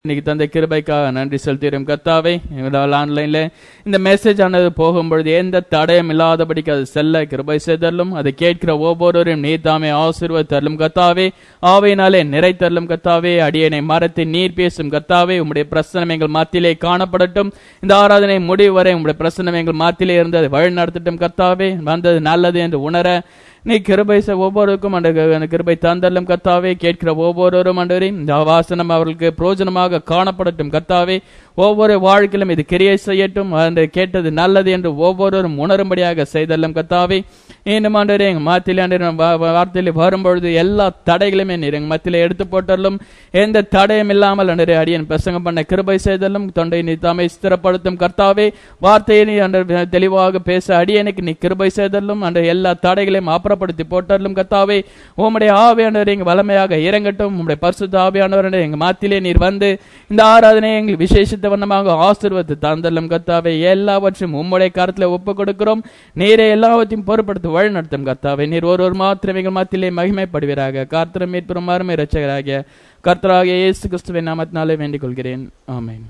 இன்னைக்கு தந்த கிருபைக்காக நன்றி செலுத்துகிறோம் கர்த்தாவே எங்களால் ஆன்லைன்ல இந்த மெசேஜ் ஆனது போகும்பொழுது எந்த தடயம் இல்லாதபடிக்கு அது செல்ல கிருபை செய்தரலும் அதை கேட்கிற ஒவ்வொருவரையும் நீர் தாமே ஆசீர்வாத தரலும் கர்த்தாவே ஆவையினாலே நிறை தரலும் கர்த்தாவே அடியனை மரத்தை நீர் பேசும் கர்த்தாவே உம்முடைய பிரசனம் எங்கள் மத்தியிலே காணப்படட்டும் இந்த ஆராதனை முடிவு வரை உம்முடைய பிரசனம் எங்கள் மத்தியிலே இருந்து அதை வழி நடத்தட்டும் கர்த்தாவே வந்தது நல்லது என்று உணர நீ கிருபை செ- ஒவ்வொருவருக்கும் அந்த அந்த கிருபை தந்தல்லும் கர்த்தாவே கேட்கிற ஒவ்வொருவரும் அண்டவரே இந்த வாசனம் அவர்களுக்கு பிரயோஜனமாக காணப்படட்டும் கர்த்தாவே ஒவ்வொரு வாழ்க்கையிலும் இது கிரியை செய்யட்டும் அந்த கேட்டது நல்லது என்று ஒவ்வொருவரும் உணரும்படியாக செய்தல்லும் கர்த்தாவே இன்னும் ஆண்டவரே எங்க மாத்திலே ஆண்டவரே வா- வா- வார்த்தையில வரும்பொழுது எல்லா தடைகளுமே நீர் எங்க மத்தியில எடுத்து போட்டாலும் எந்த தடையும் இல்லாமல் அண்டரே அடியன் பிரசங்கம் பண்ண கிருபை செய்தலும் தொண்டை நீ தாமே ஸ்திரப்படுத்தும் கர்த்தாவே வார்த்தையை நீ அண்டர் தெளிவாக பேச அடியனுக்கு நீ கிருபை செய்தலும் அன்ற எல்லா தடைகளையும் அப்புறப்படுத்தி போட்டாலும் கர்த்தாவே உம்முடைய ஆவியானவர் எங்க வளமையாக இறங்கட்டும் உம்முடைய பரிசுத்த ஆவியானவர் எங்க மாத்திலே நீர் வந்து இந்த ஆராதனை எங்களுக்கு விசேஷித்த வண்ணமாக ஆசீர்வத்து தந்தல்லும் கர்த்தாவே எல்லாவற்றையும் உம்முடைய கருத்துல ஒப்பு கொடுக்கிறோம் நீரே எல்லாவற்றையும் பொறுப்படுத்தி வழி நடத்தும் கர்த்தாவே நீர் ஒருவர் மாத்திரம் எங்கள் மத்தியிலே மகிமைப்படுவீராக கார்த்திரம் மீட்புறம் அருமை இரட்சகராகிய கர்த்தராகிய இயேசு கிறிஸ்துவின் நாமத்தினாலே வேண்டிக் கொள்கிறேன் ஆமென்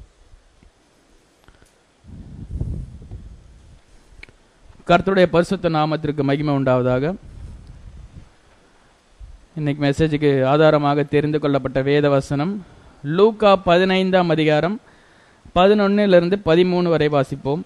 கர்த்தருடைய பரிசுத்த நாமத்திற்கு மகிமை உண்டாவதாக இன்னைக்கு மெசேஜுக்கு ஆதாரமாக தெரிந்து கொள்ளப்பட்ட வேத வசனம் லூக்கா பதினைந்தாம் அதிகாரம் பதினொன்னிலிருந்து பதிமூணு வரை வாசிப்போம்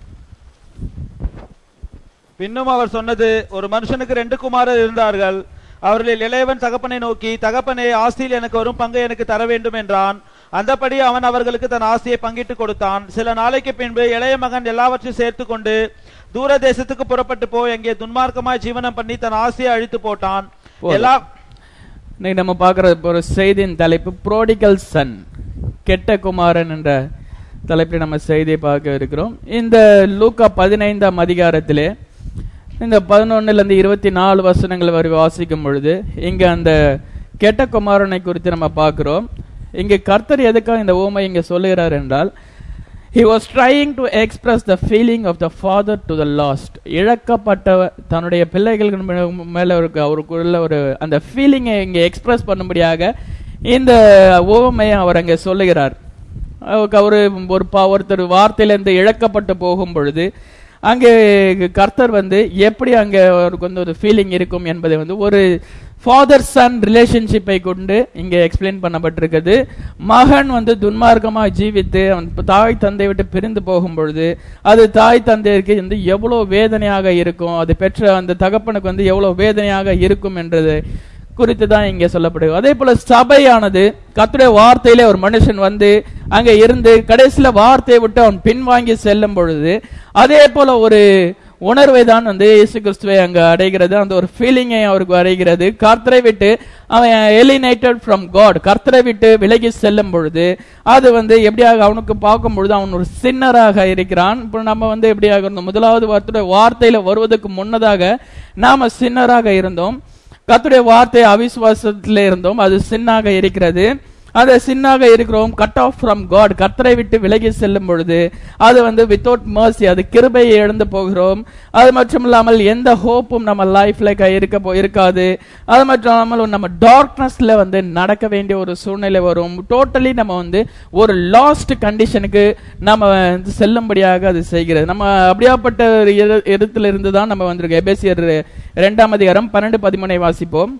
பின்னும் அவர் சொன்னது ஒரு மனுஷனுக்கு ரெண்டு குமாரர் இருந்தார்கள் அவர்களில் இளையவன் தகப்பனை நோக்கி தகப்பனே ஆஸ்தியில் எனக்கு வரும் பங்கை எனக்கு தர வேண்டும் என்றான் அந்தபடி அவன் அவர்களுக்கு தன் ஆஸ்தியை பங்கிட்டு கொடுத்தான் சில நாளைக்கு பின்பு இளைய மகன் எல்லாவற்றையும் சேர்த்து கொண்டு தூர தேசத்துக்கு புறப்பட்டு போய் அங்கே துன்மார்க்கமாய் ஜீவனம் பண்ணி தன் ஆஸ்தியை அழித்து போட்டான் போதும். எல்லா இன்னைக்கு நம்ம பார்க்குற ஒரு செய்தியின் தலைப்பு ப்ரோடிகல் சன் கெட்ட குமாரன் என்ற தலைப்பில் நம்ம செய்தியை பார்க்க இருக்கிறோம் இந்த லூக்கா பதினைந்தாம் அதிகாரத்திலே இந்த பதினொன்னுல இருந்து இருபத்தி நாலு வசனங்கள் வரை வாசிக்கும் பொழுது இங்க அந்த கெட்ட குமாரனை குறித்து நம்ம பார்க்கிறோம் இங்க கர்த்தர் எதுக்காக இந்த ஓமை இங்க சொல்லுகிறார் என்றால் he was trying to express the feeling of the father to the lost இழக்கப்பட்ட தன்னுடைய பிள்ளைகள் மேல இருக்கு அவருக்குள்ள ஒரு அந்த ஃபீலிங்கை இங்க எக்ஸ்பிரஸ் பண்ணும்படியாக இந்த ஓமையை அவர் அங்க சொல்லுகிறார் அவருக்கு அவரு ஒரு பா ஒருத்தர் வார்த்தையிலிருந்து இழக்கப்பட்டு போகும் பொழுது அங்கே கர்த்தர் வந்து எப்படி அங்க அவருக்கு வந்து ஒரு ஃபீலிங் இருக்கும் என்பதை வந்து ஒரு ஃபாதர் சன் ரிலேஷன்ஷிப்பை கொண்டு இங்கே எக்ஸ்பிளைன் பண்ணப்பட்டிருக்குது மகன் வந்து துன்மார்க்கமா ஜீவித்து அவன் தாய் தந்தை விட்டு பிரிந்து போகும் பொழுது அது தாய் தந்தையருக்கு வந்து எவ்வளவு வேதனையாக இருக்கும் அது பெற்ற அந்த தகப்பனுக்கு வந்து எவ்வளவு வேதனையாக இருக்கும் என்றது குறித்து தான் இங்கே சொல்லப்படுது அதே போல சபையானது கர்த்தருடைய வார்த்தையிலே ஒரு மனுஷன் வந்து அங்க இருந்து கடைசியில வார்த்தையை விட்டு அவன் பின்வாங்கி செல்லும் பொழுது அதே போல ஒரு உணர்வை தான் வந்து இயேசு கிறிஸ்துவை அங்க அடைகிறது அந்த ஒரு ஃபீலிங்கை அவருக்கு அடைகிறது கர்த்தரை விட்டு அவன் எலினேட்டட் ஃப்ரம் காட் கர்த்தரை விட்டு விலகி செல்லும் பொழுது அது வந்து எப்படியாக அவனுக்கு பார்க்கும் பொழுது அவன் ஒரு சின்னராக இருக்கிறான் இப்போ நம்ம வந்து எப்படியாக இருந்தோம் முதலாவது வார்த்தையோட வார்த்தையில வருவதற்கு முன்னதாக நாம சின்னராக இருந்தோம் கர்த்தருடைய வார்த்தை அவிசுவாசத்திலே இருந்தோம் அது சின்னாக இருக்கிறது அந்த சின்னாக இருக்கிறோம் கட் ஆஃப் ஃப்ரம் காட் கர்த்தரை விட்டு விலகி செல்லும் பொழுது அது வந்து வித்தவுட் mercy அது கிருபையை இழந்து போகிறோம் அது மட்டும் இல்லாமல் எந்த ஹோப்பும் நம்ம லைஃப்ல இருக்க போ- இருக்காது அது மட்டும் இல்லாமல் நம்ம டார்க்னஸ்ல வந்து நடக்க வேண்டிய ஒரு சூழ்நிலை வரும் டோட்டலி நம்ம வந்து ஒரு லாஸ்ட் கண்டிஷனுக்கு நம்ம வந்து செல்லும்படியாக அது செய்கிறது நம்ம அப்படியாப்பட்ட ஒரு இட- இடத்துல இருந்து தான் நம்ம வந்திருக்கோம் எபேசியர் இரண்டாம் அதிகாரம் பன்னெண்டு பதிமூனை வாசிப்போம்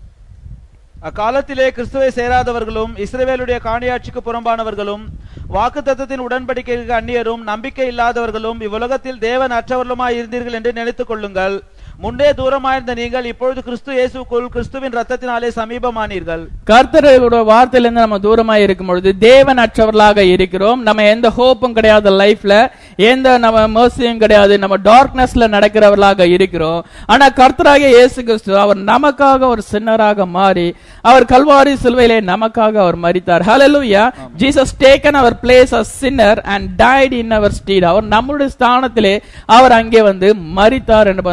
அக்காலத்திலே கிறிஸ்துவை சேராதவர்களும் இஸ்ரவேலுடைய காணியாட்சிக்கு புறம்பானவர்களும் வாக்குத்தத்தத்தின் உடன்படிக்கைக்கு அந்நியரும் நம்பிக்கை இல்லாதவர்களும் இவ்வுலகத்தில் தேவன் அற்றவர்களுமாய் இருந்தீர்கள் என்று நினைத்துக் கொள்ளுங்கள் முன்னே தூரமாயிருந்த நீங்கள் இப்பொழுது கிறிஸ்து இயேசுக்குள் கிறிஸ்துவின் ரத்தத்தினாலே சமீபமானீர்கள் கர்த்தரோட வார்த்தையிலிருந்து நம்ம தூரமா இருக்கும் பொழுது தேவன் அற்றவர்களாக இருக்கிறோம் நம்ம எந்த ஹோப்பும் கிடையாது லைஃப்ல எந்த நம்ம mercyயும் கிடையாது நம்ம டார்க்னஸ்ல நடக்கிறவர்களாக இருக்கிறோம் ஆனா கர்த்தராகிய இயேசு கிறிஸ்து அவர் நமக்காக ஒரு சின்னராக மாறி அவர் கல்வாரி சிலுவையிலே நமக்காக அவர் மரித்தார் ஹalleluya ஜீசஸ் டேக்கன் அவர் place a sinner and died in our stead அவர் நம்முடைய ஸ்தானத்திலே அவர் அங்கே வந்து மரித்தார் என்று நம்முடைய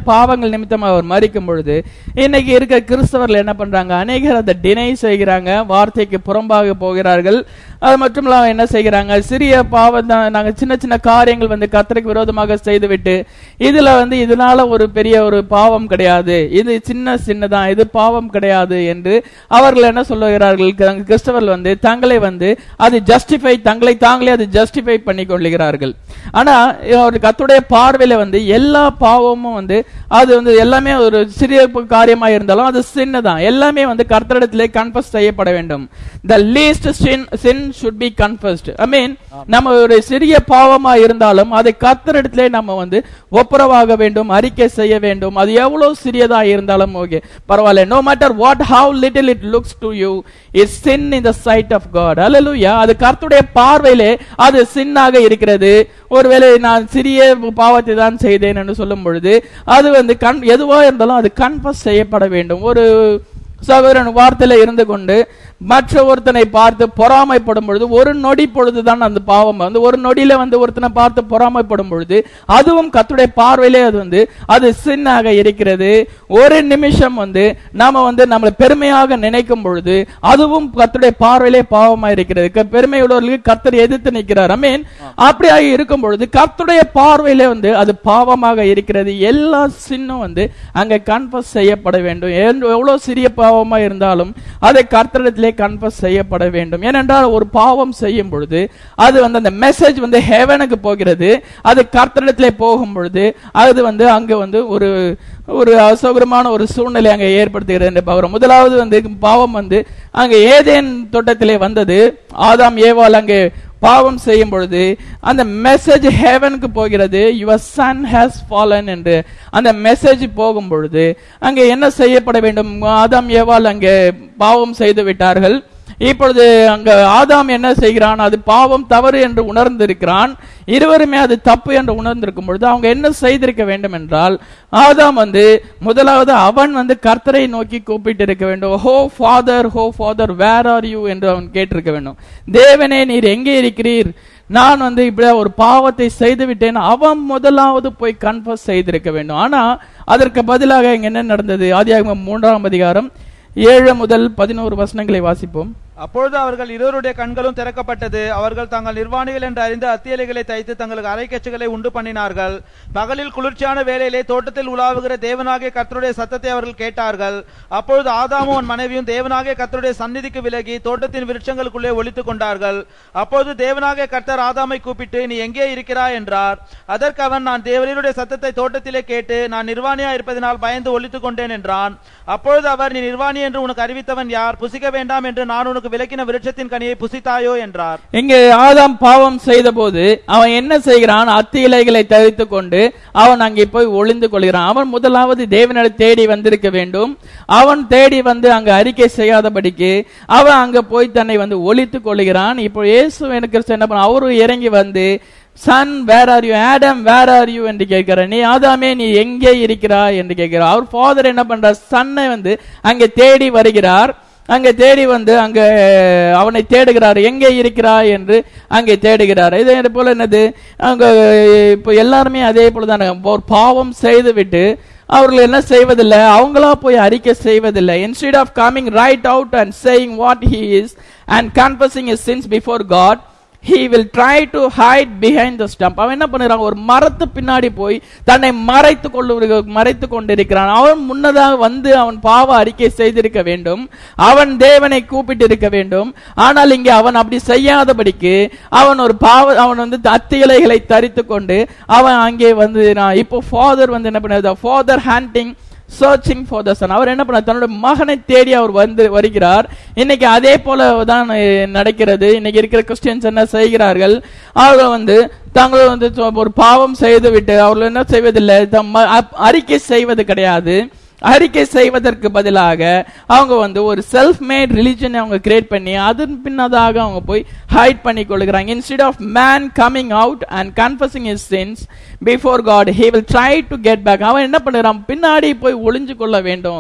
பாவங்கள் நிமித்தமா அவர் மறிக்கும் பொழுது இன்னைக்கு இருக்க கிறிஸ்தவர்கள் என்ன பண்றாங்க அநேகர் அதை டினை செய்கிறாங்க வார்த்தைக்கு புறம்பாக போகிறார்கள் அது மட்டும் இல்லாம என்ன செய்கிறாங்க சிறிய பாவம் தான் நாங்க சின்ன சின்ன காரியங்கள் வந்து கர்த்தருக்கு விரோதமாக செய்துவிட்டு இதுல வந்து இதனால ஒரு பெரிய ஒரு பாவம் கிடையாது இது சின்ன சின்னதான் இது பாவம் கிடையாது என்று அவர்கள் என்ன சொல்லுகிறார்கள் க- கிறிஸ்தவர்கள் வந்து தங்களை வந்து அது ஜஸ்டிஃபை தங்களை தாங்களே அது ஜஸ்டிஃபை பண்ணி கொள்ளுகிறார்கள் ஆனா ஒரு கத்துடைய பார்வையில வந்து எல்லா பாவமும் வந்து அது வந்து எல்லாமே ஒரு சிறிய ப- காரியமா இருந்தாலும் அது சின்னதான் எல்லாமே வந்து கர்த்தரிடத்திலே கன்ஃபஸ் செய்யப்பட வேண்டும் the least sin sin should be confessed I mean நம்ம ஒரு சிறிய பாவமா இருந்தாலும் அதை கர்த்தரிடத்திலே நம்ம வந்து ஒப்புரவாக வேண்டும் அறிக்கை செய்ய வேண்டும் அது எவ்வளவு சிறியதா இருந்தாலும் ஓகே பரவாயில்ல no matter what how little it looks to you is sin in the sight of God அல்லேலூயா அது கர்த்தருடைய பார்வையிலே அது சின்னாக இருக்கிறது ஒருவேளை நான் சிறிய பாவத்தை தான் செய்தேன் என்று சொல்லும் பொழுது அது வந்து கண் எதுவா இருந்தாலும் அது கன்ஃபஸ் செய்யப்பட வேண்டும் ஒரு சகோதரன் வார்த்தையில இருந்து கொண்டு மற்ற ஒருத்தனை பார்த்து பொறாமைப்படும் பொழுது ஒரு நொடி பொழுதுதான் அந்த பாவம் வந்து ஒரு நொடியில வந்து ஒருத்தனை பார்த்து பொறாமைப்படும் பொழுது அதுவும் கத்துடைய பார்வையிலே அது வந்து அது சின்னாக இருக்கிறது ஒரு நிமிஷம் வந்து நாம வந்து நம்மளை பெருமையாக நினைக்கும் பொழுது அதுவும் கத்துடைய பார்வையிலே பாவமா இருக்கிறது க- பெருமையுள்ளவர்களுக்கு கர்த்தர் எதிர்த்து நிற்கிறார் ஐ மீன் அப்படியாக இருக்கும் பொழுது கர்த்தருடைய பார்வையிலே வந்து அது பாவமாக இருக்கிறது எல்லா சின்னும் வந்து அங்க கன்ஃபஸ் செய்யப்பட வேண்டும் எந்த- எவ்வளவு சிறிய பாவமா இருந்தாலும் அதை கர்த்தரிடத்திலே கன்ஃபஸ் செய்யப்பட வேண்டும் ஏனென்றால் ஒரு பாவம் செய்யும் பொழுது அது வந்து அந்த மெசேஜ் வந்து ஹெவனுக்கு போகிறது அது கர்த்தரிடத்திலே போகும் பொழுது அது வந்து அங்க வந்து ஒரு ஒரு அசௌகரமான ஒரு சூழ்நிலை அங்கே ஏற்படுத்துகிறது என்று பார்க்கிறோம் முதலாவது வந்து பாவம் வந்து அங்க ஏதேன் தோட்டத்திலே வந்தது ஆதாம் ஏவாள் அங்கே பாவம் செய்யும் பொழுது அந்த மெசேஜ் ஹெவனுக்கு போகிறது யுவர் சன் ஹேஸ் ஃபாலன் என்று அந்த மெசேஜ் போகும் பொழுது அங்கே என்ன செய்யப்பட வேண்டும் ஆதாம் ஏவாள் அங்கே பாவம் செய்து விட்டார்கள் இப்பொழுது அங்க ஆதாம் என்ன செய்கிறான் அது பாவம் தவறு என்று உணர்ந்திருக்கிறான் இருவருமே அது தப்பு என்று உணர்ந்திருக்கும் பொழுது அவங்க என்ன செய்திருக்க வேண்டும் என்றால் ஆதாம் வந்து முதலாவது அவன் வந்து கர்த்தரை நோக்கி கூப்பிட்டு இருக்க வேண்டும் ஹோ ஃபாதர் ஹோ ஃபாதர் வேர் ஆர் யூ என்று அவன் கேட்டிருக்க வேண்டும் தேவனே நீர் எங்கே இருக்கிறீர் நான் வந்து இப்படி ஒரு பாவத்தை செய்து விட்டேன் அவன் முதலாவது போய் கன்ஃபஸ் செய்திருக்க வேண்டும் ஆனா அதற்கு பதிலாக இங்க என்ன நடந்தது ஆதியாகமம் மூன்றாம் அதிகாரம் ஏழு முதல் பதினோரு வசனங்களை வாசிப்போம் அப்பொழுது அவர்கள் இருவருடைய கண்களும் திறக்கப்பட்டது அவர்கள் தங்கள் நிர்வாணிகள் என்று அறிந்து அத்தியலைகளை தைத்து தங்களுக்கு அரைக்கச்சுகளை உண்டு பண்ணினார்கள் பகலில் குளிர்ச்சியான வேளையிலே தோட்டத்தில் உலாவுகிற தேவனாகிய கர்த்தருடைய சத்தத்தை அவர்கள் கேட்டார்கள் அப்பொழுது ஆதாமும் அவன் மனைவியும் தேவனாகிய கர்த்தருடைய சந்நிதிக்கு விலகி தோட்டத்தின் விருட்சங்களுக்குள்ளே ஒளித்துக் கொண்டார்கள் அப்பொழுது தேவனாகிய கர்த்தர் ஆதாமை கூப்பிட்டு நீ எங்கே இருக்கிறாய் என்றார் அதற்கு அவன் நான் தேவரீருடைய சத்தத்தை தோட்டத்திலே கேட்டு நான் நிர்வாணியா இருப்பதினால் பயந்து ஒளித்துக் கொண்டேன் என்றான் அப்பொழுது அவர் நீ நிர்வாணி என்று உனக்கு அறிவித்தவன் யார் புசிக்க வேண்டாம் என்று நான் உனக்கு விலக்கின விருட்சத்தின் கனியை புசித்தாயோ என்றார் இங்கே ஆதாம் பாவம் செய்த போது அவன் என்ன செய்கிறான் அத்தி இலைகளை தரித்து கொண்டு அவன் அங்கே போய் ஒளிந்து கொள்கிறான் அவன் முதலாவது தேவனிடம் தேடி வந்திருக்க வேண்டும் அவன் தேடி வந்து அங்க அறிக்கை செய்யாதபடிக்கு அவன் அங்க போய் தன்னை வந்து ஒளித்துக் கொள்கிறான் இப்போ இயேசு எனக்கு என்ன பண்ண அவரும் இறங்கி வந்து son where are you Adam where are you என்று கேட்கிறார் நீ ஆதாமே நீ எங்கே இருக்கிறாய் என்று கேட்கிறார் அவர் ஃபாதர் என்ன பண்றார் சன்னை வந்து அங்கே தேடி வருகிறார் அங்கே தேடி வந்து அங்கே அவனை தேடுகிறார் எங்கே இருக்கிறாய் என்று அங்கே தேடுகிறார் இதே போல என்னது அங்க இப்போ எல்லாருமே அதே போல தானே ஒரு பாவம் செய்து விட்டு அவர்கள் என்ன செய்வதில்லை அவங்களா போய் அறிக்கை செய்வதில்லை instead of coming right out and saying what he is and confessing is sins before God he will try to hide behind the stump அவன் என்ன பண்ணுறான் ஒரு மரத்து பின்னாடி போய் தன்னை மறைத்து கொள்ளு மறைத்து கொண்டிருக்கிறான் அவன் முன்னதாக வந்து அவன் பாவ அறிக்கை செய்திருக்க வேண்டும் அவன் தேவனை கூப்பிட்டு இருக்க வேண்டும் ஆனால் இங்கே அவன் அப்படி செய்யாதபடிக்கு அவன் ஒரு பாவ அவன் வந்து அத்தி இலைகளை தரித்து கொண்டு அவன் அங்கே வந்து நான் இப்போ ஃபாதர் வந்து என்ன பண்ணாரு father handing searching for the son அவர் என்ன பண்ண தன்னோட மகனை தேடி அவர் வந்து வருகிறார் இன்னைக்கு அதே போல தான் அஹ், நடக்கிறது இன்னைக்கு இருக்கிற கிறிஸ்டியன்ஸ் என்ன செய்கிறார்கள் அவர்கள் வந்து தாங்கள் வந்து சொ- ஒரு பாவம் செய்து விட்டு அவர்கள் என்ன செய்வதில்லை தம் ம- அப்- அறிக்கை செய்வது கிடையாது அறிக்கை செய்வதற்கு பதிலாக அவங்க வந்து ஒரு செல்ஃப் மேட் ரிலிஜன் அவங்க கிரியேட் பண்ணி அதன் பின்னதாக அவங்க போய் ஹைட் பண்ணி கொள்கிறாங்க instead of man coming out and confessing his sins before God he will try to get back அவன் என்ன பண்ணுறான் பின்னாடி போய் ஒளிஞ்சு கொள்ள வேண்டும்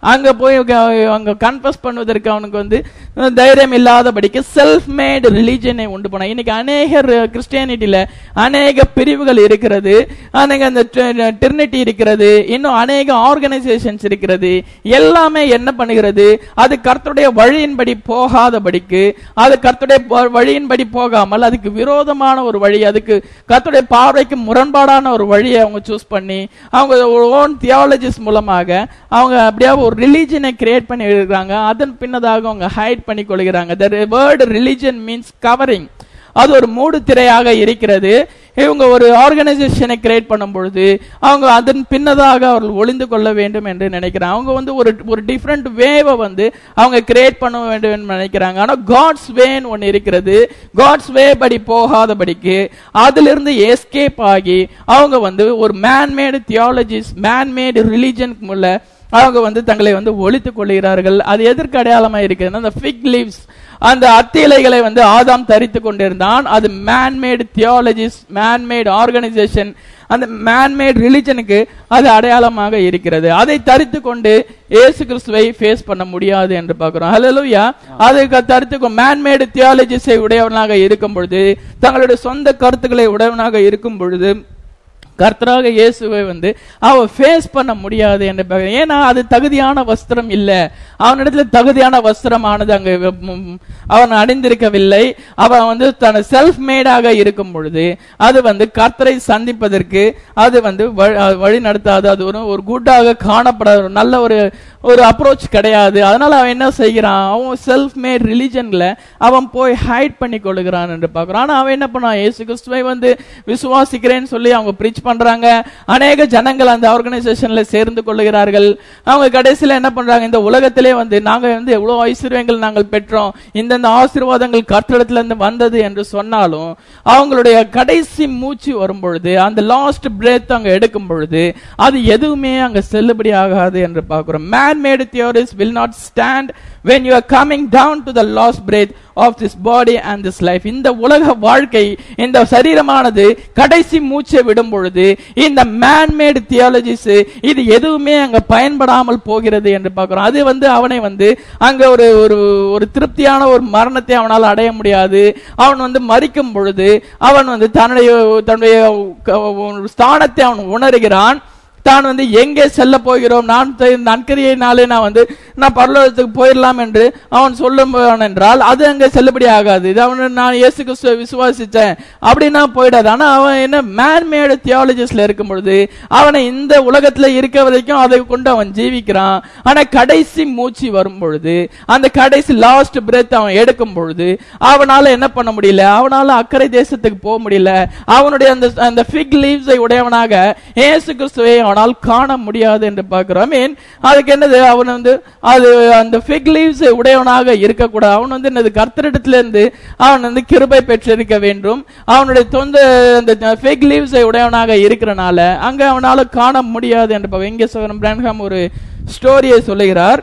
அங்க போய் அங்க- அங்க கன்ஃபஸ் பண்ணுவதற்கு அவனுக்கு வந்து அஹ், தைரியம் இல்லாதபடிக்கு செல்ஃப் மேட் ரிலீஜனை உண்டு பண்ண இன்னைக்கு அநேகர் கிறிஸ்டியானிட்டியில அநேக பிரிவுகள் இருக்கிறது அநேக அந்த டெர்னிட்டி இருக்கிறது இன்னும் அநேக ஆர்கனைசேஷன்ஸ் இருக்கிறது எல்லாமே என்ன பண்ணுகிறது அது கர்த்தருடைய வழியின்படி போகாதபடிக்கு அது கர்த்தருடைய வ- வழியின்படி போகாமல் அதுக்கு விரோதமான ஒரு வழி அதுக்கு கர்த்தருடைய பார்வைக்கு முரண்பாடான ஒரு வழியை அவங்க சூஸ் பண்ணி அவங்க ஓன் தியாலஜிஸ் மூலமாக அவங்க அப்படியே ஒரு ரிலீஜனை கிரியேட் பண்ணி இருக்கிறாங்க அதன் பின்னதாக அவங்க ஹைட் பண்ணி கொள்கிறாங்க the word religion means covering அது ஒரு மூடு திரையாக இருக்கிறது இவங்க ஒரு ஆர்கனைசேஷனை கிரியேட் பண்ணும் பொழுது அவங்க அதன் பின்னதாக அவர்கள் ஒளிந்து கொள்ள வேண்டும் என்று நினைக்கிறாங்க அவங்க வந்து ஒரு ஒரு டிஃப்ரெண்ட் வேவை வந்து அவங்க கிரியேட் பண்ண வேண்டும் என்று நினைக்கிறாங்க ஆனா காட்ஸ் வேன்னு ஒன்று இருக்கிறது காட்ஸ் வே படி போகாதபடிக்கு அதிலிருந்து எஸ்கேப் ஆகி அவங்க வந்து ஒரு மேன்மேடு தியாலஜிஸ் மேன்மேடு ரிலீஜன் உள்ள அவங்க வந்து தங்களை வந்து ஒழித்துக் கொள்கிறார்கள் அது எதற்கு அடையாளமா இருக்குதுன்னா அந்த ஃபிக் லீவ்ஸ் அந்த அத்திலைகளை வந்து ஆதாம் தரித்து கொண்டிருந்தான் அது மேன்மேட் தியாலஜிஸ் மேன்மேட் ஆர்கனைசேஷன் அந்த மேன்மேட் ரிலிஜனுக்கு அது அடையாளமாக இருக்கிறது அதை தரித்து கொண்டு இயேசு கிறிஸ்துவை ஃபேஸ் பண்ண முடியாது என்று பார்க்கிறோம் ஹalleluya அதுக்கு தரித்து மேன்மேட் தியாலஜிஸை உடையவனாக இருக்கும் பொழுது தங்களுடைய சொந்த கருத்துக்களை உடையவனாக இருக்கும் பொழுது கர்த்தராக இயேசுவை வந்து அவ ஃபேஸ் பண்ண முடியாது என்று பார்க்கிறோம். ஏன்னா அது தகுதியான வஸ்திரம் இல்ல அவனிடத்துல தகுதியான வஸ்திரமானது அங்க ம், அவன் அணிந்திருக்கவில்லை அவன் வந்து தன் செல்ஃப் மேடாக இருக்கும் பொழுது அது வந்து கர்த்தரை சந்திப்பதற்கு அது வந்து வழி- அஹ் வழி நடத்தாது அது ஒரு ஒரு குட்டாக காணப்பட ஒரு நல்ல ஒரு ஒரு அப்ரோச் கிடையாது அதனால அவன் என்ன செய்கிறான் அவன் செல்ஃப் மேட் ரிலிஜன்ல அவன் போய் ஹைட் பண்ணி கொள்ளுகிறான் என்று பார்க்கிறான் ஆனா அவன் என்ன பண்ணான் இயேசு கிறிஸ்துவை வந்து விசுவாசிக்கிறேன்னு சொல்லி அவங்க ப்ரீச் பண்றாங்க அநேக ஜனங்கள் அந்த ஆர்கனைசேஷன்ல சேர்ந்து கொள்ளுகிறார்கள் அவங்க கடைசியில என்ன பண்றாங்க இந்த உலகத்திலே வந்து நாங்க வந்து எவ்வளவு ஐஸ்வர்யங்கள் நாங்கள் பெற்றோம் இந்தந்த ஆசீர்வாதங்கள் கர்த்தரிடத்துல இருந்து வந்தது என்று சொன்னாலும் அவங்களுடைய கடைசி மூச்சு வரும் பொழுது அந்த லாஸ்ட் பிரேத் அங்க எடுக்கும் பொழுது அது எதுவுமே அங்க செல்லுபடி ஆகாது என்று பார்க்கிறோம் man made theories will not stand when you are coming down to the last breath of this body and this life இந்த உலக வாழ்க்கை இந்த சரீரமானது கடைசி மூச்சை விடும் பொழுது இந்த மேன்மேடு தியாலஜிஸ் இது எதுவுமே அங்க பயன்படாமல் போகிறது என்று பார்க்கிறோம் அது வந்து அவனை வந்து அங்க ஒரு ஒரு ஒரு திருப்தியான ஒரு மரணத்தை அவனால் அடைய முடியாது அவன் வந்து மறிக்கும் பொழுது அவன் வந்து தன்னுடைய தன்னுடைய க- ஒரு ஸ்தானத்தை அவன் உணர்கிறான் தான் வந்து எங்கே செல்ல போகிறோம் நான் செய்- நன்கரியினாலே நான் வந்து நான் பரலோகத்துக்கு போயிடலாம் என்று அவன் சொல்லுவான் என்றால் அது அங்கே செல்லுபடி ஆகாது இது அவன் நான் இயேசு கிறிஸ்துவை விசுவாசித்தேன் அப்படின்னா போயிடாது ஆனா அவன் என்ன மேன்மேடு தியாலஜிஸ்ல இருக்கும் பொழுது அவனை இந்த உலகத்துல இருக்க வரைக்கும் அதை கொண்டு அவன் ஜீவிக்கிறான் ஆனா கடைசி மூச்சு வரும் பொழுது அந்த கடைசி லாஸ்ட் பிரேத் அவன் எடுக்கும் பொழுது அவனால என்ன பண்ண முடியல அவனால அக்கறை தேசத்துக்கு போக முடியல அவனுடைய அந்த அந்த ஃபிக் லீவ்ஸை உடையவனாக இயேசு கிறிஸ்துவை அவனால் காண முடியாது என்று பார்க்கிறோம் மீன் அதுக்கு என்னது அவன் வந்து அது அந்த ஃபிக் லீவ்ஸை உடையவனாக இருக்கக்கூடாது அவன் வந்து என்னது கர்த்தரிடத்துல இருந்து அவன் வந்து கிருபை பெற்றிருக்க வேண்டும் அவனுடைய சொந்த அந்த ஃபிக் லீவ்ஸை உடையவனாக இருக்கிறனால அங்க அவனால காண முடியாது என்று பார்க்கிறோம். இங்கே சோதரம் பிரான்ஹாம் ஒரு ஸ்டோரியை சொல்லுகிறார்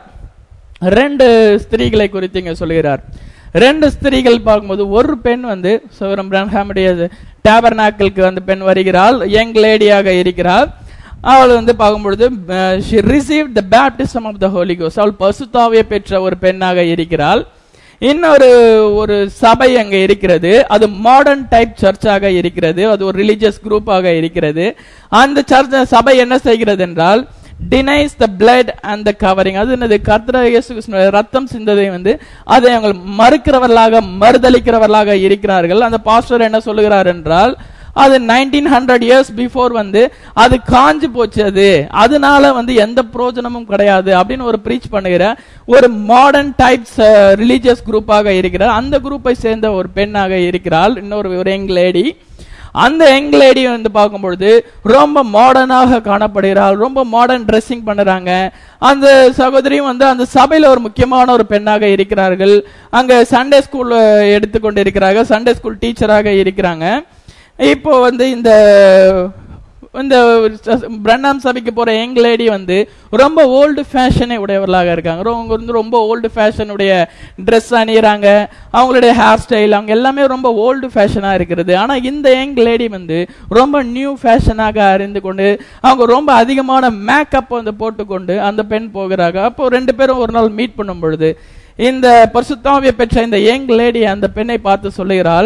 ரெண்டு ஸ்திரீகளை குறித்து இங்க சொல்லுகிறார் ரெண்டு ஸ்திரீகள் பார்க்கும்போது ஒரு பெண் வந்து சோரம் பிரான்ஹாமுடைய டேபர்நாக்கிற்கு வந்து பெண் வருகிறாள் யங் லேடியாக இருக்கிறாள் அவள் வந்து பார்க்கும்பொழுது she receive the baptism of the Holy கோஸ் அவள் பசுத்தாவியை பெற்ற ஒரு பெண்ணாக இருக்கிறாள் இன்னொரு ஒரு சபை அங்க இருக்கிறது அது மாடர்ன் டைப் சர்ச்சாக இருக்கிறது அது ஒரு ரிலீஜியஸ் குரூப்பாக இருக்கிறது அந்த சர்ச் சபை என்ன செய்கிறது என்றால் denies the blood and the covering அது என்னது கர்த்தர இயேசு கிறிஸ்துவினுடைய ரத்தம் சிந்ததை வந்து அதை அவங்க மறுக்கிறவர்களாக மறுதளிக்கிறவர்களாக இருக்கிறார்கள் அந்த பாஸ்டர் என்ன சொல்லுகிறார் என்றால் அது நைன்டீன் ஹண்ட்ரட் இயர்ஸ் பிஃபோர் வந்து அது காஞ்சு போச்சு அது அதனால வந்து எந்த பிரயோஜனமும் கிடையாது அப்படின்னு ஒரு ப்ரீச் பண்ணுகிற ஒரு மாடர்ன் டைப்ஸ் ரிலீஜியஸ் குரூப்பாக இருக்கிறார் அந்த குரூப்பை சேர்ந்த ஒரு பெண்ணாக இருக்கிறாள் இன்னொரு ஒரு யங் லேடி அந்த யங் லேடி வந்து பார்க்கும்பொழுது ரொம்ப மாடர்னாக காணப்படுகிறாள் ரொம்ப மாடர்ன் ட்ரெஸ்ஸிங் பண்ணுறாங்க அந்த சகோதரியும் வந்து அந்த சபையில் ஒரு முக்கியமான ஒரு பெண்ணாக இருக்கிறார்கள் அங்கே சண்டே ஸ்கூல் எடுத்துக்கொண்டு இருக்கிறார்கள் சண்டே ஸ்கூல் டீச்சராக இருக்கிறாங்க இப்போ வந்து இந்த இந்த பிரண்ணாம் சபைக்கு போற யங் லேடி வந்து ரொம்ப ஓல்டு ஃபேஷனை உடையவர்களாக இருக்காங்க அவங்க வந்து ரொம்ப ஓல்டு ஃபேஷனுடைய ட்ரெஸ் அணியிறாங்க அவங்களுடைய ஹேர் ஸ்டைல் அவங்க எல்லாமே ரொம்ப ஓல்டு ஃபேஷனா இருக்கிறது ஆனா இந்த யங் லேடி வந்து ரொம்ப நியூ ஃபேஷனாக அறிந்து கொண்டு அவங்க ரொம்ப அதிகமான மேக்கப் வந்து போட்டுக்கொண்டு அந்த பெண் போகிறாங்க அப்போ ரெண்டு பேரும் ஒரு நாள் மீட் பண்ணும் பொழுது இந்த பரிசுத்தாவியை பெற்ற இந்த யங் லேடி அந்த பெண்ணை பார்த்து சொல்லுகிறாள்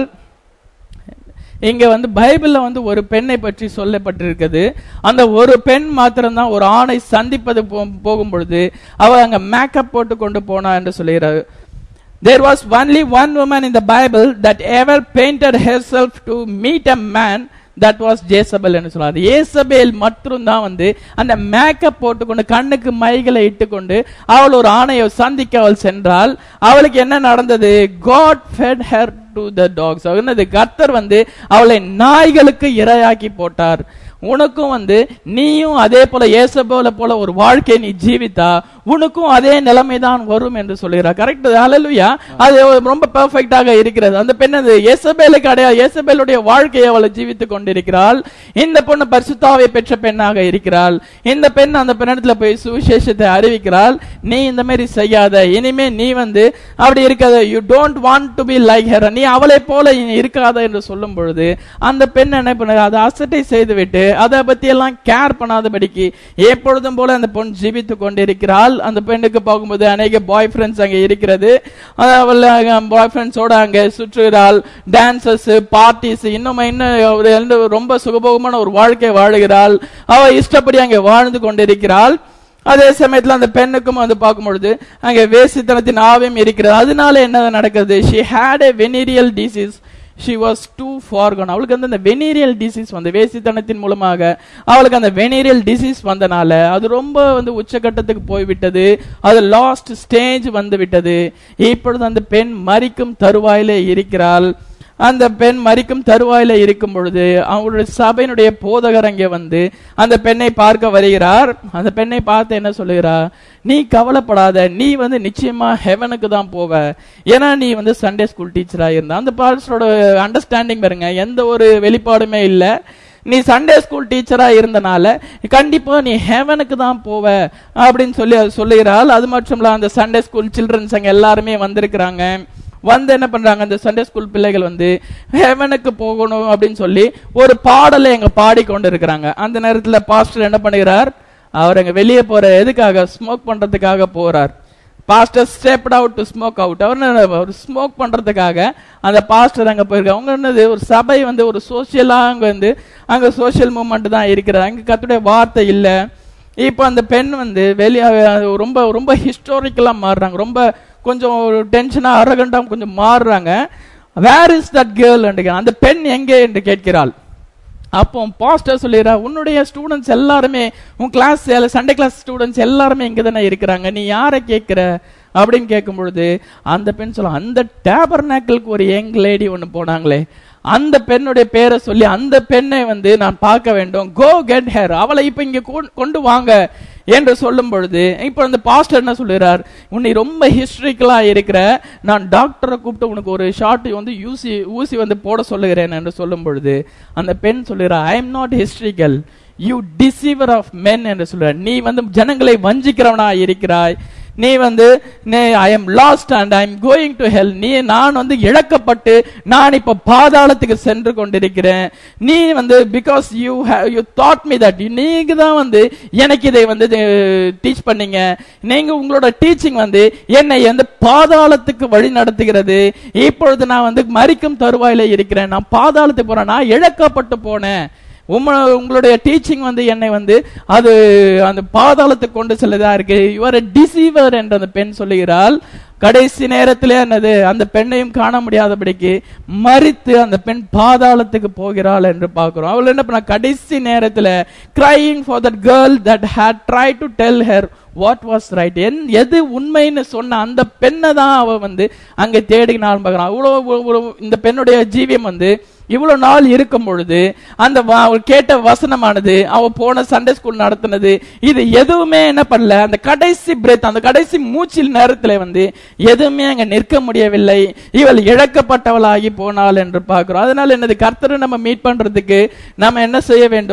இங்க வந்து பைபிள்ல வந்து ஒரு பெண்ணை பற்றி சொல்லப்பட்டிருக்குது அந்த ஒரு பெண் மாத்திரம்தான் ஒரு ஆணை சந்திப்பது போ- போகும் பொழுது அவ அங்க மேக்கப் போட்டு கொண்டு போனா என்று சொல்லுகிறார் There was only one woman in the Bible that ever painted herself to meet a man that was Jezebel என்று சொல்றாரு ஏசபேல் மட்டும்தான் வந்து அந்த மேக்கப் போட்டுக்கொண்டு கண்ணுக்கு மைகளை இட்டுக்கொண்டு அவள் ஒரு ஆணையை சந்திக்க அவள் சென்றால் அவளுக்கு என்ன நடந்தது God fed her to the dogs என்னது கர்த்தர் வந்து அவளை நாய்களுக்கு இரையாக்கி போட்டார் உனக்கும் வந்து நீயும் அதே போல ஏசபோல போல ஒரு வாழ்க்கையை நீ ஜீவித்தா உனக்கும் அதே நிலைமை தான் வரும் என்று சொல்கிறார் கரெக்ட் ஹalleluya அது ரொம்ப பெர்ஃபெக்ட்டாக இருக்கிறது அந்த பெண் அது ஏசபேலுக்கு அடையாது ஏசபேலுடைய வாழ்க்கையை அவளை ஜீவித்துக் கொண்டிருக்கிறாள் இந்த பொண்ணு பரிசுத்தாவை பெற்ற பெண்ணாக இருக்கிறாள் இந்த பெண் அந்த பெண்ணிடத்துல போய் சுவிசேஷத்தை அறிவிக்கிறாள் நீ இந்த மாதிரி செய்யாத இனிமே நீ வந்து அப்படி இருக்காத you don't want to be like her நீ அவளை போல இனி இருக்காத என்று சொல்லும் பொழுது அந்த பெண் என்ன பண்ண அதை அசட்டை செய்துவிட்டு அதை பத்தி எல்லாம் கேர் பண்ணாதபடிக்கு எப்பொழுதும் போல அந்த பொண்ணு ஜீவித்துக் கொண்டிருக்கிறாள் அந்த பெண்ணுக்கு போகும்போது அநேக பாய் ஃப்ரெண்ட்ஸ் அங்க இருக்கிறது அது அவள் பாய் ஃப்ரெண்ட்ஸோட அங்க சுற்றுகிறாள் டான்சஸ் பார்ட்டிஸ் இன்னும் இன்னும் ஒரு வந்து ரொம்ப சுகபோகமான ஒரு வாழ்க்கை வாழுகிறாள் அவ இஷ்டப்படி அங்கே வாழ்ந்து கொண்டிருக்கிறாள் அதே சமயத்துல அந்த பெண்ணுக்கும் வந்து பார்க்கும் பொழுது அங்க வேசித்தனத்தின் ஆவியம் இருக்கிறது அதனால என்ன நடக்குது she had a venereal disease she was too far gone அவளுக்கு வந்து அந்த வெனீரியல் டிசீஸ் வந்து வேசித்தனத்தின் மூலமாக அவளுக்கு அந்த வெனீரியல் டிசீஸ் வந்தனால அது ரொம்ப வந்து உச்சகட்டத்துக்கு போய்விட்டது அது லாஸ்ட் ஸ்டேஜ் வந்து விட்டது இப்பொழுது அந்த பெண் மறிக்கும் தருவாயிலே இருக்கிறாள் அந்த பெண் மறிக்கும் தருவாயில இருக்கும் பொழுது அவங்களுடைய சபையினுடைய போதகர் அங்கே வந்து அந்த பெண்ணை பார்க்க வருகிறார் அந்த பெண்ணை பார்த்து என்ன சொல்லுகிறார் நீ கவலைப்படாத நீ வந்து நிச்சயமா ஹெவனுக்கு தான் போவ ஏன்னா நீ வந்து சண்டே ஸ்கூல் டீச்சரா இருந்த அந்த பாஸ்டரோட அண்டர்ஸ்டாண்டிங் பாருங்க எந்த ஒரு வெளிப்பாடுமே இல்லை நீ சண்டே ஸ்கூல் டீச்சரா இருந்தனால கண்டிப்பா நீ ஹெவனுக்கு தான் போவ அப்படின்னு சொல்லி அது சொல்லுகிறாள் அது மட்டும் இல்ல அந்த சண்டே ஸ்கூல் சில்ட்ரன்ஸ் அங்க எல்லாருமே வந்திருக்கிறாங்க வந்து என்ன பண்றாங்க அந்த சண்டே ஸ்கூல் பிள்ளைகள் வந்து ஹெவனுக்கு போகணும் அப்படின்னு சொல்லி ஒரு பாடலை எங்க பாடி கொண்டு இருக்கிறாங்க அந்த நேரத்துல பாஸ்டர் என்ன பண்ணுகிறார் அவர் அங்க வெளியே போற எதுக்காக ஸ்மோக் பண்றதுக்காக போறார் pastor stepped out to smoke out அவர் ஒரு ஸ்மோக் பண்றதுக்காக அந்த பாஸ்டர் அங்க போயிருக்காங்க அவங்க என்னது ஒரு சபை வந்து ஒரு சோசியலா அங்க வந்து அங்க சோசியல் மூவ்மெண்ட் தான் இருக்கிறாங்க அங்க கத்துடைய வார்த்தை இல்ல இப்போ அந்த பெண் வந்து வெளியே ரொம்ப ரொம்ப ஹிஸ்டாரிக்கலா மாறுறாங்க ரொம்ப கொஞ்சம் டென்ஷனா அரகண்டா கொஞ்சம் மாறுறாங்க வேர் இஸ் தட் கேர்ள் அந்த பெண் எங்கே என்று கேட்கிறாள் அப்போ பாஸ்டர் சொல்லிடுறா உன்னுடைய ஸ்டூடெண்ட்ஸ் எல்லாருமே உன் கிளாஸ் சண்டே கிளாஸ் ஸ்டூடெண்ட்ஸ் எல்லாருமே இங்க தானே இருக்கிறாங்க நீ யாரை கேட்கிற அப்படின்னு கேட்கும் பொழுது அந்த பெண் சொல்ல அந்த டேபர்னாக்கிளுக்கு ஒரு யங் லேடி ஒன்று போனாங்களே அந்த பெண்ணுடைய பேரை சொல்லி அந்த பெண்ணை வந்து நான் பார்க்க வேண்டும் கோ கெட் ஹேர் அவளை இப்ப இங்க கொ- கொண்டு வாங்க என்று சொல்லும் பொழுது இப்போ அந்த பாஸ்டர் என்ன சொல்லுறார் உன்னை ரொம்ப ஹிஸ்டரிக்கலா இருக்கிற நான் டாக்டரை கூப்பிட்டு உனக்கு ஒரு ஷார்ட் வந்து ஊசி ஊசி வந்து போட சொல்லுகிறேன் என்று சொல்லும் பொழுது அந்த பெண் சொல்லுறா I am not hysterical you deceiver of men என்று சொல்ற நீ வந்து ஜனங்களை வஞ்சிக்கிறவனா இருக்கிறாய் நீ வந்து I am lost and I am going to hell நீ நான் வந்து இழக்கப்பட்டு நான் இப்ப பாதாளத்துக்கு சென்று கொண்டிருக்கிறேன் நீ வந்து because you you thought me that நீங்க தான் வந்து எனக்கு இதை வந்து டீச் பண்ணீங்க நீங்க உங்களோட டீச்சிங் வந்து என்னை வந்து பாதாளத்துக்கு வழி நடத்துகிறது இப்பொழுது நான் வந்து மறிக்கும் தருவாயில இருக்கிறேன் நான் பாதாளத்துக்கு போறேன் நான் இழக்கப்பட்டு போனேன் உம்ம உங்களுடைய டீச்சிங் வந்து என்னை வந்து அது அந்த பாதாளத்துக்கு கொண்டு செல்லதா இருக்கு யுவர் டிசீவர் என்று அந்த பெண் சொல்லுகிறாள் கடைசி நேரத்திலே என்னது அந்த பெண்ணையும் காண முடியாதபடிக்கு மறித்து அந்த பெண் பாதாளத்துக்கு போகிறாள் என்று பார்க்கிறோம் அவள் என்ன பண்ண கடைசி நேரத்துல crying for that girl that had try to tell her what was right என் எது உண்மைன்னு சொன்ன அந்த பெண்ணை தான் அவ வந்து அங்க தேடினாலும் பார்க்கறான் அவ்வளவு இவ்வளவு- இந்த பெண்ணுடைய ஜீவியம் வந்து இவ்வளவு நாள் இருக்கும் பொழுது அந்த வ- அவள் கேட்ட வசனமானது அவ போன சண்டே ஸ்கூல் நடத்தினது இது எதுவுமே என்ன பண்ணல அந்த கடைசி பிரேத் அந்த கடைசி மூச்சில் நேரத்துல வந்து எதுவுமே அங்க நிற்க முடியவில்லை இவள் இழக்கப்பட்டவளாகி போனாள் என்று பார்க்கிறோம் அதனால என்னது கர்த்தரை நம்ம மீட் பண்றதுக்கு நம்ம என்ன செய்ய வேண்டும்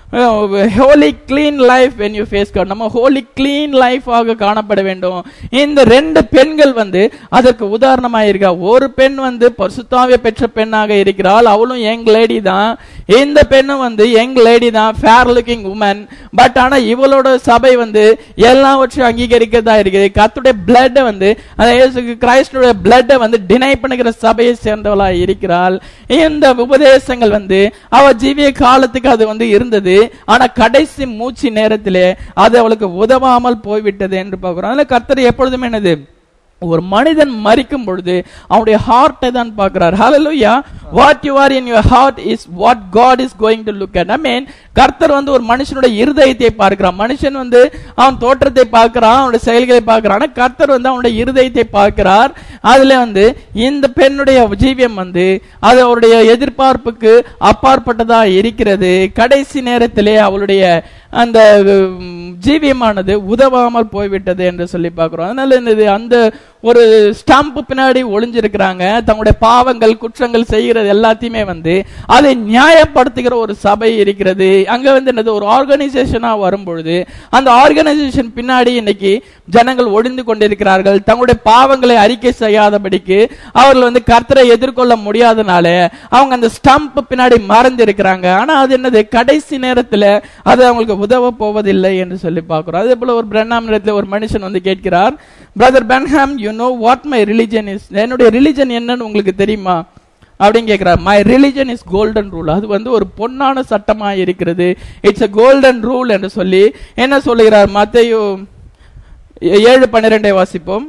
holy clean life when you face God நம்ம ஹோலி கிளீன் லைஃப் ஆக காணப்பட வேண்டும் இந்த ரெண்டு பெண்கள் வந்து அதற்கு உதாரணமா இருக்கா ஒரு பெண் வந்து பரிசுத்தாவிய பெற்ற பெண்ணாக இருக்கிறாள் அவளும் யங் லேடி தான் இந்த பெண்ணும் வந்து யங் லேடி தான் ஃபேர் லுக்கிங் உமன் பட் ஆனா இவளோட சபை வந்து எல்லாவற்றையும் அங்கீகரிக்கிறதா இருக்குது கத்துடைய பிளட் வந்து அந்த இயேசு கிரைஸ்டோட பிளட்டை வந்து டினை பண்ணுகிற சபையை சேர்ந்தவளா இருக்கிறாள் இந்த உபதேசங்கள் வந்து அவ ஜீவிய காலத்துக்கு அது வந்து இருந்தது ஆனா கடைசி மூச்சு நேரத்திலே அது அவளுக்கு உதவாமல் போய்விட்டது என்று பார்க்கிறோம் அதனால கர்த்தர் எப்பொழுதுமே என்னது ஒரு மனிதன் மரிக்கும் பொழுது அவனுடைய ஹார்ட்டை தான் பார்க்கிறார் hallelujah what you are in your heart is what God is going to look at I mean கர்த்தர் வந்து ஒரு மனுஷனுடைய இருதயத்தை பார்க்கிறான் மனுஷன் வந்து அவன் தோற்றத்தை பார்க்கிறான் அவனுடைய செயல்களை பார்க்கிறான் ஆனா கர்த்தர் வந்து அவனுடைய இருதயத்தை பார்க்கிறார் அதுல வந்து இந்த பெண்ணுடைய ஜீவியம் வந்து அது அவருடைய எதிர்பார்ப்புக்கு அப்பாற்பட்டதா இருக்கிறது கடைசி நேரத்திலே அவளுடைய அந்த உம், ஜீவியமானது உதவாமல் போய்விட்டது என்று சொல்லி பார்க்கிறோம் அதனால என்னது அந்த ஒரு ஸ்டாம்ப் பின்னாடி ஒளிஞ்சிருக்கிறாங்க தங்களுடைய பாவங்கள் குற்றங்கள் செய்கிறது எல்லாத்தையுமே வந்து அதை நியாயப்படுத்துகிற ஒரு சபை இருக்கிறது அங்க வந்து என்னது ஒரு ஆர்கனைசேஷனா வரும் பொழுது அந்த ஆர்கனைசேஷன் பின்னாடி இன்னைக்கு ஜனங்கள் ஒளிந்து கொண்டிருக்கிறார்கள் தங்களுடைய பாவங்களை அறிக்கை செய்யாதபடிக்கு அவர்கள் வந்து கர்த்தரை எதிர்கொள்ள முடியாதனால அவங்க அந்த ஸ்டம்ப் பின்னாடி மறந்து இருக்கிறாங்க ஆனா அது என்னது கடைசி நேரத்துல அது அவங்களுக்கு உதவ போவதில்லை என்று சொல்லி பார்க்கிறோம் அதே போல ஒரு பிரண்ணாம் இடத்துல ஒரு மனுஷன் வந்து கேட்கிறார் brother Branham you know what my religion is என்னுடைய ரிலிஜன் என்னன்னு உங்களுக்கு தெரியுமா அப்படின்னு கேட்கிறார் my religion is golden rule அது வந்து ஒரு பொன்னான சட்டமா இருக்கிறது இட்ஸ் a கோல்டன் ரூல் என்று சொல்லி என்ன சொல்லுகிறார் மத்தேயு ஏழு பன்னிரெண்டை வாசிப்போம்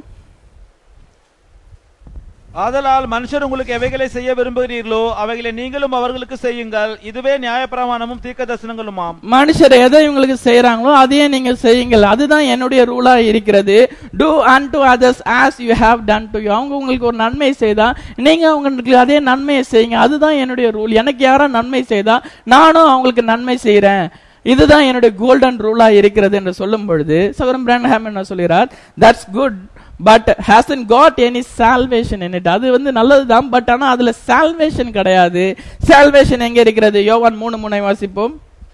ஆதலால் மனுஷர் உங்களுக்கு எவைகளை செய்ய விரும்புகிறீர்களோ அவைகளை நீங்களும் அவர்களுக்கு செய்யுங்கள் இதுவே நியாயப்பிரமாணமும் தீர்க்க தரிசனங்களுமாம் மனுஷர் எதை உங்களுக்கு செய்யறாங்களோ அதையே நீங்க செய்யுங்கள் அதுதான் என்னுடைய ரூலா இருக்கிறது do unto others as you have done to you அவங்க உங்களுக்கு ஒரு நன்மை செய்தா நீங்க அவங்களுக்கு அதே நன்மையை செய்யுங்க அதுதான் என்னுடைய ரூல் எனக்கு யாரா நன்மை செய்தா நானும் அவங்களுக்கு நன்மை செய்றேன் இதுதான் என்னுடைய கோல்டன் ரூலா இருக்கிறது என்று சொல்லும் பொழுது சகரம் பிராண்ட்ஹாம் என்ன சொல்கிறார் that's good but hasn't God any salvation in it அது வந்து நல்லதுதான் பட் ஆனா அதுல சால்வேஷன் கிடையாது சால்வேஷன் எங்க இருக்கிறது யோவான் மூணு முனை வாசிப்போம்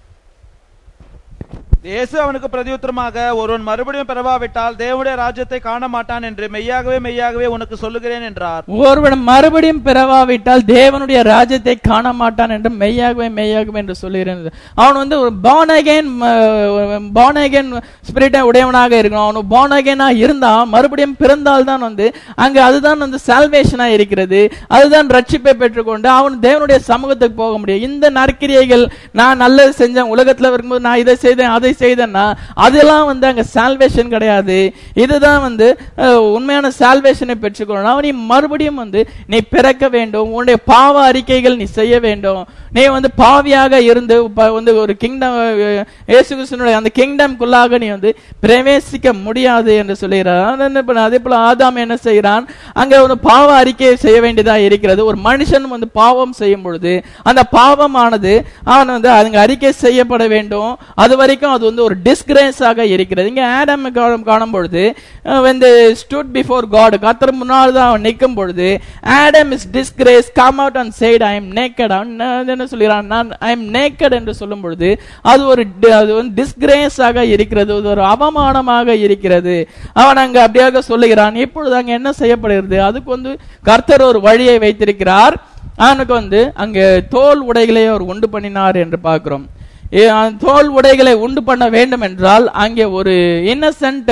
இயேசு அவனுக்கு பிரதியுத்தரமாக ஒருவன் மறுபடியும் பெறவாவிட்டால் தேவனுடைய ராஜ்யத்தை காண மாட்டான் என்று மெய்யாகவே மெய்யாகவே உனக்கு சொல்லுகிறேன் என்றார் ஒருவன் மறுபடியும் பிறவாவிட்டால் தேவனுடைய ராஜ்யத்தை காண மாட்டான் என்று மெய்யாகவே மெய்யாகவே என்று சொல்லுகிறேன் அவன் வந்து ஒரு born again born again ஸ்பிரிட்டை உடையவனாக இருக்கணும் அவன் born again-ஆ இருந்தா மறுபடியும் பிறந்தால் தான் வந்து அங்க அதுதான் வந்து சால்வேஷனா இருக்கிறது அதுதான் ரட்சிப்பை பெற்றுக்கொண்டு அவன் தேவனுடைய சமூகத்துக்கு போக முடியும் இந்த நற்கிரியைகள் நான் நல்லது செஞ்சேன் உலகத்துல இருக்கும்போது நான் இதை செய்தேன் அதை செய்தேன்னா அதெல்லாம் வந்து அங்க சால்வேஷன் கிடையாது இதுதான் வந்து அஹ், உண்மையான சால்வேஷனை பெற்றுக்கொள்ளணும் அவன் நீ மறுபடியும் வந்து நீ பிறக்க வேண்டும் உன்னுடைய பாவ அறிக்கைகள் நீ செய்ய வேண்டும் நீ வந்து பாவியாக இருந்து ப- வந்து ஒரு கிங்டம் இயேசு கிறிஸ்துவினுடைய அந்த கிங்டம்குள்ளாக நீ வந்து பிரவேசிக்க முடியாது என்று சொல்லுகிறார் ஆனா என்ன பண்ண- அதே போல ஆதாம் என்ன செய்கிறான் அங்க ஒரு பாவ அறிக்கையை செய்ய வேண்டியதா இருக்கிறது ஒரு மனுஷன் வந்து பாவம் செய்யும் பொழுது அந்த பாவமானது அவன் வந்து அங்க அறிக்கை செய்யப்பட வேண்டும் அது வரைக்கும் அது வந்து ஒரு டிஸ்கிரேஸ் ஆக இருக்கிறது இங்க ஆடம் காணும் காணும் பொழுது வந்து ஸ்டூட் பிஃபோர் காட் கத்தர் முன்னால் தான் அவன் நிற்கும் பொழுது Adam is disgrace come out and said I am naked அவன் என்ன சொல்கிறான் நான் ஐ எம் நேக்கட் என்று சொல்லும் பொழுது அது ஒரு di- அது வந்து டிஸ்கிரேஸ் ஆக இருக்கிறது அது ஒரு அவமானமாக இருக்கிறது அவன் அங்க அப்படியாக சொல்லுகிறான் இப்பொழுது அங்க என்ன செய்யப்படுகிறது அதுக்கு வந்து கர்த்தர் ஒரு வழியை வைத்திருக்கிறார் அவனுக்கு வந்து அங்க தோல் உடைகளை அவர் உண்டு பண்ணினார் என்று பார்க்கிறோம் ஏ, அந்த தோல் உடைகளை உண்டு பண்ண வேண்டும் என்றால் அங்கே ஒரு இன்னசென்ட்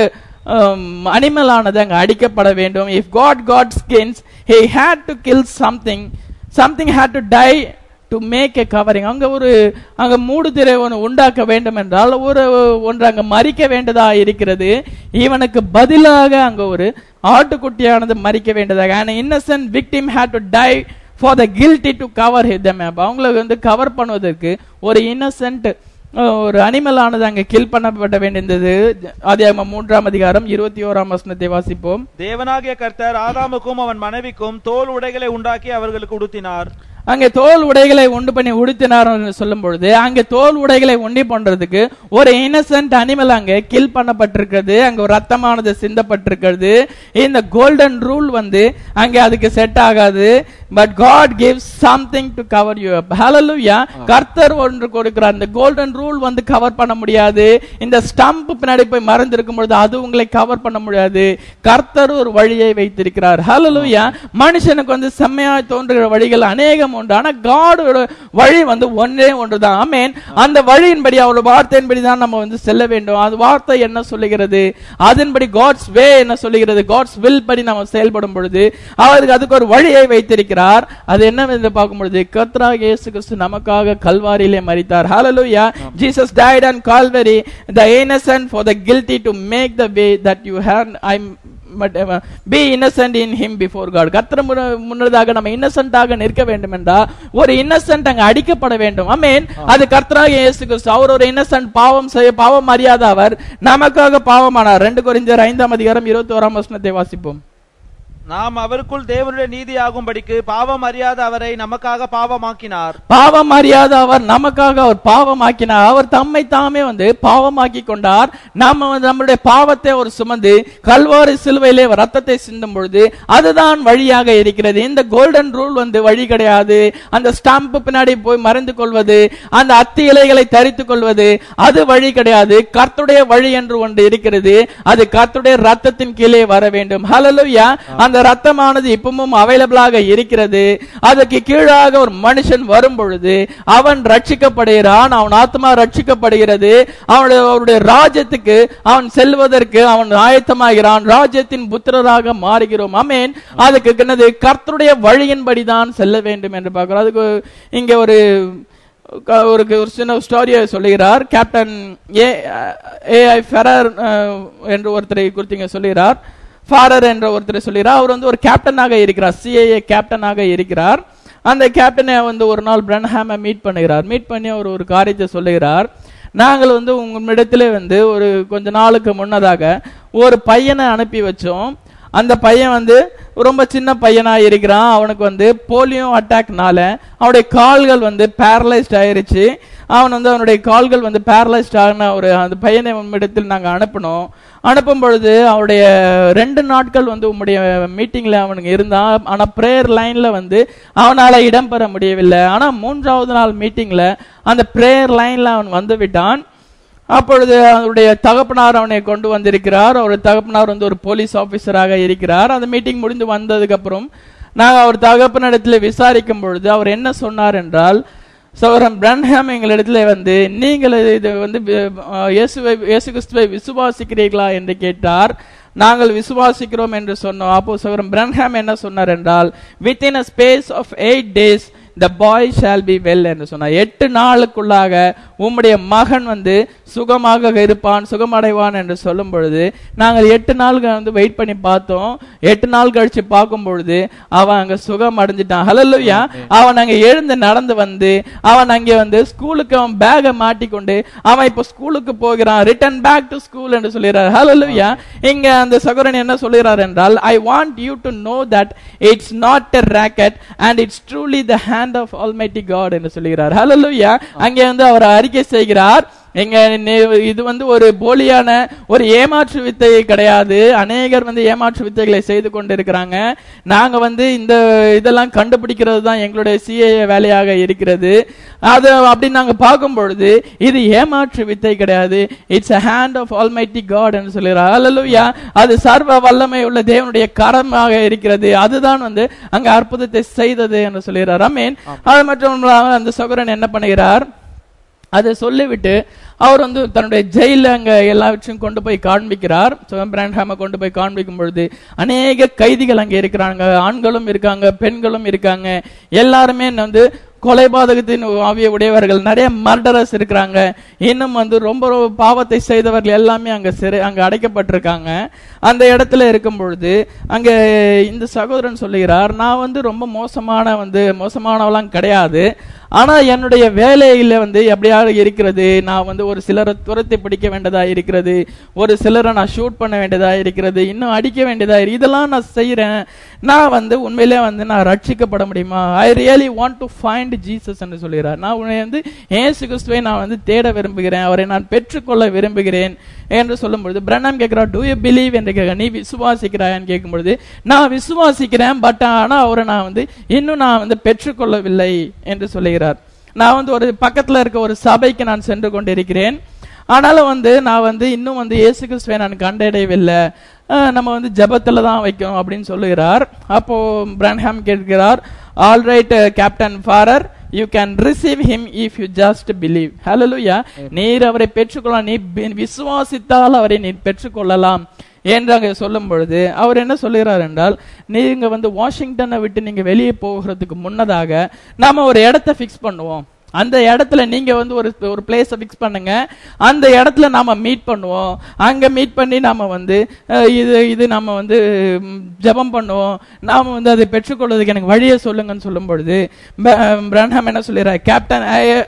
அனிமல் ஆனது அங்க அடிக்கப்பட வேண்டும் if God got skins he had to kill something something had to die to make a covering அங்க ஒரு அங்க மூடுதிரை ஒன்று உண்டாக்க வேண்டும் என்றால் ஒரு ஒன்று அங்க மறிக்க வேண்டியதா இருக்கிறது இவனுக்கு பதிலாக அங்க ஒரு ஆட்டுக்குட்டியானது மறிக்க வேண்டியதாக an innocent victim had to die for the guilty to cover them அப்ப அவங்களை வந்து கவர் பண்ணுவதற்கு ஒரு இன்னசென்ட் ஒரு அனிமல் ஆனது அங்க கில் பண்ணப்பட வேண்டியது ஆதியாகமம் மூன்றாம் அதிகாரம் இருபத்தி ஓராம் வசனத்தை வாசிப்போம் தேவனாகிய கர்த்தர் ஆதாமுக்கும் அவன் மனைவிக்கும் தோல் உடைகளை உண்டாக்கி அவர்களுக்கு உடுத்தினார் அங்கே தோல் உடைகளை உண்டு பண்ணி உடுத்தினார் என்று சொல்லும் பொழுது அங்கே தோல் உடைகளை உண்டி பண்றதுக்கு ஒரு இன்னசென்ட் அனிமல் அங்கே கில் பண்ணப்பட்டிருக்கிறது அங்க ஒரு ரத்தமானது சிந்தப்பட்டிருக்கிறது இந்த கோல்டன் ரூல் வந்து அங்கே அதுக்கு செட் ஆகாது but God gives something to cover you up hallelujah கர்த்தர் ஒன்று கொடுக்கிறார் இந்த கோல்டன் ரூல் வந்து கவர் பண்ண முடியாது இந்த ஸ்டம்ப் பின்னாடி போய் மறந்திருக்கும் பொழுது அது உங்களை கவர் பண்ண முடியாது கர்த்தர் ஒரு வழியை வைத்திருக்கிறார் ஹalleluya மனுஷனுக்கு வந்து செம்மையாய் தோன்றுகிற வழிகள் அநேகம் உண்டு ஆனா காடோட வழி வந்து ஒன்றே ஒன்றுதான் ஆமென் அந்த வழியின்படி அவருடைய வார்த்தையின்படி தான் நம்ம வந்து செல்ல வேண்டும் அது வார்த்தை என்ன சொல்லுகிறது அதன்படி காட்ஸ் வே என்ன சொல்லுகிறது காட்ஸ் வில் படி நம்ம செயல்படும் பொழுது அவருக்கு அதுக்கு ஒரு வழியை வைத்திருக்கிறார் அது என்னவென்று பார்க்கும் பொழுது கர்த்தராகிய இயேசு கிறிஸ்து நமக்காக கல்வாரியிலே மரித்தார் ஹalleluya Jesus died on Calvary the innocent for the guilty to make the way that you had I but uh, be innocent in him before God கர்த்தர் முன்ன- முன்னதாக நம்ம இன்னசென்ட்டாக நிற்க வேண்டும் என்றால் ஒரு இன்னசென்ட் அங்க அடிக்கப்பட வேண்டும் அமேன் அது கர்த்தராக இயேசு கிறிஸ்து அவர் ஒரு இன்னசென்ட் பாவம் செய்ய பாவம் அறியாத அவர் நமக்காக பாவமானார் ரெண்டு கொரிந்தியர் ஐந்தாம் அதிகாரம் இருபத்தி ஓராம் வசனத்தை வாசிப்போம் நாம் அவருக்குள் தேவனுடைய நீதியாகும்படிக்கு பாவம் அறியாத அவரை நமக்காக பாவமாக்கினார் பாவம் அறியாத அவர் நமக்காக அவர் பாவமாக்கினார் அவர் தம்மை தாமே வந்து பாவமாக்கி கொண்டார் நாம வந்து நம்முடைய பாவத்தை அவர் சுமந்து கல்வாரி சிலுவையிலே அவர் ரத்தத்தை சிந்தும் பொழுது அதுதான் வழியாக இருக்கிறது இந்த கோல்டன் ரூல் வந்து வழி கிடையாது அந்த ஸ்டாம்ப் பின்னாடி போய் மறைந்து கொள்வது அந்த அத்தி இலைகளை தரித்துக் கொள்வது அது வழி கிடையாது கர்த்தருடைய வழி என்று ஒன்று இருக்கிறது அது கர்த்தருடைய ரத்தத்தின் கீழே வர வேண்டும் ஹalleluya அந்த ரத்தமானது இப்பவும் அவைலபிளாக இருக்கிறது அதுக்கு கீழாக ஒரு மனுஷன் வரும் பொழுது அவன் ரட்சிக்கப்படுகிறான் அவன் ஆத்மா ரட்சிக்கப்படுகிறது அவனுடைய அவருடைய ராஜ்யத்துக்கு அவன் செல்வதற்கு அவன் ஆயத்தமாகிறான் ராஜ்யத்தின் புத்திரராக மாறுகிறோம் அமேன் அதுக்கு என்னது கர்த்தருடைய வழியின்படி தான் செல்ல வேண்டும் என்று பார்க்கிறோம் அதுக்கு இங்க ஒரு க- ஒரு ஒரு சின்ன ஸ்டோரியை சொல்லுகிறார் captain A AI Farrar ah, என்று ஒருத்தரை குறித்து இங்க சொல்லுகிறார் ஃபாரர் என்ற ஒருத்தரை சொல்லுகிறார் அவர் வந்து ஒரு கேப்டனாக இருக்கிறார் சிஏஏ கேப்டனாக இருக்கிறார் அந்த கேப்டனை வந்து ஒரு நாள் பிரன்ஹாமை மீட் பண்ணுகிறார் மீட் பண்ணி அவர் ஒரு காரியத்தை சொல்லுகிறார் நாங்கள் வந்து உங்களிடத்திலே வந்து ஒரு கொஞ்ச நாளுக்கு முன்னதாக ஒரு பையனை அனுப்பி வச்சோம் அந்த பையன் வந்து ரொம்ப சின்ன பையனா இருக்கிறான் அவனுக்கு வந்து போலியோ அட்டாக்னால அவனுடைய கால்கள் வந்து பேரலைஸ்ட் ஆயிருச்சு அவன் வந்து அவனுடைய கால்கள் வந்து பேரலைஸ்ட் ஆகின ஒரு அந்த பையனை உம்மிடத்தில் நாங்கள் அனுப்பினோம் அனுப்பும் பொழுது அவருடைய ரெண்டு நாட்கள் வந்து உம்முடைய மீட்டிங்ல அவனுக்கு இருந்தான் ஆனா ப்ரேயர் லைன்ல வந்து அவனால இடம் பெற முடியவில்லை ஆனா மூன்றாவது நாள் மீட்டிங்ல அந்த ப்ரேயர் லைன்ல அவன் வந்து விட்டான் அப்பொழுது அவருடைய தகப்பனார் அவனை கொண்டு வந்திருக்கிறார் அவருடைய தகப்பனார் வந்து ஒரு போலீஸ் ஆபீசராக இருக்கிறார் அந்த மீட்டிங் முடிந்து வந்ததுக்கு அப்புறம் நாங்கள் அவர் தகப்பனிடத்தில் விசாரிக்கும் பொழுது அவர் என்ன சொன்னார் என்றால் சௌரன் பிரன்ஹாம் எங்களிடத்துல வந்து நீங்கள் இது வந்து வி- அஹ் இயேசுவை இயேசு கிறிஸ்துவை விசுவாசிக்கிறீர்களா என்று கேட்டார் நாங்கள் விசுவாசிக்கிறோம் என்று சொன்னோம் அப்போ சௌரன் பிரன்ஹாம் என்ன சொன்னார் என்றால் within a space of eight days the boy shall be well என்று சொன்னார் எட்டு நாளுக்குள்ளாக உம்முடைய மகன் வந்து சுகமாக இருப்பான் சுகமடைவான் என்று சொல்லும் பொழுது நாங்கள் எட்டு நாள்கள் வந்து வெயிட் பண்ணி பார்த்தோம் எட்டு நாள் கழிச்சு பார்க்கும் பொழுது அவன் அங்க சுகம் அடைஞ்சிட்டான் ஹலல்லுயா அவன் அங்க எழுந்து நடந்து வந்து அவன் அங்கே வந்து ஸ்கூலுக்கு அவன் பேகை மாட்டிக்கொண்டு அவன் இப்போ ஸ்கூலுக்கு போகிறான் ரிட்டர்ன் பேக் டு ஸ்கூல் என்று சொல்கிறார் ஹலல்லுயா இங்க அந்த சகோதரன் என்ன சொல்கிறார் என்றால் I want you to know that it's not a racket and it's truly the hand of Almighty God என்று சொல்கிறார் ஹalleluya அங்கே வந்து அவர் அறிக்கை செய்கிறார் எங்க நே- இது வந்து ஒரு போலியான ஒரு ஏமாற்று வித்தை கிடையாது அநேகர் வந்து ஏமாற்று வித்தைகளை செய்து கொண்டிருக்கிறாங்க நாங்க வந்து இந்த இதெல்லாம் கண்டுபிடிக்கிறது தான் எங்களுடைய சிஏஏ வேலையாக இருக்கிறது அது அப்படி நாங்க பார்க்கும் பொழுது இது ஏமாற்று வித்தை கிடையாது it's a hand of almighty god என்று சொல்கிறார் ஹalleluya அது சர்வ வல்லமை உள்ள தேவனுடைய கரமாக இருக்கிறது அதுதான் வந்து அங்க அற்புதத்தை செய்தது என்று சொல்கிறார் அமீன் அது மட்டும் இல்லாமல் அந்த சகோதரன் என்ன பண்ணுகிறார் அதை சொல்லிவிட்டு அவர் வந்து தன்னுடைய ஜெயில அங்க எல்லாவற்றையும் கொண்டு போய் காண்பிக்கிறார் பிராண்ட்ஹாம கொண்டு போய் காண்பிக்கும் பொழுது அநேக கைதிகள் அங்க இருக்கிறாங்க ஆண்களும் இருக்காங்க பெண்களும் இருக்காங்க எல்லாருமே வந்து கொலைபாதகத்தின் ஆவிய உடையவர்கள் நிறைய மர்டரஸ் இருக்கிறாங்க இன்னும் வந்து ரொம்ப ரொம்ப பாவத்தை செய்தவர்கள் எல்லாமே அங்க சிறை அங்க அடைக்கப்பட்டிருக்காங்க அந்த இடத்துல இருக்கும் பொழுது அங்க இந்த சகோதரன் சொல்லுகிறார் நான் வந்து ரொம்ப மோசமான வந்து மோசமானவெல்லாம் கிடையாது ஆனா என்னுடைய வேலையில வந்து எப்படியாவது இருக்கிறது நான் வந்து ஒரு சிலரை துரத்தி பிடிக்க வேண்டியதா இருக்கிறது ஒரு சிலரை நான் ஷூட் பண்ண வேண்டியதா இருக்கிறது இன்னும் அடிக்க வேண்டியதா இருக்கு இதெல்லாம் நான் செய்யறேன் நான் வந்து உண்மையிலே வந்து நான் ரட்சிக்கப்பட முடியுமா I really want to find Jesus என்று சொல்கிறார் நான் உன்னை வந்து ஏசு கிறிஸ்துவை நான் வந்து தேட விரும்புகிறேன் அவரை நான் பெற்றுக்கொள்ள விரும்புகிறேன் என்று சொல்லும்பொழுது பிரண்ணம் கேட்கிறார் டூ யூ பிலீவ் என்று கேட்க நீ விசுவாசிக்கிறாயான்னு கேட்கும்பொழுது நான் விசுவாசிக்கிறேன் பட் ஆனா அவரை நான் வந்து இன்னும் நான் வந்து பெற்றுக்கொள்ளவில்லை என்று சொல்லுகிறார் நான் வந்து ஒரு பக்கத்துல இருக்க ஒரு சபைக்கு நான் சென்று கொண்டிருக்கிறேன் ஆனாலும் வந்து நான் வந்து இன்னும் வந்து இயேசு கிறிஸ்துவை நான் கண்டடையவில்லை அஹ் நம்ம வந்து ஜெபத்துல தான் வைக்கணும் அப்படின்னு சொல்லுகிறார் அப்போ பிரன்ஹாம் கேட்கிறார் all right captain Farrar you can receive him if you just believe hallelujah நீர் அவரை பெற்றுக்கொள்ளலாம் நீ பி- விசுவாசித்தால் அவரை நீ பெற்றுக்கொள்ளலாம் என்று அங்கே சொல்லும் பொழுது அவர் என்ன சொல்லுகிறார் என்றால் நீங்க வந்து வாஷிங்டனை விட்டு நீங்க வெளியே போகிறதுக்கு முன்னதாக நாம ஒரு இடத்தை ஃபிக்ஸ் பண்ணுவோம் அந்த இடத்துல நீங்க வந்து ஒரு ஒரு பிளேஸை ஃபிக்ஸ் பண்ணுங்க அந்த இடத்துல நாம மீட் பண்ணுவோம் அங்க மீட் பண்ணி நாம வந்து அஹ், இது இது நாம வந்து ம், ஜெபம் பண்ணுவோம் நாம வந்து அதை பெற்றுக்கொள்வதற்கு எனக்கு வழியை சொல்லுங்கன்னு சொல்லும் பொழுது பிரன்ஹாம் என்ன சொல்லிடுறார் captain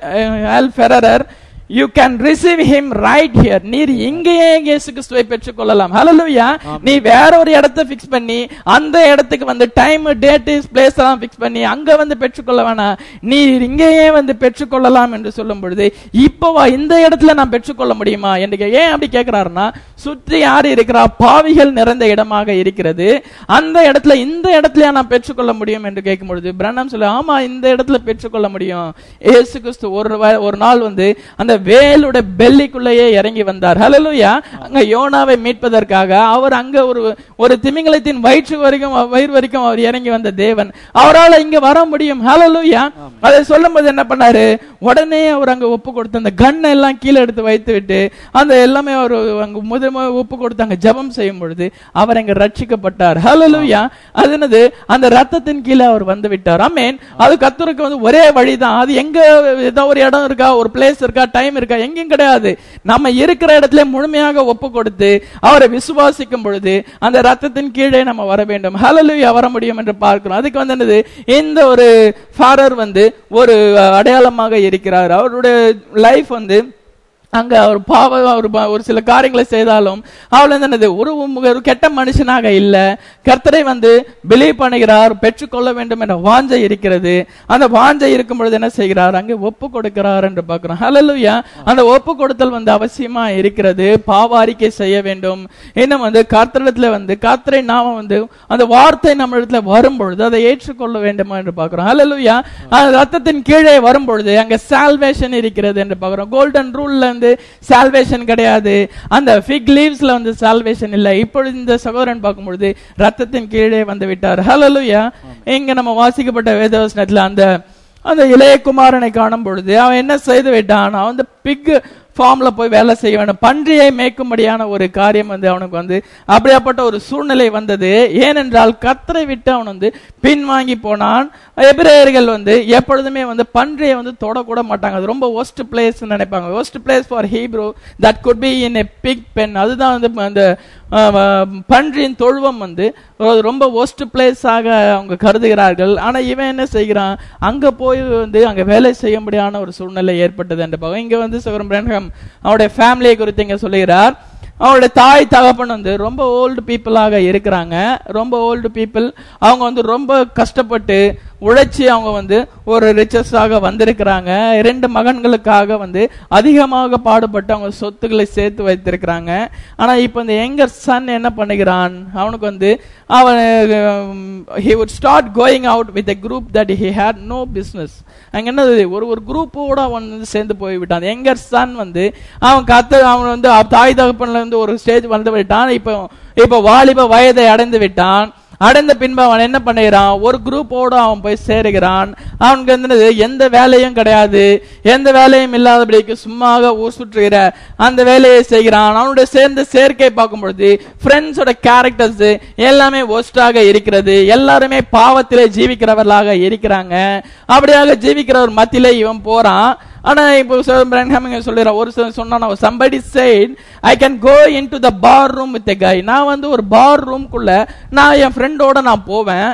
Al Farrar you can receive him right here நீர் இங்கேயே இயேசு கிறிஸ்துவை பெற்றுக்கொள்ளலாம் ஹalleluya நீ வேற ஒரு இடத்தை ஃபிக்ஸ் பண்ணி அந்த இடத்துக்கு வந்து டைம் டேட் பிளேஸ் எல்லாம் ஃபிக்ஸ் பண்ணி அங்க வந்து பெற்றுக்கொள்ள வேணாம் நீ இங்கேயே வந்து பெற்றுக்கொள்ளலாம் என்று சொல்லும் பொழுது இப்போவா இந்த இடத்துல நான் பெற்றுக்கொள்ள முடியுமா என்று கே- ஏன் அப்படி கேட்கிறாருன்னா சுற்றி யார் இருக்கிறா பாவிகள் நிறைந்த இடமாக இருக்கிறது அந்த இடத்துல இந்த இடத்துல நான் பெற்றுக்கொள்ள முடியும் என்று கேட்கும் பொழுது பிரண்ணம் சொல்ல ஆமா இந்த இடத்துல பெற்றுக்கொள்ள முடியும் இயேசு கிறிஸ்து ஒரு வ- ஒரு நாள் வந்து அந்த வேலுடைய பெல்லிக்குள்ளேயே இறங்கி வந்தார் ஹalleluya அங்க யோனாவை மீட்பதற்காக அவர் அங்க ஒரு ஒரு திமிங்கலத்தின் வயிற்று வரைக்கும் வயிறு வரைக்கும் அவர் இறங்கி வந்த தேவன் அவரால இங்க வர முடியும் ஹalleluya அதை சொல்லும்போது என்ன பண்ணாரு உடனே அவர் அங்க ஒப்பு கொடுத்து அந்த கண்ணை எல்லாம் கீழே எடுத்து வைத்து விட்டு அந்த எல்லாமே அவர் அங்க முதல்ல ஒப்பு கொடுத்து அங்க ஜெபம் செய்யும் பொழுது அவர் அங்க ரட்சிக்கப்பட்டார் ஹalleluya அது என்னது அந்த ரத்தத்தின் கீழே அவர் வந்து விட்டார் ஆமென் அது கத்தருக்கு வந்து ஒரே வழிதான் அது எங்க ஏதோ ஒரு இடம் இருக்கா ஒரு பிளேஸ் இருக்கா டைம் இருக்கா எங்கேயும் கிடையாது நம்ம இருக்கிற இடத்துல முழுமையாக ஒப்பு கொடுத்து அவரை விசுவாசிக்கும் பொழுது அந்த ரத்தத்தின் கீழே நம்ம வர வேண்டும் ஹalleluya வர முடியும் என்று பார்க்கிறோம் அதுக்கு வந்து என்னது இந்த ஒரு ஃபாரர் வந்து ஒரு அடையாளமாக இருக்கிறார் அவருடைய லைஃப் வந்து அங்க அவர் பாவ அவர் ப- ஒரு சில காரியங்களை செய்தாலும் அவள் வந்து என்னது ஒரு ஒரு கெட்ட மனுஷனாக இல்ல கர்த்தரை வந்து பிலீவ் பண்ணுகிறார் பெற்றுக்கொள்ள வேண்டும் என்ற வாஞ்சை இருக்கிறது அந்த வாஞ்சை இருக்கும் பொழுது என்ன செய்கிறார் அங்கே ஒப்பு கொடுக்கிறார் என்று பார்க்கிறோம் ஹalleluya அந்த ஒப்பு கொடுத்தல் வந்து அவசியமா இருக்கிறது பாவ அறிக்கை செய்ய வேண்டும் இன்னும் வந்து கர்த்தரிடத்துல வந்து கர்த்தரை நாம வந்து அந்த வார்த்தை நம்ம இடத்துல வரும் பொழுது அதை ஏற்றுக்கொள்ள வேண்டுமா என்று பார்க்கிறோம் ஹalleluya அந்த ரத்தத்தின் கீழே வரும் பொழுது அங்க சால்வேஷன் இருக்கிறது என்று பார்க்கிறோம் கோல்டன் ரூல்ல வந்து சால்வேஷன் கிடையாது அந்த ஃபிக் லீவ்ஸ்ல வந்து சால்வேஷன் இல்லை இப்பொழுது இந்த சகோதரன் பார்க்கும்பொழுது ரத்தத்தின் கீழே வந்து விட்டார் ஹalleluya இங்க நம்ம வாசிக்கப்பட்ட வேதவசனத்துல அந்த அந்த இளைய குமாரனை காணும் பொழுது அவன் என்ன செய்து விட்டான் அவன் வந்து பிக் ஃபார்ம்ல போய் வேலை செய்ய வேண்டும் பன்றியை மேய்க்கும்படியான ஒரு காரியம் வந்து அவனுக்கு வந்து அப்படியாப்பட்ட ஒரு சூழ்நிலை வந்தது ஏனென்றால் கத்தரை விட்டு அவன் வந்து பின்வாங்கி போனான் எபிரேயர்கள் வந்து எப்பொழுதுமே வந்து பன்றியை வந்து தொடக்கூட மாட்டாங்க அது ரொம்ப ஒஸ்ட் பிளேஸ் நினைப்பாங்க worst place for Hebrew that could be in a pig pen அதுதான் வந்து அந்த அஹ், அஹ், பன்றியின் தொழுவம் வந்து ஒரு ரொம்ப ஒஸ்ட் பிளேஸாக அவங்க கருதுகிறார்கள் ஆனா இவன் என்ன செய்கிறான் அங்க போய் வந்து அங்க வேலை செய்யும்படியான ஒரு சூழ்நிலை ஏற்பட்டது என்று பார்க்க இங்க வந்து சிவரம் பிரேன்ஹாம் அவருடைய ஃபேமிலியை குறித்து இங்க சொல்லுகிறார் அவருடைய தாய் தகப்பன் வந்து ரொம்ப ஓல்டு பீப்புளாக இருக்கிறாங்க ரொம்ப ஓல்டு பீப்புள் அவங்க வந்து ரொம்ப கஷ்டப்பட்டு உழைச்சி அவங்க வந்து ஒரு ரிச்சஸாக வந்திருக்கிறாங்க இரண்டு மகன்களுக்காக வந்து அதிகமாக பாடுபட்டு அவங்க சொத்துக்களை சேர்த்து வைத்திருக்கிறாங்க ஆனா இப்போ இந்த எங்கர் சன் என்ன பண்ணுகிறான் அவனுக்கு வந்து அவன் he would start going out with a group that he had no business அங்க என்னது ஒரு ஒரு குரூப்போட அவன் வந்து சேர்ந்து போய் விட்டான் எங்கர் சன் வந்து அவன் கத்த அவன் வந்து அவ- தாய் தகப்பன்ல இருந்து ஒரு ஸ்டேஜ் வந்து விட்டான் இப்போ இப்போ வாலிப வயதை அடைந்து விட்டான் அடைந்த பின்பு அவன் என்ன பண்ணுகிறான் ஒரு குரூப்போட அவன் போய் சேருகிறான் அவனுக்கு வந்து என்னது, எந்த வேலையும் கிடையாது எந்த வேலையும் இல்லாதபடிக்கு சும்மாக ஊர் சுற்றுகிற அந்த வேலையை செய்கிறான் அவனுடைய சேர்ந்த சேர்க்கை பார்க்கும் பொழுது ஃப்ரெண்ட்ஸோட கேரக்டர்ஸ் எல்லாமே ஒஸ்டாக இருக்கிறது எல்லாருமே பாவத்திலே ஜீவிக்கிறவர்களாக இருக்கிறாங்க அப்படியாக ஜீவிக்கிறவர் மத்தியிலே இவன் போறான் ஆனா இப்போ பிரன்ஹாமிங்க சொல்லிடுறான் ஒரு சிலர் சொன்னா somebody said I can go into the bar room with guy நான் வந்து ஒரு பார் ரூம்குள்ள நான் என் ஃப்ரெண்டோட நான் போவேன்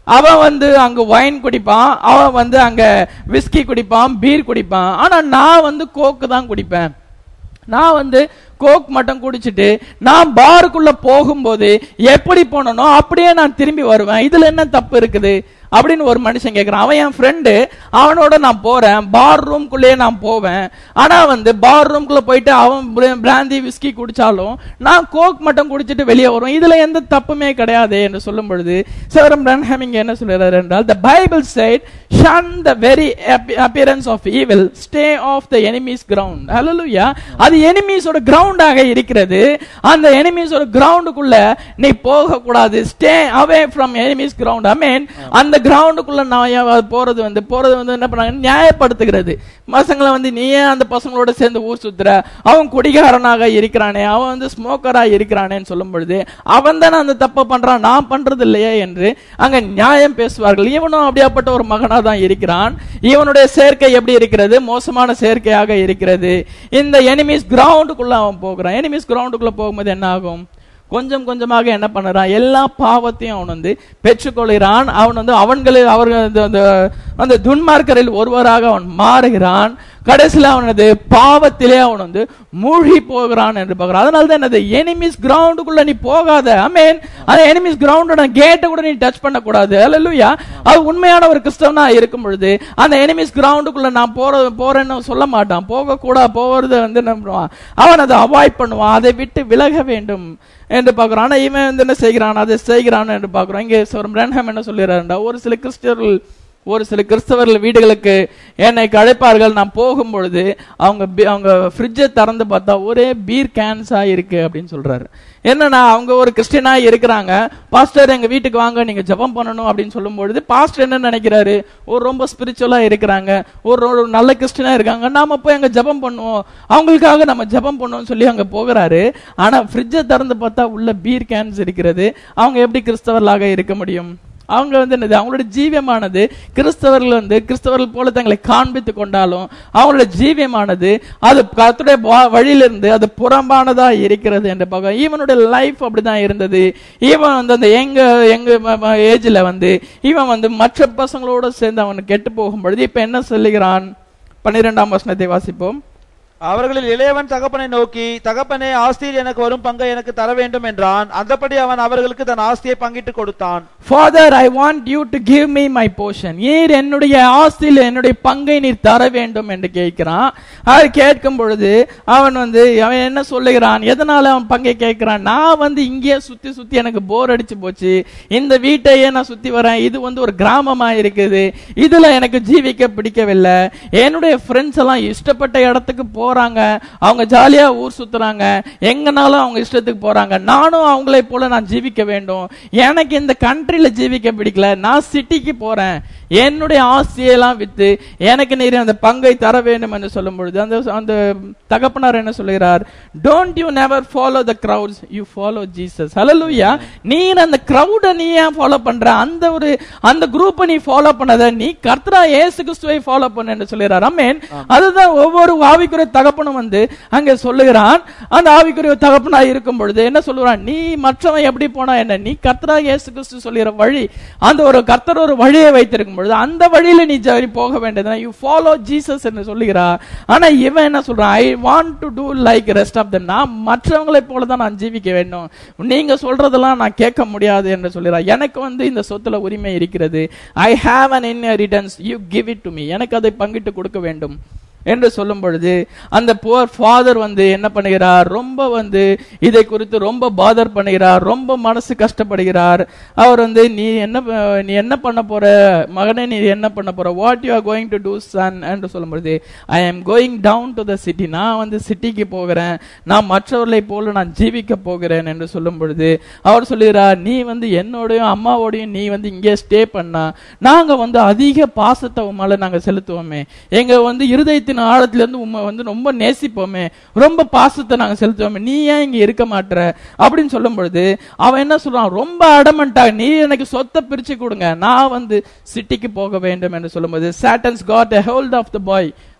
அவன் வந்து அங்க ஒயின் குடிப்பான் அவன் வந்து அங்க விஸ்கி குடிப்பான் பீர் குடிப்பான் ஆனா நான் வந்து கோக்கு தான் குடிப்பேன் நான் வந்து கோக் மட்டும் குடிச்சிட்டு நான் பாருக்குள்ள போகும்போது எப்படி போனனோ அப்படியே நான் திரும்பி வருவேன் இதுல என்ன தப்பு இருக்குது அப்படின்னு ஒரு மனுஷன் கேட்கிறான் அவன் என் ஃப்ரெண்டு அவனோட நான் போறேன் பார் ரூம்குள்ளேயே நான் போவேன் ஆனா வந்து பார் ரூம்குள்ள போயிட்டு அவன் பிராந்தி விஸ்கி குடிச்சாலும் நான் கோக் மட்டும் குடிச்சிட்டு வெளியே வருவேன் இதுல எந்த தப்புமே கிடையாது என்று சொல்லும் பொழுது சவரம் பிரன்ஹமிங் என்ன சொல்றாரு என்றால் the bible said shun the very ap- appearance of evil stay off the enemy's ground hallelujah அது எனிமீஸோட கிரவுண்டாக இருக்கிறது அந்த எனிமீஸோட கிரவுண்டுக்குள்ள நீ போக கூடாது stay away from enemies ground I mean அந்த கிரவுண்டுக்குள்ள நான் ஏன் அது போறது வந்து போறது வந்து என்ன பண்ணாங்க நியாயப்படுத்துகிறது பசங்களை வந்து நீ ஏன் அந்த பசங்களோட சேர்ந்து ஊர் சுத்துற அவன் குடிகாரனாக இருக்கிறானே அவன் வந்து ஸ்மோக்கரா இருக்கிறானேன்னு சொல்லும் பொழுது அவன் தானே அந்த தப்பை பண்றான் நான் பண்றது இல்லையே என்று அங்க நியாயம் பேசுவார்கள் இவனும் அப்படியாப்பட்ட ஒரு மகனா தான் இருக்கிறான் இவனுடைய சேர்க்கை எப்படி இருக்கிறது மோசமான சேர்க்கையாக இருக்கிறது இந்த எனிமீஸ் கிரவுண்டுக்குள்ள அவன் போகிறான் எனிமீஸ் கிரவுண்டுக்குள்ள போகும்போது என்ன ஆகும் கொஞ்சம் கொஞ்சமாக என்ன பண்ணுறான் எல்லா பாவத்தையும் அவன் வந்து பெற்றுக்கொள்கிறான் அவன் வந்து அவன்களில் அவர்கள் அந்த- அந்த அந்த துன்மார்க்கரில் ஒருவராக அவன் மாறுகிறான் கடைசியில் அவனது பாவத்திலே அவன் வந்து மூழ்கி போகிறான் என்று பார்க்கிறான் அதனால தான் என்னது எனிமிஸ் கிரவுண்டுக்குள்ள நீ போகாத ஐ மீன் அந்த எனிமிஸ் கிரவுண்டோட கேட்டை கூட நீ டச் பண்ணக்கூடாது அல்லா அது உண்மையான ஒரு கிறிஸ்தவனா இருக்கும் பொழுது அந்த எனிமிஸ் கிரவுண்டுக்குள்ள நான் போற போறேன்னு சொல்ல மாட்டான் போக கூட போறது வந்து என்ன பண்ணுவான் அவன் அதை அவாய்ட் பண்ணுவான் அதை விட்டு விலக வேண்டும் என்று பார்க்கிறோம் ஆனா இவன் வந்து என்ன செய்கிறான் அதை செய்கிறான் என்று பார்க்கிறோம் இங்கே பிரன்ஹம் என்ன சொல்லுறாருண்டா ஒரு சில கிறிஸ்டியர்கள் ஒரு சில கிறிஸ்தவர்கள் வீடுகளுக்கு என்னை அழைப்பார்கள் நான் போகும் பொழுது அவங்க பி- அவங்க ஃப்ரிட்ஜை திறந்து பார்த்தா ஒரே பீர் கேன்ஸா இருக்கு அப்படின்னு சொல்றாரு என்னன்னா அவங்க ஒரு கிறிஸ்டியனா இருக்கிறாங்க பாஸ்டர் எங்க வீட்டுக்கு வாங்க நீங்க ஜெபம் பண்ணணும் அப்படின்னு சொல்லும் பொழுது பாஸ்டர் என்ன நினைக்கிறாரு ஒரு ரொம்ப ஸ்பிரிச்சுவலா இருக்கிறாங்க ஒரு ஒரு நல்ல கிறிஸ்டியனா இருக்காங்க நாம போய் அங்க ஜெபம் பண்ணுவோம் அவங்களுக்காக நம்ம ஜெபம் பண்ணுவோம்னு சொல்லி அங்க போகிறாரு ஆனா ஃப்ரிட்ஜை திறந்து பார்த்தா உள்ள பீர் கேன்ஸ் இருக்கிறது அவங்க எப்படி கிறிஸ்தவர்களாக இருக்க முடியும் அவங்க வந்து என்னது அவங்களோட ஜீவியமானது கிறிஸ்தவர்கள் வந்து கிறிஸ்தவர்கள் போல தங்களை காண்பித்து கொண்டாலும் அவங்களோட ஜீவியமானது அது கர்த்தருடைய வா- வழியிலிருந்து அது புறம்பானதா இருக்கிறது என்று பார்க்க இவனுடைய லைஃப் அப்படிதான் இருந்தது இவன் வந்து அந்த எங்க எங்க ஏஜ்ல வந்து இவன் வந்து மற்ற பசங்களோட சேர்ந்து அவன் கெட்டு போகும் பொழுது இப்ப என்ன சொல்லுகிறான் பன்னிரெண்டாம் வசனத்தை வாசிப்போம் அவர்களில் இளையவன் தகப்பனை நோக்கி தகப்பனே ஆஸ்தியில் எனக்கு வரும் பங்கை எனக்கு தர வேண்டும் என்றான் அந்தபடி அவன் அவர்களுக்கு தன் ஆஸ்தியை பங்கிட்டு கொடுத்தான் father I want you to give me my portion நீர் என்னுடைய ஆஸ்தியில் என்னுடைய பங்கை நீர் தர வேண்டும் என்று கேட்கிறான் அது கேட்கும் பொழுது அவன் வந்து அவன் என்ன சொல்லுகிறான் எதனால அவன் பங்கை கேட்கிறான் நான் வந்து இங்கேயே சுத்தி சுத்தி எனக்கு போர் அடிச்சு போச்சு இந்த வீட்டையே நான் சுத்தி வரேன் இது வந்து ஒரு கிராமமா இருக்குது இதுல எனக்கு ஜீவிக்க பிடிக்கவில்லை என்னுடைய ஃப்ரெண்ட்ஸ் எல்லாம் இஷ்டப்பட்ட இடத்துக்கு போறாங்க அவங்க ஜாலியா ஊர் சுத்துறாங்க எங்கனாலும் அவங்க இஷ்டத்துக்கு போறாங்க நானும் அவங்களை போல நான் ஜீவிக்க வேண்டும் எனக்கு இந்த கண்ட்ரில ஜீவிக்க பிடிக்கல நான் சிட்டிக்கு போறேன் என்னுடைய ஆசையெல்லாம் வித்து எனக்கு நீர் அந்த பங்கை தர வேண்டும் என்று சொல்லும் பொழுது அந்த அந்த தகப்பனார் என்ன சொல்லுகிறார் don't you never follow the crowds you follow Jesus hallelujah நீர் அந்த crowd நீ ஏன் ஃபாலோ பண்ற அந்த ஒரு அந்த குரூப்பை நீ ஃபாலோ பண்ணாத நீ கர்த்தரா இயேசு கிறிஸ்துவை ஃபாலோ பண்ணு என்று சொல்லுகிறார் ஆமென் அதுதான் ஒவ்வொரு ஆவிக்குரிய தகப்பனும் வந்து அங்க சொல்லுகிறான் அந்த ஆவிக்குரிய தகப்பனா இருக்கும் பொழுது என்ன சொல்லுறான் நீ மற்றவன் எப்படி போனா என்ன நீ கர்த்தரா இயேசு கிறிஸ்து சொல்லுகிற வழி அந்த ஒரு கர்த்தர் ஒரு வழியை வைத்திருக்கும் பொழுது அந்த வழியில நீ ஜ- போக வேண்டியது யூ ஃபாலோ ஜீசஸ் என்று சொல்லுகிறார் ஆனா இவன் என்ன சொல்றான் I want to do like rest of the நான் மற்றவங்களைப் போல தான் நான் ஜீவிக்க வேண்டும் நீங்க சொல்றதெல்லாம் நான் கேட்க முடியாது என்று சொல்லுகிறார் எனக்கு வந்து இந்த சொத்துல உரிமை இருக்கிறது I have an inheritance you give it to me எனக்கு அதை பங்கிட்டு கொடுக்க வேண்டும் என்று சொல்லும் பொழுது அந்த புவர் ஃபாதர் வந்து என்ன பண்ணுகிறார் ரொம்ப வந்து இதை குறித்து ரொம்ப பாதர் பண்ணுகிறார் ரொம்ப மனசு கஷ்டப்படுகிறார் அவர் வந்து நீ என்ன ப- நீ என்ன பண்ண போற மகனே நீ என்ன பண்ண போற what you are going to do son என்று சொல்லும் பொழுது I am going down to the city நான் வந்து சிட்டிக்கு போகிறேன் நான் மற்றவர்களை போல நான் ஜீவிக்க போகிறேன் என்று சொல்லும் பொழுது அவர் சொல்லுகிறார் நீ வந்து என்னோடையும் அம்மாவோடையும் நீ வந்து இங்கே ஸ்டே பண்ணா நாங்க வந்து அதிக பாசத்தை உன் மேல நாங்க செலுத்துவோமே எங்க வந்து இருதயத்தின் ஆழத்துல இருந்து உண்மை வந்து ரொம்ப நேசிப்போமே ரொம்ப பாசத்தை நாங்க செலுத்துவோமே நீ ஏன் இங்க இருக்க மாட்ற அப்படின்னு சொல்லும் பொழுது அவன் என்ன சொல்றான் ரொம்ப அடமண்டா நீ எனக்கு சொத்தை பிரிச்சு கொடுங்க நான் வந்து சிட்டிக்கு போக வேண்டும் என்று சொல்லும்போது Satan's got a hold of the boy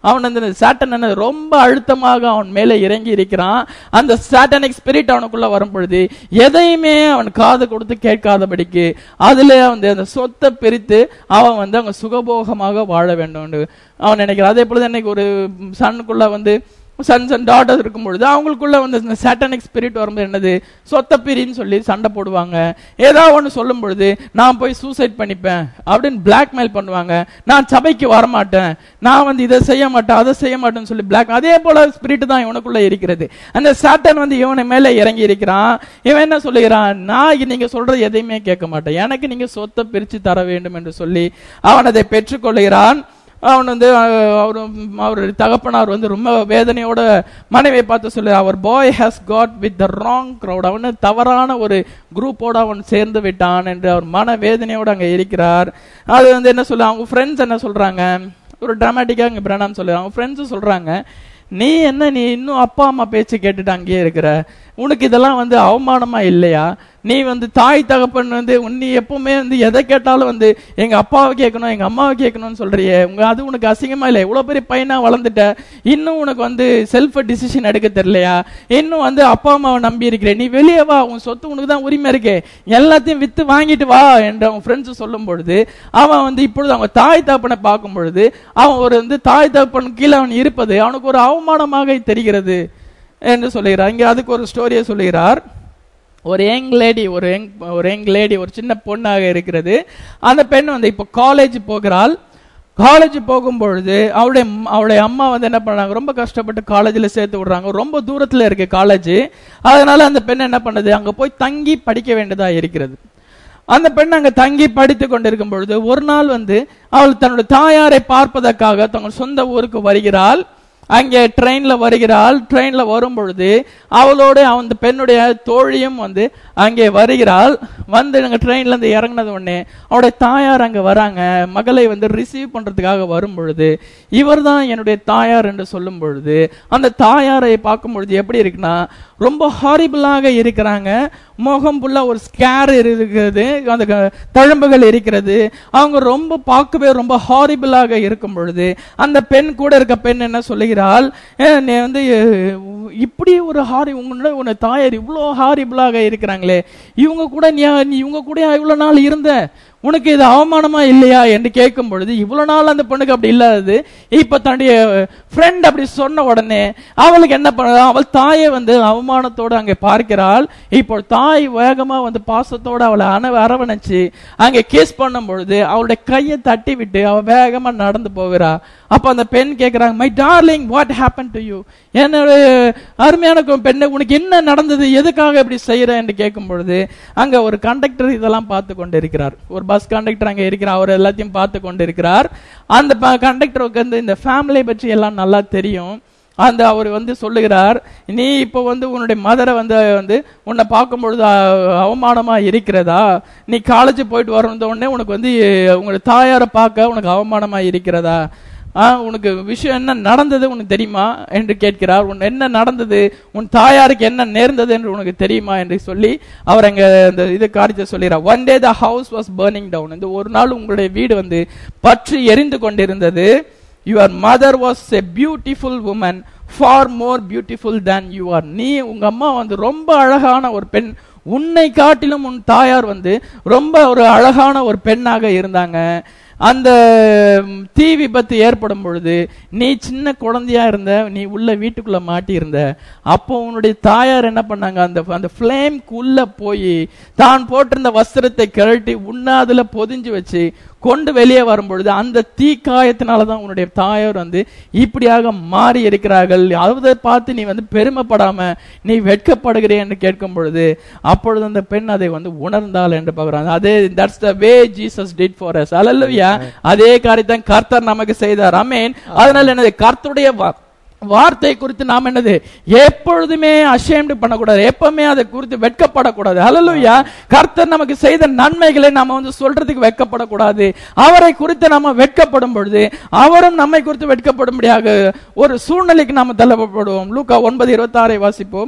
அவன் அந்த சாட்டன் என்ன ரொம்ப அழுத்தமாக அவன் மேலே இறங்கி இருக்கிறான் அந்த சாட்டனிக் ஸ்பிரிட் அவனுக்குள்ள வரும் பொழுது எதையுமே அவன் காது கொடுத்து கேட்காதபடிக்கு அதுல வந்து அந்த சொத்தை பிரித்து அவன் வந்து அவங்க சுகபோகமாக வாழ வேண்டும் அவன் நினைக்கிறான் அதே பொழுது இன்னைக்கு ஒரு சன்னுக்குள்ள வந்து சன்ஸ் அண்ட் டாட்டர்ஸ் இருக்கும் பொழுது அவங்களுக்குள்ள வந்து இந்த சாட்டனிக் ஸ்பிரிட் வரும்போது என்னது சொத்த பிரின்னு சொல்லி சண்டை போடுவாங்க ஏதாவது ஒன்று சொல்லும் பொழுது நான் போய் சூசைட் பண்ணிப்பேன் அப்படின்னு பிளாக்மெயில் பண்ணுவாங்க நான் சபைக்கு வரமாட்டேன் நான் வந்து இதை செய்ய மாட்டேன் அதை செய்ய மாட்டேன்னு சொல்லி பிளாக் அதே போல ஸ்பிரிட் தான் இவனுக்குள்ள இருக்கிறது அந்த சாட்டன் வந்து இவனை மேல இறங்கி இருக்கிறான் இவன் என்ன சொல்லுகிறான் நான் நீங்க சொல்றது எதையுமே கேட்க மாட்டேன் எனக்கு நீங்க சொத்தை பிரிச்சு தர வேண்டும் என்று சொல்லி அவன் அதை பெற்றுக்கொள்கிறான் அவன் வந்து அஹ், அவரு அவர் தகப்பனார் வந்து ரொம்ப வேதனையோட மனைவியை பார்த்து சொல்லு our boy has got with the wrong crowd அவனு தவறான ஒரு குரூப்போட அவன் சேர்ந்து விட்டான் என்று அவர் மன வேதனையோடு அங்க இருக்கிறார் அது வந்து என்ன சொல்ல அவங்க ஃப்ரெண்ட்ஸ் என்ன சொல்றாங்க ஒரு டிராமாட்டிக்கா இங்க பிரணாம் சொல்லு அவங்க ஃப்ரெண்ட்ஸ் சொல்றாங்க நீ என்ன நீ இன்னும் அப்பா அம்மா பேச்சு கேட்டுட்டு அங்கேயே இருக்கிற உனக்கு இதெல்லாம் வந்து அவமானமா இல்லையா நீ வந்து தாய் தகப்பன் வந்து உன் நீ எப்பவுமே வந்து எதை கேட்டாலும் வந்து எங்க அப்பாவை கேட்கணும் எங்க அம்மாவை கேட்கணும்னு சொல்றியே உங்க அது உனக்கு அசிங்கமா இல்லை இவ்வளவு பெரிய பையனா வளர்ந்துட்ட இன்னும் உனக்கு வந்து செல்ஃப் டிசிஷன் எடுக்க தெரியலையா இன்னும் வந்து அப்பா அம்மாவை நம்பி இருக்கிற நீ வெளியே வா உன் சொத்து உனக்கு தான் உரிமை இருக்கே எல்லாத்தையும் வித்து வாங்கிட்டு வா என்று அவன் ஃப்ரெண்ட்ஸ் சொல்லும் பொழுது அவன் வந்து இப்பொழுது அவங்க தாய் தகப்பனை பார்க்கும் பொழுது அவன் ஒரு வந்து தாய் தகப்பன் கீழே அவன் இருப்பது அவனுக்கு ஒரு அவமானமாக தெரிகிறது என்று சொல்லுகிறார் இங்க அதுக்கு ஒரு ஸ்டோரியை சொல்லுகிறார் ஒரு யங் லேடி ஒரு யங் ஒரு யங் லேடி ஒரு சின்ன பொண்ணாக இருக்கிறது அந்த பெண் வந்து இப்போ காலேஜ் போகிறாள் காலேஜ் போகும்பொழுது அவளுடைய அவளுடைய அம்மா வந்து என்ன பண்ணாங்க ரொம்ப கஷ்டப்பட்டு காலேஜில் சேர்த்து விடுறாங்க ரொம்ப தூரத்தில் இருக்கு காலேஜ் அதனால அந்த பெண் என்ன பண்ணுது அங்க போய் தங்கி படிக்க வேண்டியதா இருக்கிறது அந்த பெண் அங்க தங்கி படித்து கொண்டிருக்கும் பொழுது ஒரு நாள் வந்து அவள் தன்னுடைய தாயாரை பார்ப்பதற்காக தங்கள் சொந்த ஊருக்கு வருகிறாள் அங்கே ட்ரெயின்ல வருகிறாள் ட்ரெயின்ல வரும் பொழுது அவளோட அந்த பெண்ணுடைய தோழியும் வந்து அங்கே வருகிறாள் வந்து அங்க ட்ரெயின்ல இருந்து இறங்கினது உடனே அவருடைய தாயார் அங்க வராங்க மகளை வந்து ரிசீவ் பண்றதுக்காக வரும் பொழுது இவர்தான் என்னுடைய தாயார் என்று சொல்லும் பொழுது அந்த தாயாரை பார்க்கும் பொழுது எப்படி இருக்குன்னா ரொம்ப ஹாரிபிளாக இருக்கிறாங்க முகம் ஃபுல்லா ஒரு ஸ்கேர் இருக்கிறது அந்த க- தழும்புகள் இருக்கிறது அவங்க ரொம்ப பார்க்கவே ரொம்ப ஹாரிபிளாக இருக்கும் பொழுது அந்த பெண் கூட இருக்க பெண் என்ன சொல்லுகிறாள் "ஏ, நீ வந்து அஹ், இப்படி ஒரு ஹாரி உங்களோட உன்னை தாயார் இவ்வளோ ஹாரிபிளாக இருக்கிறாங்களே இவங்க கூட நீ நீ இவங்க கூட இவ்வளவு நாள் இருந்த உனக்கு இது அவமானமா இல்லையா என்று கேட்கும் பொழுது இவ்வளவு நாள் அந்த பொண்ணுக்கு அப்படி இல்லாதது இப்ப தன்னுடைய ஃப்ரெண்ட் அப்படி சொன்ன உடனே அவளுக்கு என்ன பண்ண அவள் தாயை வந்து அவமானத்தோடு அங்கே பார்க்கிறாள் இப்போ தாய் வேகமா வந்து பாசத்தோட அவளை அண அரவணைச்சு அங்கே கிஸ் பண்ணும் பொழுது அவளுடைய கையை தட்டி விட்டு அவ வேகமா நடந்து போகிறா அப்ப அந்த பெண் கேக்குறாங்க my darling what happen to you என்னுடைய அருமையான கு- பெண்ணு உனக்கு என்ன நடந்தது எதுக்காக இப்படி செய்யற என்று கேட்கும் பொழுது அங்க ஒரு கண்டக்டர் இதெல்லாம் பார்த்து கொண்டு இருக்கிறார் ஒரு பஸ் கண்டக்டர் அங்க இருக்கிறார் அவர் எல்லாத்தையும் பார்த்து கொண்டு இருக்கிறார் அந்த கண்டக்டருக்கு வந்து இந்த ஃபேமிலியை பற்றி எல்லாம் நல்லா தெரியும் அந்த அவர் வந்து சொல்லுகிறார் நீ இப்போ வந்து உன்னுடைய மதரை வந்து வந்து உன்னை பார்க்கும் பொழுது அ- அவமானமா இருக்கிறதா நீ காலேஜ் போயிட்டு வந்த உடனே உனக்கு வந்து உங்களுடைய தாயாரை பார்க்க உனக்கு அவமானமா இருக்கிறதா ஆ, உனக்கு விஷயம் என்ன நடந்தது உனக்கு தெரியுமா என்று கேட்கிறார் உன் என்ன நடந்தது உன் தாயாருக்கு என்ன நேர்ந்தது என்று உனக்கு தெரியுமா என்று சொல்லி அவர் அங்க இந்த இது காரியத்தை சொல்லிடுறார் one day the house was burning down இந்த ஒரு நாள் உங்களுடைய வீடு வந்து பற்றி எரிந்து கொண்டிருந்தது your mother was a beautiful woman far more beautiful than you are நீ உங்க அம்மா வந்து ரொம்ப அழகான ஒரு பெண் உன்னை காட்டிலும் உன் தாயார் வந்து ரொம்ப ஒரு அழகான ஒரு பெண்ணாக இருந்தாங்க அந்த ம், தீ விபத்து ஏற்படும் பொழுது நீ சின்ன குழந்தையா இருந்த நீ உள்ள வீட்டுக்குள்ள மாட்டி இருந்த அப்போ உன்னுடைய தாயார் என்ன பண்ணாங்க அந்த அந்த ஃப்ளேம்க்கு உள்ள போய் தான் போட்டிருந்த வஸ்திரத்தை கழட்டி உன்னை அதுல பொதிஞ்சு வச்சு கொண்டு வெளியே வரும் பொழுது அந்த தீ காயத்தினால தான் உன்னுடைய தாயார் வந்து இப்படியாக மாறி இருக்கிறார்கள் அதை பார்த்து நீ வந்து பெருமைப்படாம நீ வெட்கப்படுகிறே என்று கேட்கும் பொழுது அப்பொழுது அந்த பெண் அதை வந்து உணர்ந்தாள் என்று பார்க்கிறாங்க அதே that's the way Jesus did for us alleluia அதே காரியத்தை கர்த்தர் நமக்கு செய்தார் அமேன் அதனால என்னது கர்த்தருடைய வா- வார்த்தை குறித்து நாம் என்னது எப்பொழுதுமே அஷேம்டு பண்ணக்கூடாது எப்பவுமே அதை குறித்து வெட்கப்படக்கூடாது ஹalleluya கர்த்தர் நமக்கு செய்த நன்மைகளை நாம வந்து சொல்றதுக்கு வெட்கப்படக்கூடாது அவரை குறித்து நாம வெட்கப்படும் பொழுது அவரும் நம்மை குறித்து வெட்கப்படும்படியாக ஒரு சூழ்நிலைக்கு நாம தள்ளப்படுவோம் லூக்கா ஒன்பது இருபத்தாறை வாசிப்போம்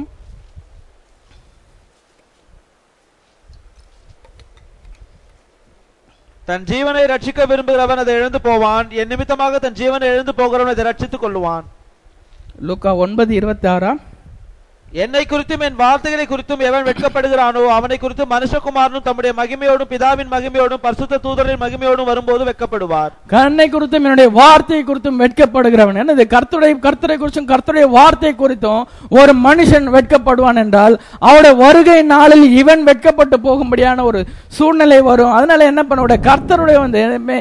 தன் ஜீவனை ரட்சிக்க விரும்புகிறவன் அதை இழந்து போவான் என் நிமித்தமாக தன் ஜீவனை இழந்து போகிறவன் அதை ரட்சித்துக் கொள்ளுவான் லூக்கா ஒன்பது இருபத்தி ஆறா என்னை குறித்தும் என் வார்த்தைகளை குறித்தும் எவன் வெட்கப்படுகிறானோ அவனை குறித்து மனுஷகுமாரனும் தம்முடைய மகிமையோடும் பிதாவின் மகிமையோடும் பரிசுத்த தூதரின் மகிமையோடும் வரும்போது வெட்கப்படுவார் கண்ணை குறித்தும் என்னுடைய வார்த்தை குறித்தும் வெட்கப்படுகிறவன் என்னது கர்த்தருடைய கர்த்தரை குறித்தும் கர்த்தருடைய வார்த்தை குறித்தும் ஒரு மனுஷன் வெட்கப்படுவான் என்றால் அவருடைய வருகை நாளில் இவன் வெட்கப்பட்டு போகும்படியான ஒரு சூழ்நிலை வரும் அதனால என்ன பண்ண கர்த்தருடைய வந்து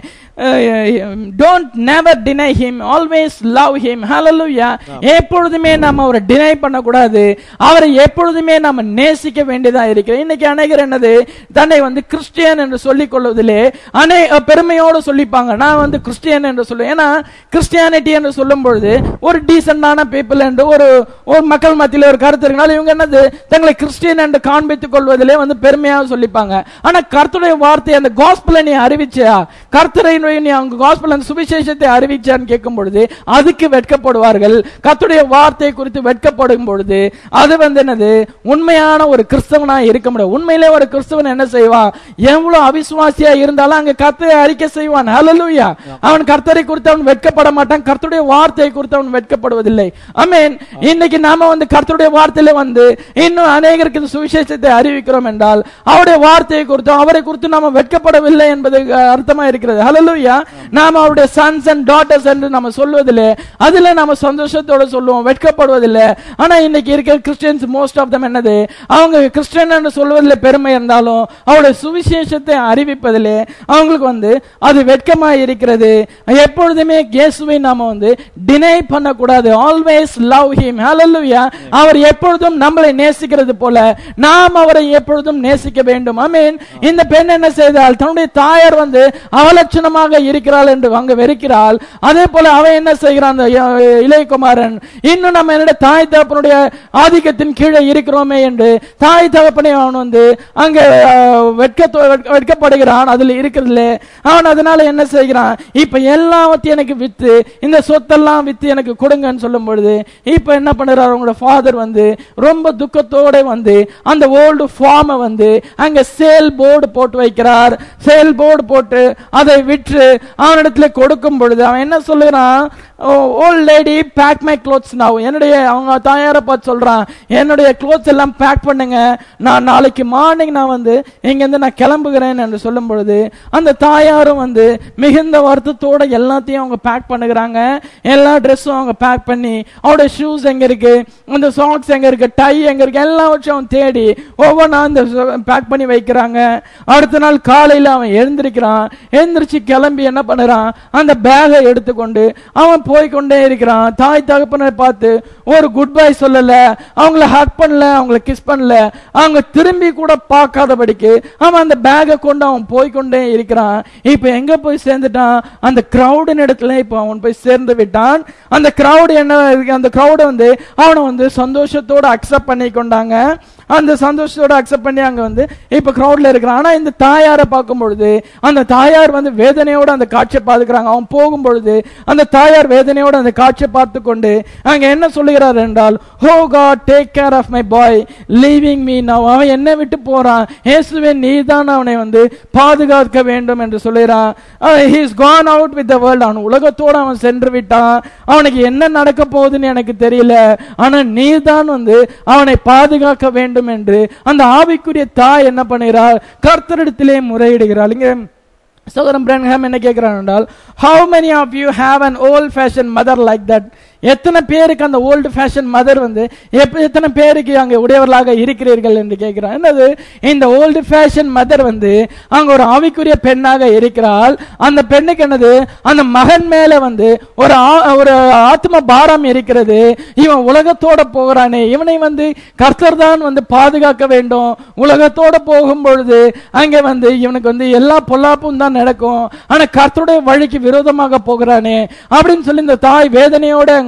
don't never deny him always love him hallelujah எப்பொழுதுமே நம்ம அவரை டினை பண்ணக்கூடாது அவரை எப்பொழுதுமே நம்ம நேசிக்க வேண்டியதா இருக்கிறது இன்னைக்கு அநேகர் என்னது தன்னை வந்து கிறிஸ்டியன் என்று சொல்லிக் கொள்வதிலே அநே பெருமையோடு சொல்லிப்பாங்க நான் வந்து கிறிஸ்டியன் என்று சொல்லுவேன் ஏன்னா கிறிஸ்டியானிட்டி என்று சொல்லும் பொழுது ஒரு டீசென்டான பீப்புள் என்று ஒரு ஒரு மக்கள் மத்தியில் ஒரு கருத்து இருக்கனால இவங்க என்னது தங்களை கிறிஸ்டியன் என்று காண்பித்துக் கொள்வதிலே வந்து பெருமையாக சொல்லிப்பாங்க ஆனா கர்த்தருடைய வார்த்தை அந்த காஸ்பலை நீ அறிவிச்சியா கர்த்தரை நீ அவங்க காஸ்பல் அந்த சுவிசேஷத்தை அறிவிச்சான்னு கேட்கும் பொழுது அதுக்கு வெட்கப்படுவார்கள் கர்த்தருடைய வார்த்தை குறித்து வெட்கப்படும் பொழுது அது வந்து என்னது உண்மையான ஒரு கிறிஸ்தவனா இருக்க முடியும் உண்மையிலே ஒரு கிறிஸ்தவன் என்ன செய்வான் எவ்வளவு அவிசுவாசியா இருந்தாலும் அங்க கர்த்தரை அறிக்கை செய்வான் ஹalleluya அவன் கர்த்தரை குறித்து அவன் வெட்கப்பட மாட்டான் கர்த்தருடைய வார்த்தையை குறித்து அவன் வெட்கப்படுவதில்லை ஆமென் இன்னைக்கு நாம வந்து கர்த்தருடைய வார்த்தையில வந்து இன்னும் அநேகருக்கு இந்த சுவிசேஷத்தை அறிவிக்கிறோம் என்றால் அவருடைய வார்த்தையை குறித்தும் அவரை குறித்து நாம வெட்கப்படவில்லை என்பது அர்த்தமா இருக்கிறது ஹalleluya நாம அவருடைய சன்ஸ் அண்ட் டாட்டர்ஸ் என்று நம்ம சொல்வதில்லை அதுல நாம சந்தோஷத்தோட சொல்லுவோம் வெட்கப்படுவதில்லை ஆனா இன்னைக்கு இருக்கிற கிறிஸ்டியன்ஸ் மோஸ்ட் ஆஃப் தம் என்னது அவங்க கிறிஸ்டியன் என்று சொல்வதில் பெருமை இருந்தாலும் அவருடைய சுவிசேஷத்தை அறிவிப்பதிலே அவங்களுக்கு வந்து அது வெட்கமா இருக்கிறது எப்பொழுதுமே இயேசுவை நாம வந்து டினை பண்ணக்கூடாது ஆல்வேஸ் லவ் ஹிம் ஹalleluya அவர் எப்பொழுதும் நம்மளை நேசிக்கிறது போல நாம் அவரை எப்பொழுதும் நேசிக்க வேண்டும் ஆமென் இந்த பெண் என்ன செய்தால் தன்னுடைய தாயார் வந்து அவலட்சணமாக இருக்கிறாள் என்று அங்க வெறுக்கிறாள் அதே போல அவன் என்ன செய்கிறான் அந்த இ- இளையகுமாரன் இன்னும் நம்ம என்னுடைய தாய் தகப்பனுடைய ஆதிக்கத்தின் கீழே இருக்கிறோமே என்று தாய் தகப்பனை அவன் வந்து அங்க அஹ், வெட்கத்தோ- வெட்க- வெட்கப்படுகிறான் அதுல இருக்கிறதுல அவன் அதனால என்ன செய்கிறான் இப்ப எல்லாவற்றையும் எனக்கு வித்து இந்த சொத்தெல்லாம் வித்து எனக்கு கொடுங்கன்னு சொல்லும் பொழுது இப்ப என்ன பண்ணுறாரு அவங்களோட ஃபாதர் வந்து ரொம்ப துக்கத்தோட வந்து அந்த ஓல்டு ஃபார்மை வந்து அங்க சேல் போர்டு போட்டு வைக்கிறார் சேல் போர்டு போட்டு அதை விற்று அவனிடத்துல கொடுக்கும் பொழுது அவன் என்ன சொல்லுகிறான் old lady pack my clothes now என்னுடைய அவங்க தாயாரை பார்த்து சொல்றான் என்னுடைய க்ளோத்ஸ் எல்லாம் பேக் பண்ணுங்க நான் நாளைக்கு மார்னிங் நான் வந்து இங்கிருந்து நான் கிளம்புகிறேன் என்று சொல்லும் பொழுது அந்த தாயாரும் வந்து மிகுந்த வருத்தத்தோட எல்லாத்தையும் அவங்க பேக் பண்ணுகிறாங்க எல்லா ட்ரெஸ்ஸும் அவங்க பேக் பண்ணி அவருடைய ஷூஸ் எங்க இருக்கு அந்த சாக்ஸ் எங்க இருக்கு டை எங்க இருக்கு எல்லாவற்றையும் அவன் தேடி ஒவ்வொன்றா அந்த பேக் பண்ணி வைக்கிறாங்க அடுத்த நாள் காலையில அவன் எழுந்திருக்கிறான் எழுந்திருச்சு கிளம்பி என்ன பண்ணுறான் அந்த பேகை எடுத்துக்கொண்டு அவன் போய்க்கொண்டே இருக்கிறான் தாய் தகப்பனை பார்த்து ஒரு குட் பை சொல்லல அவங்கள ஹக் பண்ணல அவங்கள கிஸ் பண்ணல அவங்க திரும்பி கூட பார்க்காதபடிக்கு அவன் அந்த பேகை கொண்டு அவன் போய்க்கொண்டே இருக்கிறான் இப்ப எங்க போய் சேர்ந்துட்டான் அந்த கிரௌடின் இடத்துல இப்ப அவன் போய் சேர்ந்து விட்டான் அந்த கிரௌடு என்ன இருக்கு? அந்த கிரௌடு வந்து அவனை வந்து சந்தோஷத்தோட அக்செப்ட் பண்ணி கொண்டாங்க அந்த சந்தோஷத்தோட அக்செப்ட் பண்ணி அங்க வந்து இப்ப கிரௌட்ல இருக்கிறான் ஆனா இந்த தாயாரை பார்க்கும் பொழுது அந்த தாயார் வந்து வேதனையோட அந்த காட்சியை பார்த்துக்கிறாங்க அவன் போகும் பொழுது அந்த தாயார் வேதனையோட அந்த காட்சியை பார்த்து கொண்டு அங்க என்ன சொல்லுகிறார் என்றால் oh God take care of my boy leaving me now அவன் என்னை விட்டு போறான் இயேசுவே நீ தான் அவனை வந்து பாதுகாக்க வேண்டும் என்று சொல்லுகிறான் he is gone out with the world அவன் உலகத்தோட அவன் சென்று விட்டான் அவனுக்கு என்ன நடக்க போகுதுன்னு எனக்கு தெரியல ஆனா நீ தான் வந்து அவனை பாதுகாக்க வேண்டும் என்று அந்த ஆவிக்குரிய தாய் என்ன பண்ணுகிறார் கர்த்தரிடத்திலே முறையிடுகிறாள் இங்க சகோதரன் பிரன்ஹாம் என்ன கேட்கிறான் என்றால் how many of you have an old fashioned mother like that எத்தனை பேருக்கு அந்த ஓல்டு ஃபேஷன் மதர் வந்து எப்ப எத்தனை பேருக்கு அங்க உடையவர்களாக இருக்கிறீர்கள் என்று கேட்கிறான் என்னது இந்த ஓல்டு ஃபேஷன் மதர் வந்து அங்க ஒரு ஆவிக்குரிய பெண்ணாக இருக்கிறாள் அந்த பெண்ணுக்கு என்னது அந்த மகன் மேல வந்து ஒரு ஆ- ஒரு ஆத்ம பாரம் இருக்கிறது இவன் உலகத்தோட போகிறானே இவனை வந்து கர்த்தர் தான் வந்து பாதுகாக்க வேண்டும் உலகத்தோட போகும் பொழுது அங்கே வந்து இவனுக்கு வந்து எல்லா பொல்லாப்பும் தான் நடக்கும் ஆனா கர்த்தருடைய வழிக்கு விரோதமாக போகிறானே அப்படின்னு சொல்லி இந்த தாய் வேதனையோட அங்க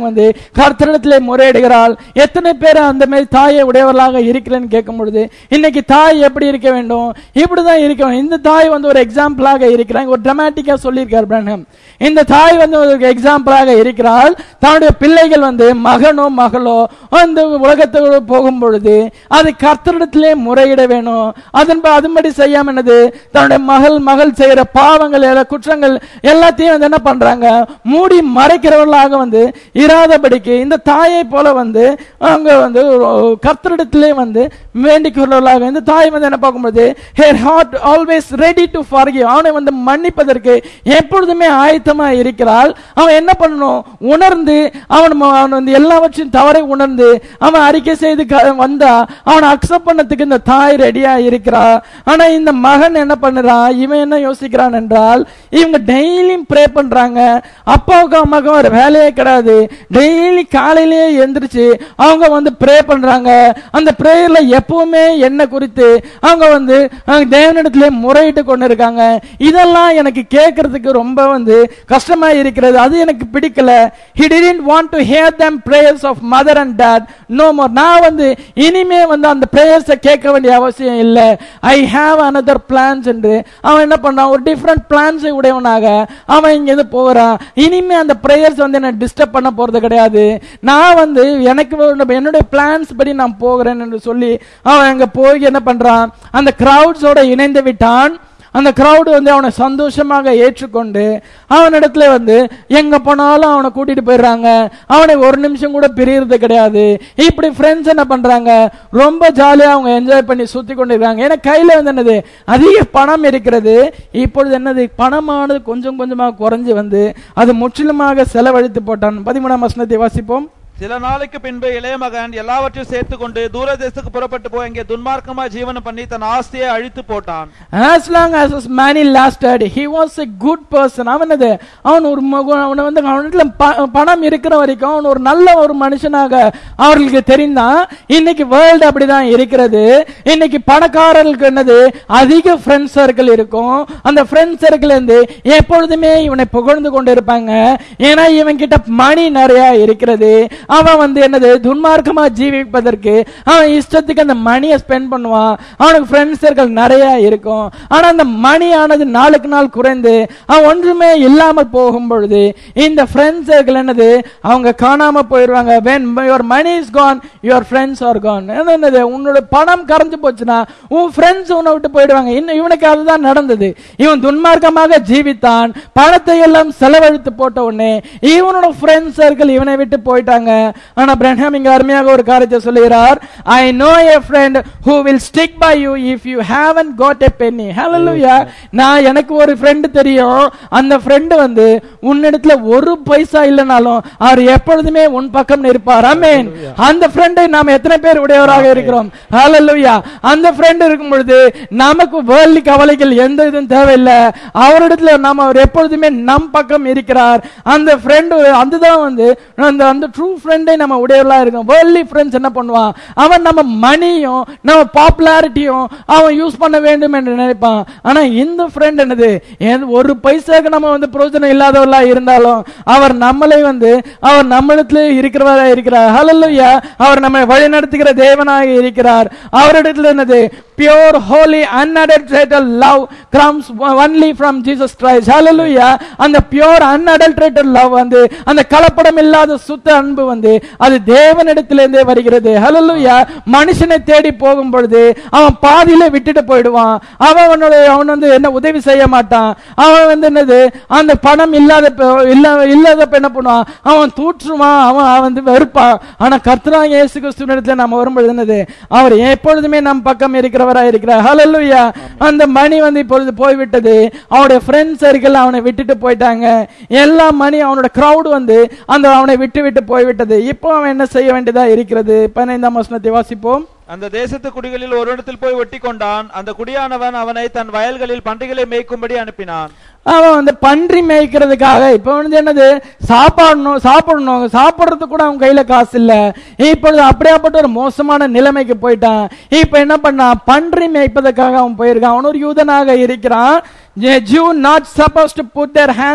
வந்து கர்த்தரிடத்திலே முறையிடுகிறாள் எத்தனை பேர் அந்த மாதிரி தாயை உடையவர்களாக இருக்கிறேன்னு கேட்கும் பொழுது இன்னைக்கு தாய் எப்படி இருக்க வேண்டும் இப்படிதான் இருக்க வேண்டும் இந்த தாய் வந்து ஒரு எக்ஸாம்பிளாக இருக்கிறாங்க ஒரு டிராமாட்டிக்கா சொல்லியிருக்கார் பிரண்ணம் இந்த தாய் வந்து ஒரு எக்ஸாம்பிளாக இருக்கிறாள் தன்னுடைய பிள்ளைகள் வந்து மகனோ மகளோ அந்த உலகத்தோடு போகும் பொழுது அது கர்த்தரிடத்திலே முறையிட வேணும் அதன் அதன்படி செய்யாம என்னது தன்னுடைய மகள் மகள் செய்யற பாவங்கள் எல்லா குற்றங்கள் எல்லாத்தையும் வந்து என்ன பண்றாங்க மூடி மறைக்கிறவர்களாக வந்து இராதபடிக்கு இந்த தாயை போல வந்து அவங்க வந்து கர்த்தரிடத்திலே வந்து வேண்டிக் கொள்ளவர்களாக இந்த தாய் வந்து என்ன பார்க்கும்போது her heart always ready to forgive அவனை வந்து மன்னிப்பதற்கு எப்பொழுதுமே ஆயத்தமா இருக்கிறாள் அவன் என்ன பண்ணணும் உணர்ந்து அவன் ம- அவன் வந்து எல்லாவற்றையும் தவறை உணர்ந்து அவன் அறிக்கை செய்து க- வந்தா அவனை அக்செப்ட் பண்ணதுக்கு இந்த தாய் ரெடியா இருக்கிறா ஆனா இந்த மகன் என்ன பண்ணுறான் இவன் என்ன யோசிக்கிறான் என்றால் இவங்க டெய்லியும் ப்ரே பண்றாங்க அப்பாவுக்கு அம்மாவுக்கும் ஒரு வேலையே கிடையாது டெய்லி காலையிலேயே எந்திரிச்சு அவங்க வந்து ப்ரே பண்றாங்க அந்த பிரேயர்ல எப்பவுமே என்ன குறித்து அவங்க வந்து அஹ், தேவனிடத்திலே முறையிட்டு கொண்டு இருக்காங்க இதெல்லாம் எனக்கு கேட்கறதுக்கு ரொம்ப வந்து கஷ்டமா இருக்கிறது அது எனக்கு பிடிக்கல he didn't want to hear them prayers of mother and dad no more நான் வந்து இனிமே வந்து அந்த பிரேயர்ஸை கேட்க வேண்டிய அவசியம் இல்லை ஐ ஹாவ் another plans என்று அவன் என்ன பண்ணான் ஒரு டிஃப்ரெண்ட் பிளான்ஸை உடையவனாக அவன் இங்க இருந்து போகிறான் இனிமே அந்த பிரேயர்ஸ் வந்து என்ன டிஸ்டர்ப் பண்ண போறது கிடையாது நான் வந்து எனக்கு ஒரு- என்னுடைய பிளான்ஸ் படி நான் போகிறேன் என்று சொல்லி அவன் அங்க போய் என்ன பண்றான் அந்த கிரவுட்ஸோட இணைந்து விட்டான் அந்த கிரவுடு வந்து அவனை சந்தோஷமாக ஏற்றுக்கொண்டு அவனிடத்துல வந்து எங்க போனாலும் அவனை கூட்டிட்டு போயிடுறாங்க அவனை ஒரு நிமிஷம் கூட பிரியறது கிடையாது இப்படி ஃப்ரெண்ட்ஸ் என்ன பண்றாங்க ரொம்ப ஜாலியா அவங்க என்ஜாய் பண்ணி சுத்தி கொண்டிருக்காங்க ஏன்னா கையில வந்து என்னது அதிக பணம் இருக்கிறது இப்பொழுது என்னது பணமானது கொஞ்சம் கொஞ்சமாக குறைஞ்சு வந்து அது முற்றிலுமாக செலவழித்து போட்டான் பதிமூணாம் வசனத்தை வாசிப்போம் சில நாளைக்கு பின்பு இளைய மகன் எல்லாவற்றையும் சேர்த்து கொண்டு தூர தேசத்துக்கு புறப்பட்டு போய் அங்கே துன்மார்க்கமா ஜீவனம் பண்ணி தன் ஆஸ்தியை அழித்து போட்டான் as long as his money lasted he was a good person அவன் அது அவன் ஒரு மகு- அவனை வந்து அவனிடத்துல ப- பணம் இருக்கிற வரைக்கும் அவன் ஒரு நல்ல ஒரு மனுஷனாக அவர்களுக்கு தெரிந்தான் இன்னைக்கு வேர்ல்டு அப்படிதான் இருக்கிறது இன்னைக்கு பணக்காரர்களுக்கு என்னது அதிக ஃப்ரெண்ட் சர்க்கிள் இருக்கும் அந்த ஃப்ரெண்ட் சர்க்கிள் இருந்து எப்பொழுதுமே இவனை புகழ்ந்து கொண்டு இருப்பாங்க ஏன்னா இவன் கிட்ட மணி நிறைய இருக்கிறது அவன் வந்து என்னது துன்மார்க்கமா ஜீவிப்பதற்கு அவன் இஷ்டத்துக்கு அந்த மணியை ஸ்பெண்ட் பண்ணுவான் அவனுக்கு ஃப்ரெண்ட்ஸ் சர்க்கிள் நிறைய இருக்கும் ஆனா அந்த மணியானது நாளுக்கு நாள் குறைந்து அவன் ஒன்றுமே இல்லாமல் போகும் பொழுது இந்த ஃப்ரெண்ட்ஸ் சர்க்கிள் என்னது அவங்க காணாம போயிடுவாங்க when your money is gone your friends are gone அது என்னது உன்னோட பணம் கரைஞ்சு போச்சுன்னா உன் ஃப்ரெண்ட்ஸ் உன்னை விட்டு போயிடுவாங்க இன்னும் இவனுக்கு அதுதான் நடந்தது இவன் துன்மார்க்கமாக ஜீவித்தான் பணத்தை எல்லாம் செலவழித்து போட்ட உடனே இவனோட ஃப்ரெண்ட்ஸ் சர்க்கிள் இவனை விட்டு போயிட்டாங்க ஆனா பிரஹாம் இங்க அருமையாக ஒரு காரியத்தை சொல்லுகிறார் I know a friend who will stick by you if you haven't got a penny hallelujah நான் எனக்கு ஒரு friend தெரியும் அந்த friend வந்து உன்னிடத்துல ஒரு பைசா இல்லைனாலும் அவர் எப்பொழுதுமே உன் பக்கம் இருப்பார் ஆமென் அந்த ஃப்ரெண்டை நாம் எத்தனை பேர் உடையவராக இருக்கிறோம் hallelujah அந்த friend இருக்கும் பொழுது நமக்கு வேர்ல்டி கவலைகள் எந்த இதுவும் தேவையில்லை அவரிடத்துல நாம் அவர் எப்பொழுதுமே நம் பக்கம் இருக்கிறார் அந்த ஃப்ரெண்டு அதுதான் வந்து அந்த அந்த ட்ரூ ஃப்ரெண்டை நம்ம உடையவர்களா இருக்கும் வேர்ல்டி ஃப்ரெண்ட்ஸ் என்ன பண்ணுவான் அவன் நம்ம மணியும் நம்ம பாப்புலாரிட்டியும் அவன் யூஸ் பண்ண வேண்டும் என்று நினைப்பான் ஆனா இந்த ஃப்ரெண்ட் என்னது எந்த- ஒரு பைசாக்கு நம்ம வந்து பிரயோஜனம் இல்லாதவர்களா இருந்தாலும் அவர் நம்மளை வந்து அவர் நம்மிடத்துல இருக்கிறவரா இருக்கிறார் ஹalleluya அவர் நம்மை வழி நடத்துகிற தேவனாக இருக்கிறார் அவரிடத்துல என்னது pure holy unadulterated love comes only from Jesus Christ hallelujah அந்த பியோர் unadulterated love வந்து அந்த கலப்படம் இல்லாத சுத்த அன்பு வந்து அது தேவனிடத்திலிருந்தே வருகிறது hallelujah மனுஷனை தேடி போகும் பொழுது அவன் பாதியில விட்டுட்டு போயிடுவான் அவன் அவனோட அவன் வந்து என்ன உதவி செய்ய மாட்டான் அவன் வந்து என்னது அந்த பணம் இல்லாத இல்ல இல்லாதப்ப என்ன பண்ணுவான் அவன் தூற்றுவான் அவன் அவன் வந்து வெறுப்பான் ஆனா கர்த்தரா இயேசு கிறிஸ்துவினிடத்துல நம்ம வரும்பொழுது என்னது அவர் எப்பொழுதுமே நம் பக்கம் இருக்கிறவரா இருக்கிறார் ஹalleluya அந்த மணி வந்து இப்பொழுது போய்விட்டது அவனுடைய ஃப்ரெண்ட்ஸ் சர்க்கிள் அவனை விட்டுட்டு போயிட்டாங்க எல்லா மணி அவனோட கிரவுட் வந்து அந்த அவனை விட்டு விட்டு போய்விட்டது இப்போ அவன் என்ன செய்ய வேண்டியதா இருக்கிறது பதினைந்தாம் வசனத்தை வாசிப்போம் அந்த தேசத்து குடிகளில் ஒரு இடத்தில் போய் ஒட்டி கொண்டான் அந்த குடியானவன் அவனை தன் வயல்களில் பன்றிகளை மேய்க்கும்படி அனுப்பினான் அவன் வந்து பன்றி மேய்க்கிறதுக்காக இப்ப வந்து என்னது சாப்பாடணும் சாப்பிடணும் சாப்பிடுறதுக்கு கூட அவன் கையில காசு இல்ல இப்பொழுது அப்படியாப்பட்ட ஒரு மோசமான நிலைமைக்கு போயிட்டான் இப்ப என்ன பண்ணான் பன்றி மேய்ப்பதற்காக அவன் போயிருக்கான் அவன் ஒரு யூதனாக இருக்கிறான் Jew not supposed to put their hands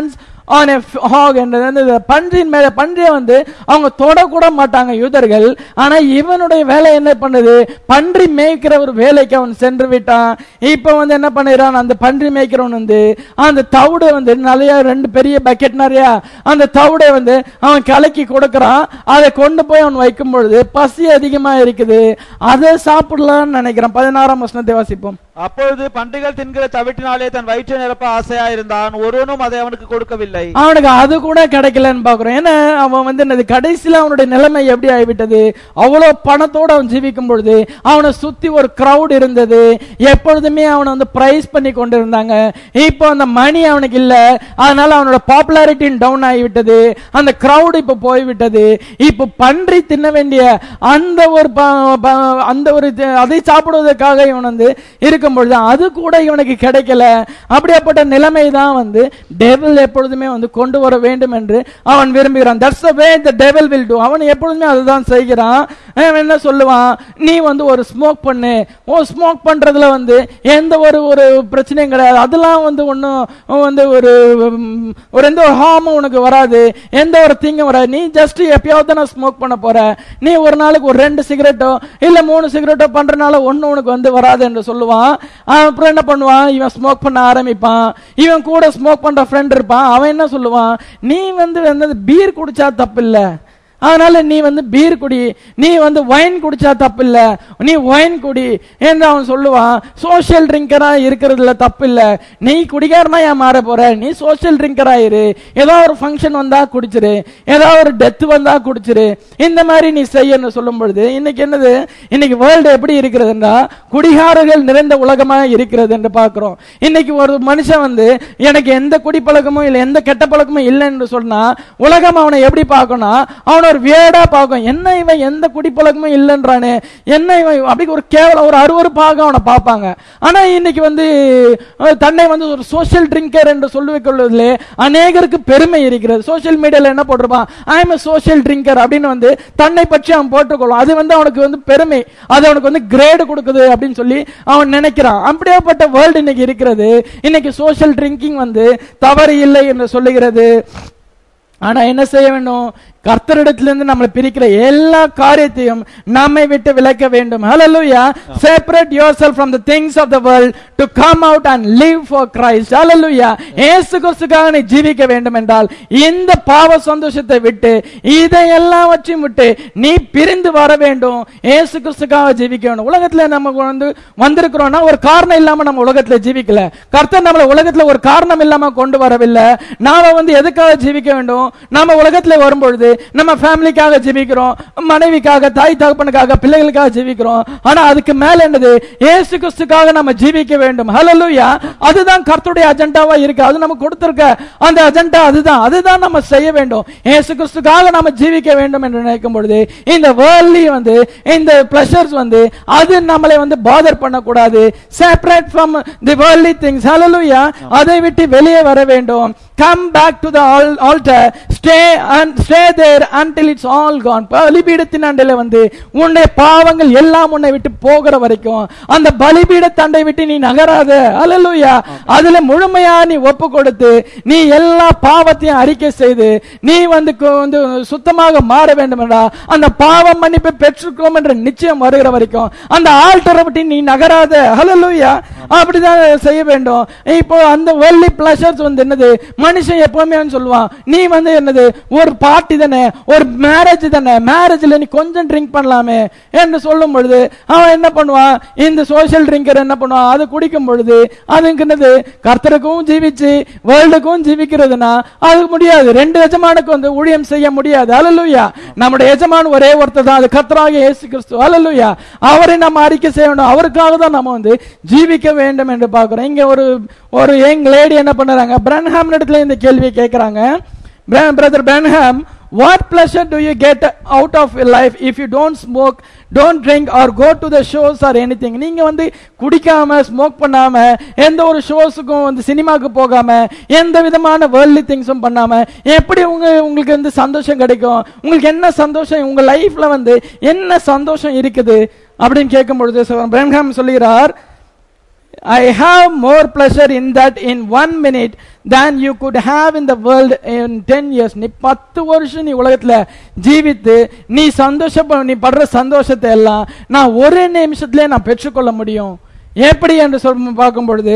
on a f- hog என்றது வந்து இந்த பன்றியின் மேல பன்றியை வந்து அவங்க தொடக்கூட மாட்டாங்க யூதர்கள் ஆனா இவனுடைய வேலை என்ன பண்ணுது பன்றி மேய்க்கிற ஒரு வேலைக்கு அவன் சென்று விட்டான் இப்ப வந்து என்ன பண்ணிடுறான் அந்த பன்றி மேய்க்கிறவன் வந்து அந்த தவிடை வந்து நிறைய ரெண்டு பெரிய பக்கெட் நிறைய அந்த தவிடை வந்து அவன் கலக்கி கொடுக்கறான் அதை கொண்டு போய் அவன் வைக்கும் பொழுது பசி அதிகமா இருக்குது அதை சாப்பிடலாம்னு நினைக்கிறான் பதினாறாம் வசனத்தை வாசிப்போம் அப்பொழுது பன்றிகள் தின்கிற தவிட்டினாலே தன் வயிற்றை நிரப்ப ஆசையா இருந்தான் ஒருவனும் அதை அவனுக்கு கொடுக்கவில்லை அவனுக்கு அது கூட கிடைக்கலன்னு பாக்குறோம் ஏன்னா அவன் வந்து என்னது கடைசியில அவனுடைய நிலைமை எப்படி ஆகிவிட்டது அவ்வளவு பணத்தோட அவன் ஜீவிக்கும் பொழுது அவனை சுத்தி ஒரு கிரவுட் இருந்தது எப்பொழுதுமே அவனை வந்து பிரைஸ் பண்ணி கொண்டு இருந்தாங்க இப்போ அந்த மணி அவனுக்கு இல்ல அதனால அவனோட பாப்புலாரிட்டி டவுன் ஆகிவிட்டது அந்த கிரவுட் இப்ப போய்விட்டது இப்போ பன்றி தின்ன வேண்டிய அந்த ஒரு ப- ப- அந்த ஒரு இது- அதை சாப்பிடுவதற்காக இவன் வந்து இருக்கும் பொழுது அது கூட இவனுக்கு கிடைக்கல அப்படியாப்பட்ட நிலைமை தான் வந்து டெவில் எப்பொழுதுமே வந்து கொண்டு வர வேண்டும் என்று அவன் விரும்புகிறான் that's way the devil will do அவன் எப்பொழுதுமே அதுதான் செய்கிறான் அவன் என்ன சொல்லுவான் நீ வந்து ஒரு ஸ்மோக் பண்ணு ஓ ஸ்மோக் பண்றதுல வந்து எந்த ஒரு ஒரு பிரச்சனையும் கிடையாது அதெல்லாம் வந்து ஒன்றும் வந்து ஒரு ம், ஒரு எந்த ஒரு ஹார்மும் உனக்கு வராது எந்த ஒரு தீங்கும் வராது நீ ஜஸ்ட் எப்பயாவது நான் ஸ்மோக் பண்ண போற நீ ஒரு நாளைக்கு ஒரு ரெண்டு சிகரெட்டோ இல்ல மூணு சிகரெட்டோ பண்றனால ஒண்ணு உனக்கு வந்து வராது என்று சொல்லுவான் அவன் அப்புறம் என்ன பண்ணுவான் இவன் ஸ்மோக் பண்ண ஆரம்பிப்பான் இவன் கூட ஸ்மோக் பண்ற ஃப்ரெண்ட் இருப்பான் அவன் என்ன சொல்லுவான் நீ வந்து வந்து பீர் குடிச்சா தப்பு இல்ல அதனால நீ வந்து பீர் குடி நீ வந்து ஒயின் குடிச்சா தப்பு இல்ல நீ ஒயின் குடி என்று அவன் சொல்லுவான் சோஷியல் ட்ரிங்கரா இருக்கிறதுல தப்பு இல்ல நீ குடிகாரனா ஏன் மாற போற நீ சோஷியல் ட்ரிங்கரா இரு ஏதோ ஒரு ஃபங்க்ஷன் வந்தா குடிச்சிரு ஏதோ ஒரு டெத் வந்தா குடிச்சிரு இந்த மாதிரி நீ செய்யன்னு சொல்லும் பொழுது இன்னைக்கு என்னது இன்னைக்கு வேர்ல்டு எப்படி இருக்கிறதுன்னா குடிகாரர்கள் நிறைந்த உலகமா இருக்கிறது என்று பார்க்கிறோம் இன்னைக்கு ஒரு மனுஷன் வந்து எனக்கு எந்த குடிப்பழக்கமும் இல்லை எந்த கெட்ட பழக்கமும் இல்லைன்னு சொன்னா உலகம் அவனை எப்படி பார்க்கணும் அவனை ஒரு வேடா பார்க்கும் என்ன இவன் எந்த குடிப்பழக்கமும் இல்லைன்றானே என்ன இவன் அப்படி ஒரு கேவலம் ஒரு அருவருப்பாக அவனை பார்ப்பாங்க ஆனா இன்னைக்கு வந்து அஹ், தன்னை வந்து ஒரு சோஷியல் ட்ரிங்கர் என்று சொல்லிக் கொள்வதிலே அநேகருக்கு பெருமை இருக்கிறது சோஷியல் மீடியால என்ன போட்டிருப்பான் ஐ எம் சோஷியல் ட்ரிங்கர் அப்படின்னு வந்து தன்னை பற்றி அவன் போட்டுக்கொள்ளும் அது வந்து அவனுக்கு வந்து பெருமை அது அவனுக்கு வந்து கிரேடு கொடுக்குது அப்படின்னு சொல்லி அவன் நினைக்கிறான் அப்படியாப்பட்ட வேர்ல்டு இன்னைக்கு இருக்கிறது இன்னைக்கு சோஷியல் ட்ரிங்கிங் வந்து தவறு இல்லை என்று சொல்லுகிறது ஆனா என்ன செய்ய வேண்டும் கர்த்தரிடத்திலிருந்து நம்மளை பிரிக்கிற எல்லா காரியத்தையும் நம்மை விட்டு விலக்க வேண்டும் ஹalleluya separate yourself from the things of the world to come out and live for Christ hallelujah இயேசு கிறிஸ்துக்காக நீ ஜீவிக்க வேண்டும் என்றால் இந்த பாவ சந்தோஷத்தை விட்டு இதையெல்லாம் வச்சு விட்டு நீ பிரிந்து வர வேண்டும் இயேசு கிறிஸ்துக்காக ஜீவிக்க வேண்டும் உலகத்துல நம்ம வந்து வந்திருக்கிறோம்னா ஒரு காரணம் இல்லாம நம்ம உலகத்துல ஜீவிக்கல கர்த்தர் நம்மளை உலகத்துல ஒரு காரணம் இல்லாம கொண்டு வரவில்லை நாம வந்து எதுக்காக ஜீவிக்க வேண்டும் நாம உலகத்துல வரும்பொழுது நம்ம ஃபேமிலிக்காக ஜீவிக்கிறோம் மனைவிக்காக தாய் தகப்பனுக்காக பிள்ளைகளுக்காக ஜீவிக்கிறோம் ஆனா அதுக்கு மேல என்னது இயேசு கிறிஸ்துக்காக நம்ம ஜீவிக்க வேண்டும் ஹalleluya அதுதான் கர்த்தருடைய அஜெண்டாவா இருக்கு அது நமக்கு கொடுத்திருக்க அந்த அஜெண்டா அதுதான் அதுதான் நம்ம செய்ய வேண்டும் இயேசு கிறிஸ்துக்காக நம்ம ஜீவிக்க வேண்டும் என்று நினைக்கும் பொழுது இந்த வேர்ல்ட்லி வந்து இந்த பிளஷர்ஸ் வந்து அது நம்மளை வந்து பாதர் பண்ணக்கூடாது separate from the worldly things hallelujah அதை விட்டு வெளியே வர வேண்டும் come back to the altar stay and stay there until it's all gone பலிபீடத்தின் அண்டையில வந்து உன்னுடைய பாவங்கள் எல்லாம் உன்னை விட்டு போகிற வரைக்கும் அந்த பலிபீட தண்டை விட்டு நீ நகராத ஹalleluya அதுல முழுமையா நீ ஒப்பு கொடுத்து நீ எல்லா பாவத்தையும் அறிக்கை செய்து நீ வந்து கு- வந்து சுத்தமாக மாற வேண்டும் என்றா அந்த பாவம் மன்னிப்பை பெற்றுக்கோம் என்ற நிச்சயம் வருகிற வரைக்கும் அந்த ஆல்டரை விட்டு நீ நகராத ஹalleluya அப்படிதான் செய்ய வேண்டும் இப்போ அந்த வெள்ளி பிளஷர்ஸ் வந்து என்னது மனுஷன் எப்பவுமே வந்து சொல்லுவான் நீ வந்து என்னது ஒரு பார்ட்டி தானே ஒரு மேரேஜ் தானே மேரேஜ்ல நீ கொஞ்சம் ட்ரிங்க் பண்ணலாமே என்று சொல்லும் பொழுது அவன் என்ன பண்ணுவான் இந்த சோஷியல் ட்ரிங்கர் என்ன பண்ணுவான் அது குடிக்கும் பொழுது அதுக்கு என்னது கர்த்தருக்கும் ஜீவிச்சு வேர்ல்டுக்கும் ஜீவிக்கிறதுனா அது முடியாது ரெண்டு எஜமானுக்கு வந்து ஊழியம் செய்ய முடியாது அலலுயா நம்முடைய எஜமான் ஒரே ஒருத்தர் தான் அது கர்த்தராக இயேசு கிறிஸ்து அலலுயா அவரை நம்ம அறிக்கை செய்யணும் அவருக்காக தான் நம்ம வந்து ஜீவிக்க வேண்டும் என்று பார்க்கிறோம் இங்க ஒரு ஒரு யங் லேடி என்ன பண்றாங்க பிரன்ஹாம் இடத்துல இந்த கேள்வியை கேட்கறாங்க brother Branham what pleasure do you get out of your life if you don't smoke don't drink or go to the shows or anything நீங்க வந்து குடிக்காம ஸ்மோக் பண்ணாம எந்த ஒரு ஷோஸுக்கும் வந்து சினிமாக்கு போகாம எந்த விதமான வேர்ல்ட்லி திங்ஸும் பண்ணாம எப்படி உங்க உங்களுக்கு வந்து சந்தோஷம் கிடைக்கும் உங்களுக்கு என்ன சந்தோஷம் உங்க லைஃப்ல வந்து என்ன சந்தோஷம் இருக்குது அப்படின்னு கேட்கும் பொழுது பிரம்ஹாம் சொல்லுகிறார் I have more pleasure in that in one minute than you could have in the world in 10 years. நீ பத்து வருஷம் நீ உலகத்துல ஜீவித்து நீ சந்தோஷப்ப நீ படுற சந்தோஷத்தை எல்லாம் நான் ஒரே நிமிஷத்திலே நான் பெற்றுக்கொள்ள முடியும் எப்படி என்று சொல்ல பார்க்கும் பொழுது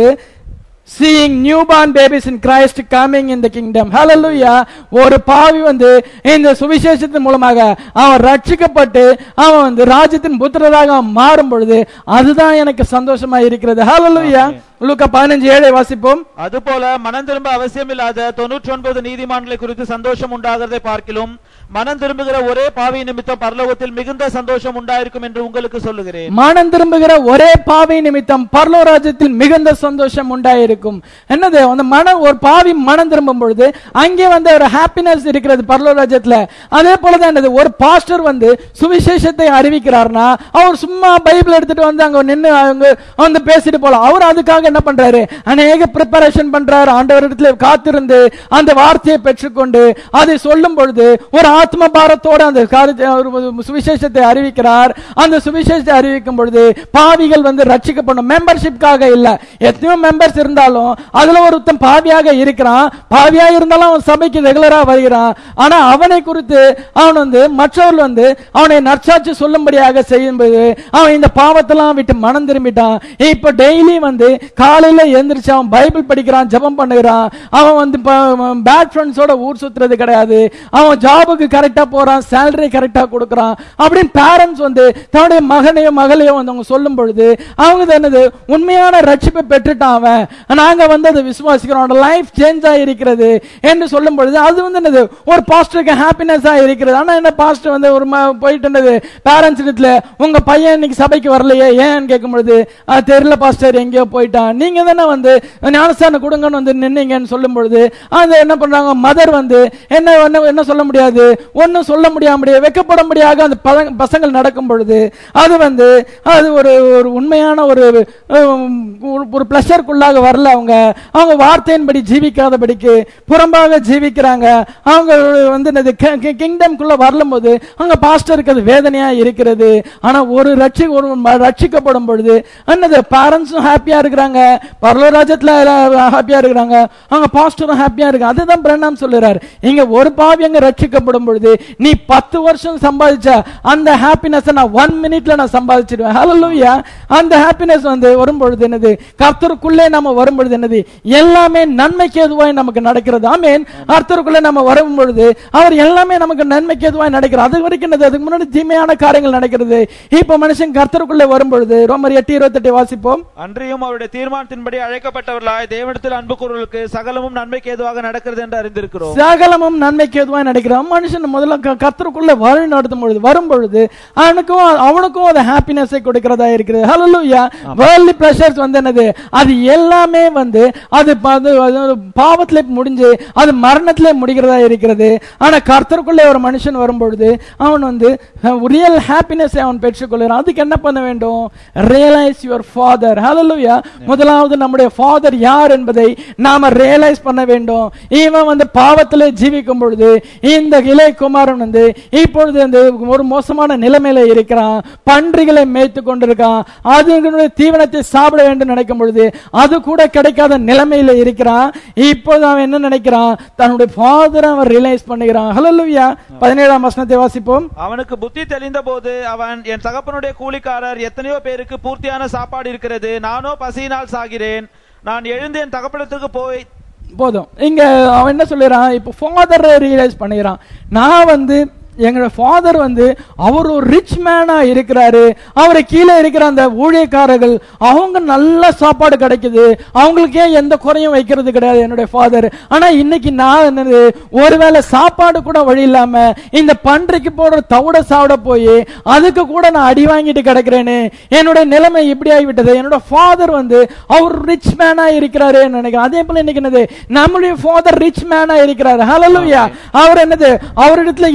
seeing newborn babies in Christ coming in the kingdom hallelujah ஒரு பாவி வந்து இந்த சுவிசேஷத்தின் மூலமாக அவன் ரட்சிக்கப்பட்டு அவன் வந்து ராஜ்யத்தின் புத்திரராக அவன் மாறும் பொழுது அதுதான் எனக்கு சந்தோஷமா இருக்கிறது hallelujah லூக்கா பதினஞ்சு ஏழை வாசிப்போம் அதுபோல மனம் திரும்ப அவசியமில்லாத தொன்னூற்றி ஒன்பது நீதிமான்களை குறித்து சந்தோஷம் உண்டாகிறதை பார்க்கிலும் மனம் திரும்புகிற ஒரே பாவி நிமித்தம் பரலோகத்தில் மிகுந்த சந்தோஷம் உண்டாயிருக்கும் என்று உங்களுக்கு சொல்லுகிறேன் மனம் திரும்புகிற ஒரே பாவி நிமித்தம் பரலோ ராஜ்யத்தில் மிகுந்த சந்தோஷம் உண்டாயிருக்கும் என்னது அந்த மனம் ஒரு பாவி மனம் திரும்பும் பொழுது அங்கே வந்து ஒரு ஹாப்பினஸ் இருக்கிறது பரலோ ராஜ்யத்துல அதே போலதான் என்னது ஒரு பாஸ்டர் வந்து சுவிசேஷத்தை அறிவிக்கிறார்னா அவர் சும்மா பைபிள் எடுத்துட்டு வந்து அங்க நின்னு அவங்க வந்து பேசிட்டு போலாம் அவர் அதுக்காக என்ன பண்றாரு அநேக ப்ரிப்பரேஷன் பண்றாரு ஆண்டவரிடத்துல காத்திருந்து அந்த வார்த்தையை பெற்றுக்கொண்டு அதை சொல்லும் பொழுது ஒரு ஆத்ம பாரத்தோட அந்த காரியத்தை அவர் ஒரு சுவிசேஷத்தை அறிவிக்கிறார் அந்த சுவிசேஷத்தை அறிவிக்கும் பொழுது பாவிகள் வந்து ரட்சிக்கப்படும் மெம்பர்ஷிப்காக இல்ல எத்தனையோ மெம்பர்ஸ் இருந்தாலும் அதுல ஒருத்தன் பாவியாக இருக்கிறான் பாவியா இருந்தாலும் அவன் சபைக்கு ரெகுலரா வருகிறான் ஆனா அவனை குறித்து அவன் வந்து மற்றவர்கள் வந்து அவனை நற்சாட்சி சொல்லும்படியாக செய்யும்போது அவன் இந்த பாவத்தெல்லாம் விட்டு மனம் திரும்பிட்டான் இப்ப டெய்லி வந்து காலையில எந்திரிச்சு அவன் பைபிள் படிக்கிறான் ஜெபம் பண்ணுகிறான் அவன் வந்து பேட் ஃப்ரெண்ட்ஸோட ஊர் சுத்துறது கிடையாது அவன் ஜாபுக்கு கரெக்டா போறான் சேலரி கரெக்டா கொடுக்கறான் அப்படின்னு பேரண்ட்ஸ் வந்து தன்னுடைய மகனையோ மகளையோ வந்து அவங்க சொல்லும் பொழுது அவங்க இது என்னது உண்மையான ரட்சிப்பை பெற்றுட்டான் அவன் நாங்க வந்து அதை விசுவாசிக்கிறோம் லைஃப் சேஞ்ச் ஆயிருக்கிறது என்று சொல்லும் பொழுது அது வந்து என்னது ஒரு பாஸ்டருக்கு ஹாப்பினஸ் இருக்கிறது ஆனா என்ன பாஸ்டர் வந்து ஒரு ம- போயிட்டு என்னது பேரண்ட்ஸ் இடத்துல உங்க பையன் இன்னைக்கு சபைக்கு வரலையே ஏன்னு கேட்கும் பொழுது "ஆ, தெரியல பாஸ்டர் எங்கேயோ போயிட்டான் நீங்க தானே வந்து ஞானஸ்தானம் கொடுங்கன்னு வந்து நின்னீங்கன்னு சொல்லும் பொழுது அது என்ன பண்றாங்க மதர் வந்து என்ன என்ன என்ன சொல்ல முடியாது ஒன்னும் சொல்ல முடியாம வெக்கப்பட முடியாத அந்த பழ- பசங்கள் நடக்கும் பொழுது அது வந்து அது ஒரு ஒரு உண்மையான ஒரு உம், ஒரு- ஒரு பிளஷருக்குள்ளாக வரல அவங்க அவங்க வார்த்தையின்படி ஜீவிக்காதபடிக்கு புறம்பாக ஜீவிக்கிறாங்க அவங்க வந்து என்னது கிங்டம்குள்ள வரும்போது அங்க பாஸ்டருக்கு அது வேதனையா இருக்கிறது ஆனா ஒரு ரட்சி ஒரு ம- ரட்சிக்கப்படும் பொழுது என்னது பேரண்ட்ஸும் ஹாப்பியா இருக்கிறாங்க பரலோராஜத்துல ஹாப்பியா இருக்கிறாங்க அவங்க பாஸ்டரும் ஹாப்பியா இருக்கு அதுதான் பிரணாம் சொல்லுறாரு இங்க ஒரு பாவி அங்க ரட்சிக்கப்படும் பொழுது நீ பத்து வருஷம் சம்பாதிச்ச அந்த ஹாப்பினஸ் நான் ஒன் மினிட்ல நான் சம்பாதிச்சிடுவேன் ஹalleluya அந்த ஹாப்பினஸ் வந்து வரும் பொழுது என்னது கர்த்தருக்குள்ளே நம்ம வரும் பொழுது என்னது எல்லாமே நன்மைக்கு எதுவாய் நமக்கு நடக்கிறது ஆமென் கர்த்தருக்குள்ளே நம்ம வரும் பொழுது அவர் எல்லாமே நமக்கு நன்மைக்கு எதுவாய் நடக்கிறது அது வரைக்கும் என்னது அதுக்கு முன்னாடி தீமையான காரியங்கள் நடக்கிறது இப்ப மனுஷன் கர்த்தருக்குள்ளே வரும் பொழுது ரோமர் எட்டு இருபத்தெட்டு வாசிப்போம் அன்றியும் அவருடைய தீர்மானத்தின்படி அழைக்கப்பட்டவர்களாய் தேவனிடத்தில் அன்பு கூறுவர்களுக்கு சகலமும் நன்மைக்கு ஏதுவாக நடக்கிறது என்று அறிந்திருக்கிறோம் சகலமும் நன்மைக்கு எதுவாய் நடக்கிறான் மனுஷன் முதல்ல க- கர்த்தருக்குள்ள வழி நடத்தும் பொழுது வரும் பொழுது அவனுக்கும் அவனுக்கும் அது ஹாப்பினஸை கொடுக்கிறதா இருக்கிறது ஹalleluya வேர்ல்ட்லி ப்ளஷர்ஸ் வந்து என்னது அது எல்லாமே வந்து அது ப- அது அது ஒரு பாவத்திலே முடிஞ்சு அது மரணத்திலே முடிகிறதா இருக்கிறது ஆனா கர்த்தருக்குள்ளே ஒரு மனுஷன் வரும் பொழுது அவன் வந்து ரியல் ஹாப்பினஸ் அவன் பெற்றுக்கொள்கிறான் அதுக்கு என்ன பண்ண வேண்டும் ரியலைஸ் யுவர் ஃபாதர் ஹalleluya முதலாவது நம்முடைய ஃபாதர் யார் என்பதை நாம ரியலைஸ் பண்ண வேண்டும் இவன் வந்து பாவத்திலே ஜீவிக்கும் பொழுது இந்த இளைய குமாரன் வந்து இப்பொழுது வந்து ஒரு மோசமான நிலைமையில இருக்கிறான் பன்றிகளை மேய்த்து கொண்டிருக்கான் அதுங்களுடைய தீவனத்தை சாப்பிட வேண்டும் நினைக்கும் பொழுது அது கூட கிடைக்காத நிலைமையில இருக்கிறான் இப்போது அவன் என்ன நினைக்கிறான் தன்னுடைய ஃபாதர் அவன் ரியலைஸ் பண்ணுகிறான் ஹalleluya பதினேழாம் வசனத்தை வாசிப்போம் அவனுக்கு புத்தி தெளிந்த போது அவன் என் தகப்பனுடைய கூலிக்காரர் எத்தனையோ பேருக்கு பூர்த்தியான சாப்பாடு இருக்கிறது நானோ பசியினால் சாகிறேன் நான் எழுந்து என் தகப்பனத்துக்கு போய் போதும் இங்க அவன் என்ன சொல்லிடுறான் இப்போ ஃபாதர் ரியலைஸ் பண்ணிக்கிறான் நான் வந்து எங்களோட ஃபாதர் வந்து அவர் ஒரு ரிச் மேனா இருக்கிறாரு அவரை கீழே இருக்கிற அந்த ஊழியக்காரர்கள் அவங்க நல்ல சாப்பாடு கிடைக்குது அவங்களுக்கே எந்த குறையும் வைக்கிறது கிடையாது என்னுடைய ஃபாதர் ஆனா இன்னைக்கு நான் என்னது ஒருவேளை சாப்பாடு கூட வழி இல்லாம இந்த பன்றைக்கு போடுற தவிட சாப்பிட போய் அதுக்கு கூட நான் அடி வாங்கிட்டு கிடக்கிறேனே என்னுடைய நிலைமை இப்படி ஆகிவிட்டது என்னோட ஃபாதர் வந்து அவர் ரிச் மேனா இருக்கிறாரு நினைக்கிறேன் அதே போல இன்னைக்கு என்னது நம்மளுடைய ஃபாதர் ரிச் மேனா இருக்கிறாரு ஹalleluya அவர் என்னது அவரிடத்துல ஏன் அவர்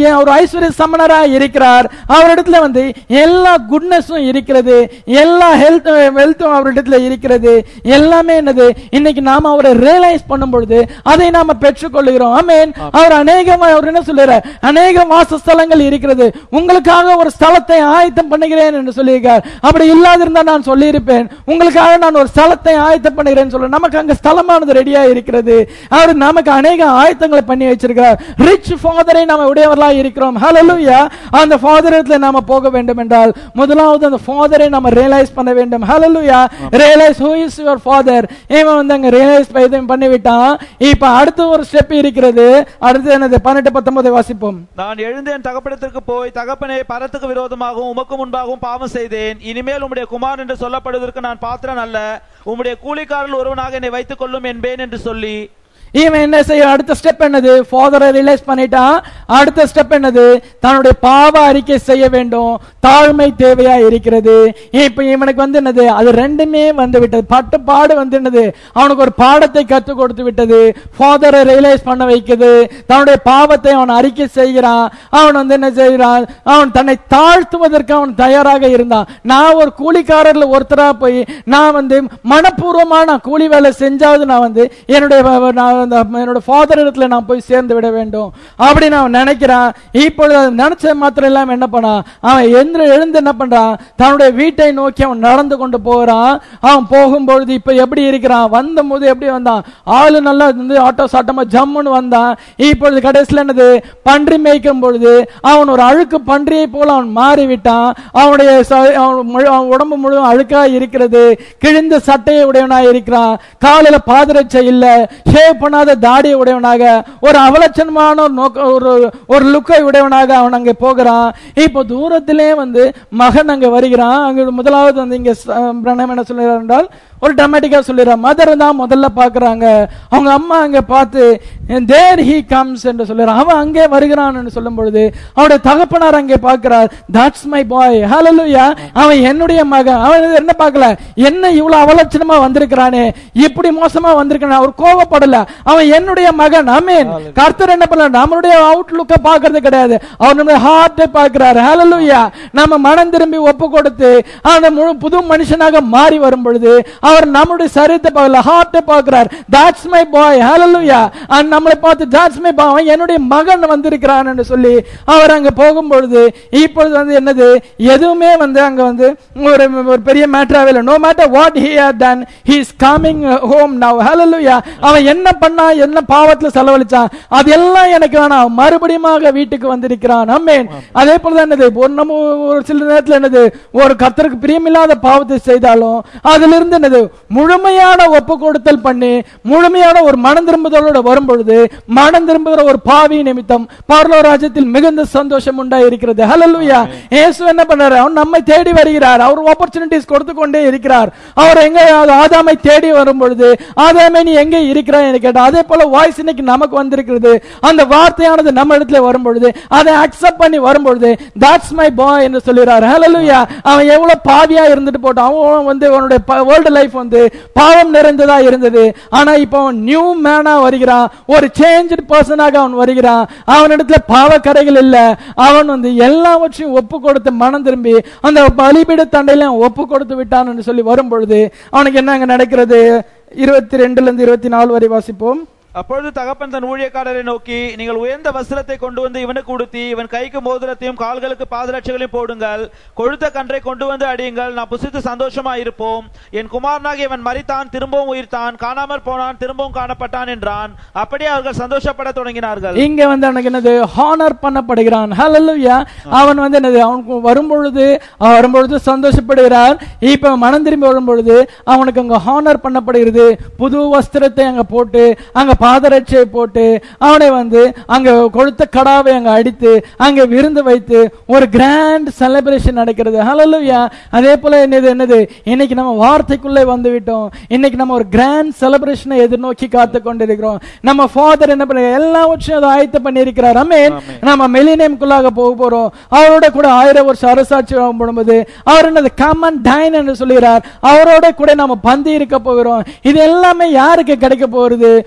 ஐஸ்வர்ய சமணராய் இருக்கிறார் அவரிடத்துல வந்து எல்லா குட்னஸும் இருக்கிறது எல்லா ஹெல்த் வெல்த்தும் அவரிடத்துல இருக்கிறது எல்லாமே என்னது இன்னைக்கு நாம அவரை ரியலைஸ் பண்ணும் பொழுது அதை நாம பெற்றுக்கொள்கிறோம் ஆமென் அவர் அநேகமா அவர் என்ன சொல்லுறார் அநேக வாசஸ்தலங்கள் இருக்கிறது உங்களுக்காக ஒரு ஸ்தலத்தை ஆயத்தம் பண்ணுகிறேன் என்று சொல்லியிருக்கார் அப்படி இல்லாதிருந்தா நான் சொல்லியிருப்பேன் உங்களுக்காக நான் ஒரு ஸ்தலத்தை ஆயத்தம் பண்ணுகிறேன் சொல்ல நமக்கு அங்க ஸ்தலமானது ரெடியா இருக்கிறது அவர் நமக்கு அநேக ஆயத்தங்களை பண்ணி வச்சிருக்கிறார் ரிச் ஃபாதரை நாம உடையவர்களா இருக்கிறோம் ஹalleluya அந்த ஃபாதரத்துல நாம போக வேண்டும் என்றால் முதலாவது அந்த ஃபாதரை நாம ரியலைஸ் பண்ண வேண்டும் hallelujah realize who is your father இவன் வந்து அங்க ரியலைஸ் பண்ணி விட்டான் இப்ப அடுத்த ஒரு ஸ்டெப் இருக்கிறது அடுத்து என்னது பன்னெண்டு பத்தொன்பதை வாசிப்போம் நான் எழுந்தேன் தகப்படத்திற்கு போய் தகப்பனே பரத்துக்கு விரோதமாகவும் உமக்கு முன்பாகவும் பாவம் செய்தேன் இனிமேல் உம்முடைய குமார் என்று சொல்லப்படுவதற்கு நான் பாத்திரன் அல்ல உம்முடைய கூலிக்காரல் ஒருவனாக என்னை வைத்துக் கொள்ளும் என்பேன் என்று சொல்லி இவன் என்ன செய்ய அடுத்த ஸ்டெப் என்னது ஃபாதரை ரிலைஸ் பண்ணிட்டான் அடுத்த ஸ்டெப் என்னது தன்னுடைய பாவ அறிக்கை செய்ய வேண்டும் தாழ்மை தேவையா இருக்கிறது இப்ப இவனுக்கு வந்து என்னது அது ரெண்டுமே வந்து விட்டது பட்டு பாடு வந்து என்னது அவனுக்கு ஒரு பாடத்தை கற்றுக் கொடுத்து விட்டது ஃபாதரை ரியலைஸ் பண்ண வைக்குது தன்னுடைய பாவத்தை அவன் அறிக்கை செய்கிறான் அவன் வந்து என்ன செய்கிறான் அவன் தன்னை தாழ்த்துவதற்கு அவன் தயாராக இருந்தான் நான் ஒரு கூலிக்காரர்ல ஒருத்தரா போய் நான் வந்து மனப்பூர்வமா நான் கூலி வேலை செஞ்சாவது நான் வந்து என்னுடைய வ- நான் அந்த என்னோட ஃபாதர் இடத்துல நான் போய் சேர்ந்து விட வேண்டும் அப்படின்னு அவன் நினைக்கிறான் இப்பொழுது அது நினைச்ச மாத்திரம் இல்லாம என்ன பண்ணான் அவன் எந்திர எழுந்து என்ன பண்றான் தன்னுடைய வீட்டை நோக்கி அவன் நடந்து கொண்டு போகிறான் அவன் போகும்பொழுது இப்ப எப்படி இருக்கிறான் வந்த போது எப்படி வந்தான் ஆளு நல்லா வந்து ஆட்டோ சாட்டமா ஜம்முன்னு வந்தான் இப்பொழுது கடைசியில் என்னது பன்றி மேய்க்கும் பொழுது அவன் ஒரு அழுக்கு பன்றியை போல அவன் மாறி விட்டான் அவனுடைய ச- அவன் முழு- அவன் உடம்பு முழுவதும் அழுக்கா இருக்கிறது கிழிந்த சட்டையை உடையவனாய் இருக்கிறான் காலில பாதரட்சை இல்ல ஷேவ் பண்ணாத தாடியை உடையவனாக ஒரு அவலட்சணமான ஒரு நோக்க ஒரு ஒரு லுக்கை உடையவனாக அவன் அங்கே போகிறான் இப்போ தூரத்திலே வந்து மகன் அங்க வருகிறான் அங்க முதலாவது வந்து இங்க ச- பிரணயம் என்ன சொல்லுகிறார் என்றால் ஒரு dramatic-ஆ சொல்லிடுறான் மதர் தான் முதல்ல பாக்குறாங்க அவங்க அம்மா அங்க பார்த்து தேர் ஹி கம்ஸ் என்று சொல்லுறான் அவன் அங்கே வருகிறான் என்று சொல்லும் பொழுது அவனுடைய தகப்பனார் அங்கே பார்க்கிறார் தட்ஸ் மை பாய் ஹalleluya அவன் என்னுடைய மகன் அவன் இது என்ன பார்க்கல என்ன இவ்வளவு அவலட்சணமா வந்திருக்கிறானே இப்படி மோசமா வந்திருக்கானே அவர் கோவப்படல அவன் என்னுடைய மகன் ஆமென் கர்த்தர் என்ன பண்ணல நம்மளுடைய அவுட்லுக்க பார்க்கிறது கிடையாது அவர் நம்முடைய ஹார்ட்டை பார்க்கிறார் ஹalleluya நம்ம மனம் திரும்பி ஒப்பு கொடுத்து அந்த முழு புது மனுஷனாக மாறி வரும் பொழுது அவர் நம்முடைய சரீரத்தை பார்க்கல ஹார்ட்டை பார்க்கிறார் that's my boy hallelujah and நம்மளை பார்த்து தட்ஸ் மை பாய் அவன் என்னுடைய மகன் வந்திருக்கிறான் என்று சொல்லி அவர் அங்க போகும் பொழுது இப்பொழுது வந்து என்னது எதுவுமே வந்து அங்க வந்து ஒரு ஒரு பெரிய மேட்டராகவே இல்லை no matter what he had done he is coming home now hallelujah அவன் என்ன பண்ணா என்ன பாவத்துல செலவழிச்சான் அதெல்லாம் எனக்கு வேணாம் மறுபடியுமாக வீட்டுக்கு வந்திருக்கிறான் ஆமென் அதே போல தான் என்னது ஒரு நம்ம ஒரு சில நேரத்துல என்னது ஒரு கர்த்தருக்கு பிரியமில்லாத பாவத்தை செய்தாலும் அதிலிருந்து என்னது முழுமையான ஒப்பு கொடுத்தல் பண்ணி முழுமையான ஒரு மனம் திரும்புதலோட வரும் பொழுது மனம் திரும்புகிற ஒரு பாவி நிமித்தம் பரலோ ராஜ்யத்தில் மிகுந்த சந்தோஷம் உண்டா இருக்கிறது ஹalleluya இயேசு என்ன பண்ணாரு அவன் நம்மை தேடி வருகிறார் அவர் ஆப்பர்ச்சுனிட்டிஸ் கொடுத்து கொண்டே இருக்கிறார் அவர் எங்க ஆதாமை தேடி வரும் பொழுது ஆதாமே நீ எங்கே இருக்கிறாய் என்று கேட்டார் அதே போல வாய்ஸ் இன்னைக்கு நமக்கு வந்திருக்கிறது அந்த வார்த்தையானது நம்ம இடத்துல வரும் பொழுது அதை அக்செப்ட் பண்ணி வரும் பொழுது தட்ஸ் மை பாய் என்று சொல்கிறார் ஹalleluya அவன் எவ்வளவு பாவியா இருந்துட்டு போட்டான் அவன் வந்து அவனுடைய வேர்ல்டு லைஃப் வந்து பாவம் நிறைந்ததா இருந்தது ஆனா இப்போ அவன் நியூ மேனா வருகிறான் ஒரு சேஞ்ச் பர்சனாக அவன் வருகிறான் அவனிடத்துல பாவக்கரைகள் இல்ல அவன் வந்து எல்லாவற்றையும் ஒப்பு கொடுத்து மனம் திரும்பி அந்த பலிபீட தண்டையில அவன் ஒப்பு கொடுத்து விட்டான் என்று சொல்லி வரும் பொழுது அவனுக்கு என்ன அங்க நடக்கிறது இருபத்தி ரெண்டுல இருந்து இருபத்தி நாலு வரை வாசிப்போம் அப்பொழுது தகப்பன் தன் ஊழியக்காரரை நோக்கி நீங்கள் உயர்ந்த வஸ்திரத்தை கொண்டு வந்து இவனுக்கு உடுத்தி இவன் கைக்கு மோதிரத்தையும் கால்களுக்கு பாதரட்சைகளையும் போடுங்கள் கொழுத்த கன்றை கொண்டு வந்து அடியுங்கள் நான் புசித்து சந்தோஷமா இருப்போம் என் குமாரனாக இவன் மரித்தான் திரும்பவும் உயிர்த்தான் காணாமற் போனான் திரும்பவும் காணப்பட்டான் என்றான் அப்படியே அவர்கள் சந்தோஷப்பட தொடங்கினார்கள் இங்க வந்து அவனுக்கு என்னது ஹானர் பண்ணப்படுகிறான் ஹalleluya அவன் வந்து என்னது அவனுக்கு வரும்பொழுது அவன் வரும்பொழுது சந்தோஷப்படுகிறார் இப்ப மனம் திரும்பி வரும்பொழுது அவனுக்கு அங்க ஹானர் பண்ணப்படுகிறது புது வஸ்திரத்தை அங்க போட்டு அங்க பாதரட்சையை போட்டு அவனை வந்து அங்க கொழுத்த கடாவை அங்க அடித்து அங்க விருந்து வைத்து ஒரு கிராண்ட் செலிப்ரேஷன் நடக்கிறது ஹalleluya அதே போல என்னது என்னது இன்னைக்கு நம்ம வார்த்தைக்குள்ளே வந்து விட்டோம் இன்னைக்கு நம்ம ஒரு கிராண்ட் செலிப்ரேஷனை எதிர்நோக்கி காத்து கொண்டிருக்கிறோம் நம்ம ஃபாதர் என்ன பண்ண எல்லாவற்றையும் அதை ஆயத்த பண்ணியிருக்கிறார் அமேன் நம்ம மெலினியம்குள்ளாக போக போறோம் அவரோட கூட ஆயிரம் வருஷம் அரசாட்சி போடும்போது அவர் என்னது கமன் டைன் என்று சொல்லுகிறார் அவரோட கூட நம்ம பந்தி இருக்க போகிறோம் இது எல்லாமே யாருக்கு கிடைக்க போகிறது உண்மை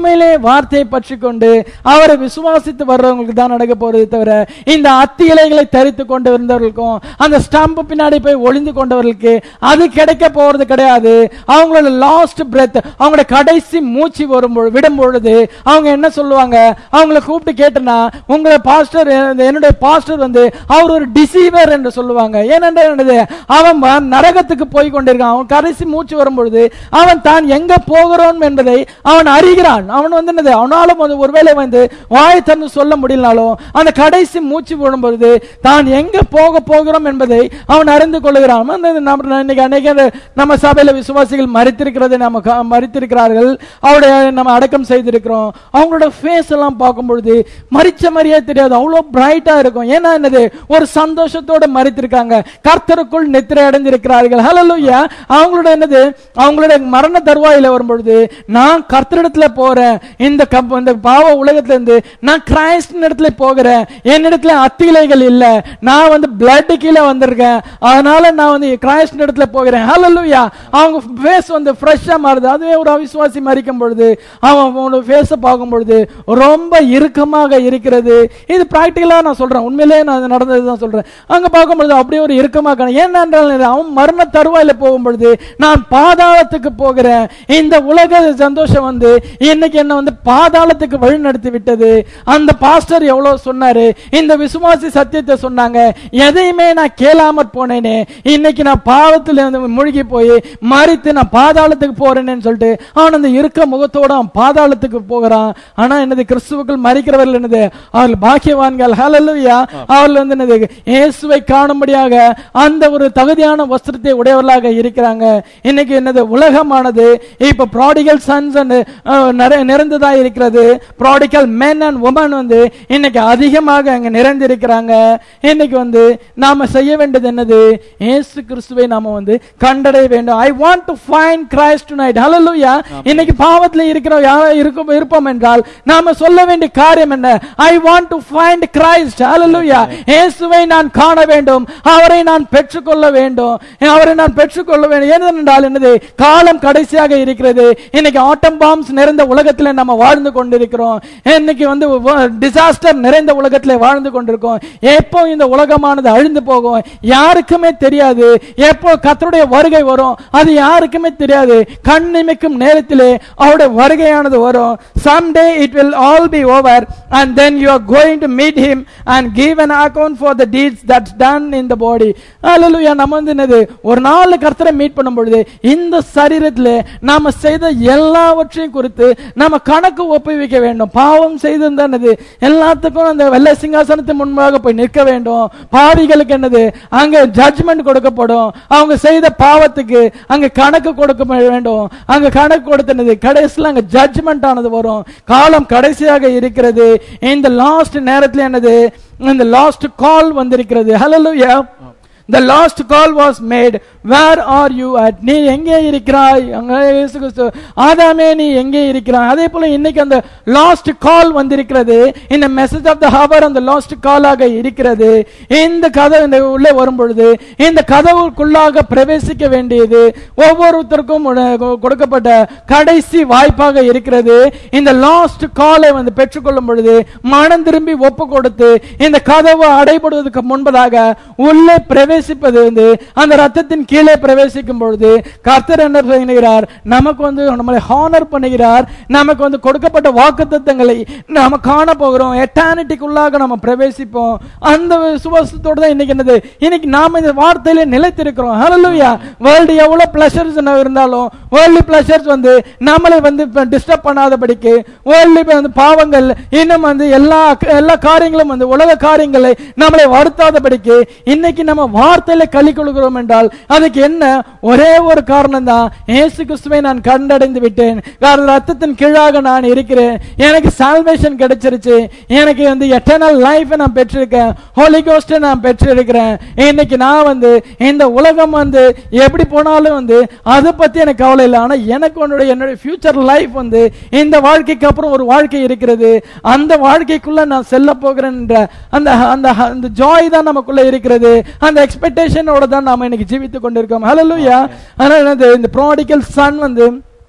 உண்மையிலே வார்த்தையை பற்றி கொண்டு அவரை விசுவாசித்து வர்றவங்களுக்கு தான் நடக்க போறது தவிர இந்த அத்தி இலைகளை தரித்து கொண்டு இருந்தவர்களுக்கும் அந்த ஸ்டம்ப் பின்னாடி போய் ஒளிந்து கொண்டவர்களுக்கு அது கிடைக்க போறது கிடையாது அவங்களோட லாஸ்ட் பிரெத் அவங்களோட கடைசி மூச்சு வரும்பொழுது விடும் பொழுது அவங்க என்ன சொல்லுவாங்க அவங்கள கூப்பிட்டு கேட்டனா உங்களை பாஸ்டர் என்னுடைய பாஸ்டர் வந்து அவர் ஒரு டிசீவர் என்று சொல்லுவாங்க ஏனென்றால் என்னது அவன் வ- நரகத்துக்கு போய் கொண்டிருக்கான் அவன் கடைசி மூச்சு வரும்பொழுது அவன் தான் எங்க போகிறோம் என்பதை அவன் அறிகிறான் அவன் வந்து என்னது அவனாலும் வந்து ஒருவேளை வந்து வாய் தந்து சொல்ல முடியலனாலும் அந்த கடைசி மூச்சு விடும்பொழுது தான் எங்க போக போகிறோம் என்பதை அவன் அறிந்து கொள்ளுகிறான் வந்து நம்ம இன்னைக்கு அநேக நம்ம சபையில விசுவாசிகள் மறித்திருக்கிறதை நம்ம கா- மறித்திருக்கிறார்கள் அவருடைய நம்ம அடக்கம் செய்திருக்கிறோம் அவங்களோட ஃபேஸ் எல்லாம் பார்க்கும் பொழுது மறிச்ச மாதிரியே தெரியாது அவ்வளவு பிரைட்டா இருக்கும் ஏன்னா என்னது ஒரு சந்தோஷத்தோட மறித்திருக்காங்க கர்த்தருக்குள் நித்திரை அடைந்திருக்கிறார்கள் ஹalleluya அவங்களோட என்னது அவங்களுடைய மரண தருவாயில வரும்பொழுது நான் கர்த்தரிடத்துல போறேன் இந்த கப்- இந்த பாவ உலகத்துல இருந்து நான் கிரைஸ்ட் இடத்துல போகிறேன் என்னிடத்துல அத்திலைகள் இல்ல நான் வந்து பிளட் கீழே வந்திருக்கேன் அதனால நான் வந்து கிரைஸ்ட் இடத்துல போகிறேன் ஹalleluya அவங்க ஃபேஸ் வந்து ஃப்ரெஷ்ஷா மாறுது அதுவே ஒரு அவிசுவாசி மறிக்கும் பொழுது அவன் அவனோட ஃபேஸை பார்க்கும் பொழுது ரொம்ப இறுக்கமாக இருக்கிறது இது பிராக்டிகலா நான் சொல்றேன் உண்மையிலேயே நான் இது நடந்தது தான் சொல்றேன் அங்க பார்க்கும் பொழுது அப்படியே ஒரு இறுக்கமாக காணும். ஏனென்றால் அவன் மரண தருவாயில போகும் பொழுது நான் பாதாளத்துக்கு போகிறேன் இந்த உலக சந்தோஷம் வந்து இன்னைக்கு என்ன வந்து பாதாளத்துக்கு வழி நடத்தி விட்டது அந்த பாஸ்டர் எவ்வளவு சொன்னாரு இந்த விசுவாசி சத்தியத்தை சொன்னாங்க எதையுமே நான் கேளாமற் போனேனே இன்னைக்கு நான் பாவத்துல வந்து மூழ்கி போய் மறித்து நான் பாதாளத்துக்கு போறேனேன்னு சொல்லிட்டு அவன் அந்த இருக்க முகத்தோட அவன் பாதாளத்துக்கு போகிறான் ஆனா என்னது கிறிஸ்துவுக்குள் மறிக்கிறவர்கள் என்னது அவர்கள் பாக்கியவான்கள் ஹalleluya அவர்கள் வந்து என்னது இயேசுவை காணும்படியாக அந்த ஒரு தகுதியான வஸ்திரத்தை உடையவர்களாக இருக்கிறாங்க இன்னைக்கு என்னது உலகமானது இப்ப ப்ராடிகல் சன்ஸ் அண்ட் நிறைந்ததா இருக்கிறது ப்ராடிகல் men அண்ட் உமன் வந்து இன்னைக்கு அதிகமாக அங்க நிறைந்திருக்கிறாங்க இன்னைக்கு வந்து நாம செய்ய வேண்டியது என்னது இயேசு கிறிஸ்துவை நாம வந்து கண்டடைய வேண்டும் I want to find Christ tonight hallelujah இன்னைக்கு பாவத்துல இருக்கிற யாரோ இருக்கும் இருப்போம் என்றால் நாம சொல்ல வேண்டிய காரியம் என்ன I want to find Christ hallelujah இயேசுவை நான் காண வேண்டும் அவரை நான் பெற்றுக்கொள்ள வேண்டும் அவரை நான் பெற்றுக்கொள்ள வேண்டும் ஏனென்றால் என்னது காலம் கடைசியாக இருக்கிறது இன்னைக்கு ஆட்டம் பாம்ஸ் நிறைந்த உலகத்தில் நம்ம வாழ்ந்து கொண்டிருக்கிறோம் இன்னைக்கு வந்து டிசாஸ்டர் நிறைந்த உலகத்தில் வாழ்ந்து கொண்டிருக்கோம் எப்போ இந்த உலகமானது அழிந்து போகும் யாருக்குமே தெரியாது எப்போ கர்த்தருடைய வருகை வரும் அது யாருக்குமே தெரியாது கண் நிமிக்கும் நேரத்திலே அவருடைய வருகையானது வரும் someday it will all be over and then you are going to meet him and give an account for the deeds that's done in the body hallelujah நம்ம வந்து என்னது ஒரு நாள் கர்த்தரை மீட் பண்ணும் பொழுது இந்த சரீரத்திலே நாம செய்த எல்லாவற்றையும் குறித்து நாம கணக்கு ஒப்புவிக்க வேண்டும் பாவம் செய்திருந்தா என்னது எல்லாத்துக்கும் அந்த வெள்ளை சிங்காசனத்தின் முன்பாக போய் நிற்க வேண்டும் பாவிகளுக்கு என்னது அங்க ஜட்ஜ்மெண்ட் கொடுக்கப்படும் அவங்க செய்த பாவத்துக்கு அங்க கணக்கு கொடுக்க வேண்டும் அங்க கணக்கு கொடுத்தனது கடைசியில் அங்க ஜட்ஜ்மெண்ட் ஆனது வரும் காலம் கடைசியாக இருக்கிறது இந்த லாஸ்ட் நேரத்தில் என்னது இந்த லாஸ்ட் கால் வந்திருக்கிறது ஹalleluya the last call was made where are you at நீ எங்கே இருக்கிறாய் அங்க இயேசு கிறிஸ்து ஆதாமே நீ எங்கே இருக்கிறாய் அதே போல இன்னைக்கு அந்த லாஸ்ட் கால் வந்திருக்கிறது இந்த மெசேஜ் ஆஃப் த ஹவர் அந்த லாஸ்ட் காலாக இருக்கிறது இந்த கதவு இந்த உள்ளே வரும் பொழுது இந்த கதவுக்குள்ளாக பிரவேசிக்க வேண்டியது ஒவ்வொருத்தருக்கும் உட- கொடுக்கப்பட்ட கடைசி வாய்ப்பாக இருக்கிறது இந்த லாஸ்ட் காலை வந்து பெற்றுக்கொள்ளும் பொழுது மனம் திரும்பி ஒப்பு கொடுத்து இந்த கதவு அடைபடுவதற்கு முன்பதாக உள்ளே பிரவேசிப்பது வந்து அந்த ரத்தத்தின் கீழே பிரவேசிக்கும் பொழுது கர்த்தர் என்ன செய்கிறார் நமக்கு வந்து நம்மளை ஹானர் பண்ணுகிறார் நமக்கு வந்து கொடுக்கப்பட்ட வாக்குத்தத்தங்களை நாம காண போகிறோம் எட்டானிட்டிக்குள்ளாக நம்ம பிரவேசிப்போம் அந்த சுவாசத்தோட தான் இன்னைக்கு என்னது இன்னைக்கு நாம இந்த வார்த்தையில நிலைத்திருக்கிறோம் ஹalleluya வேர்ல்டு எவ்வளவு பிளஷர்ஸ் இருந்தாலும் வேர்ல்டு பிளஷர்ஸ் வந்து நம்மளை வந்து டிஸ்டர்ப் பண்ணாதபடிக்கு வேர்ல்டு வந்து பாவங்கள் இன்னும் வந்து எல்லா எல்லா காரியங்களும் வந்து உலக காரியங்களை நம்மளை வருத்தாதபடிக்கு இன்னைக்கு நம்ம வார்த்தையில களி கொள்கிறோம் என்றால் அதுக்கு என்ன ஒரே ஒரு காரணம் தான் இயேசு கிறிஸ்துவை நான் கண்டடைந்து விட்டேன் காரணம் ரத்தத்தின் கீழாக நான் இருக்கிறேன் எனக்கு சால்வேஷன் கிடைச்சிருச்சு எனக்கு வந்து எட்டர்னல் லைஃப் நான் பெற்றிருக்கேன் ஹோலி கோஸ்ட நான் பெற்றிருக்கிறேன் இன்னைக்கு நான் வந்து இந்த உலகம் வந்து எப்படி போனாலும் வந்து அதை பத்தி எனக்கு கவலை இல்லை ஆனா எனக்கு உன்னுடைய என்னுடைய ஃபியூச்சர் லைஃப் வந்து இந்த வாழ்க்கைக்கு அப்புறம் ஒரு வாழ்க்கை இருக்கிறது அந்த வாழ்க்கைக்குள்ள நான் செல்ல போகிறேன் என்ற அந்த அந்த அந்த ஜாய் தான் நமக்குள்ள இருக்கிறது அந்த எக்ஸ்பெக்டேஷனோட தான் நாம இன்னைக்கு ஜீவித்துக் கொண்டிருக்கோம் ஹalleluya அதனால என்னது இந்த ப்ராடிகல் சன் வந்து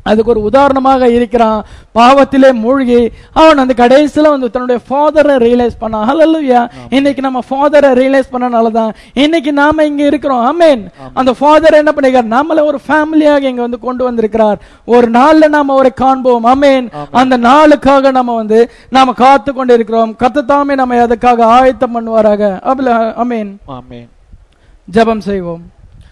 அதுக்கு ஒரு உதாரணமாக இருக்கிறான் பாவத்திலே மூழ்கி அவன் அந்த கடைசியில வந்து தன்னுடைய ஃபாதரை ரியலைஸ் பண்ணான் ஹalleluya இன்னைக்கு நம்ம ஃபாதரை ரியலைஸ் பண்ணனால தான் இன்னைக்கு நாம இங்க இருக்கிறோம் ஆமென் அந்த ஃபாதர் என்ன பண்ணிருக்கார் நம்மள ஒரு ஃபேமிலியாக இங்க வந்து கொண்டு வந்திருக்கிறார் ஒரு நாள்ல நாம அவரை காண்போம் ஆமென் அந்த நாளுக்காக நம்ம வந்து நாம காத்து கொண்டு இருக்கிறோம் கத்தத்தாமே நம்ம அதுக்காக ஆயத்தம் பண்ணுவாராக அபல ஆமென் ஆமென் ஜெபம் செய்வோம்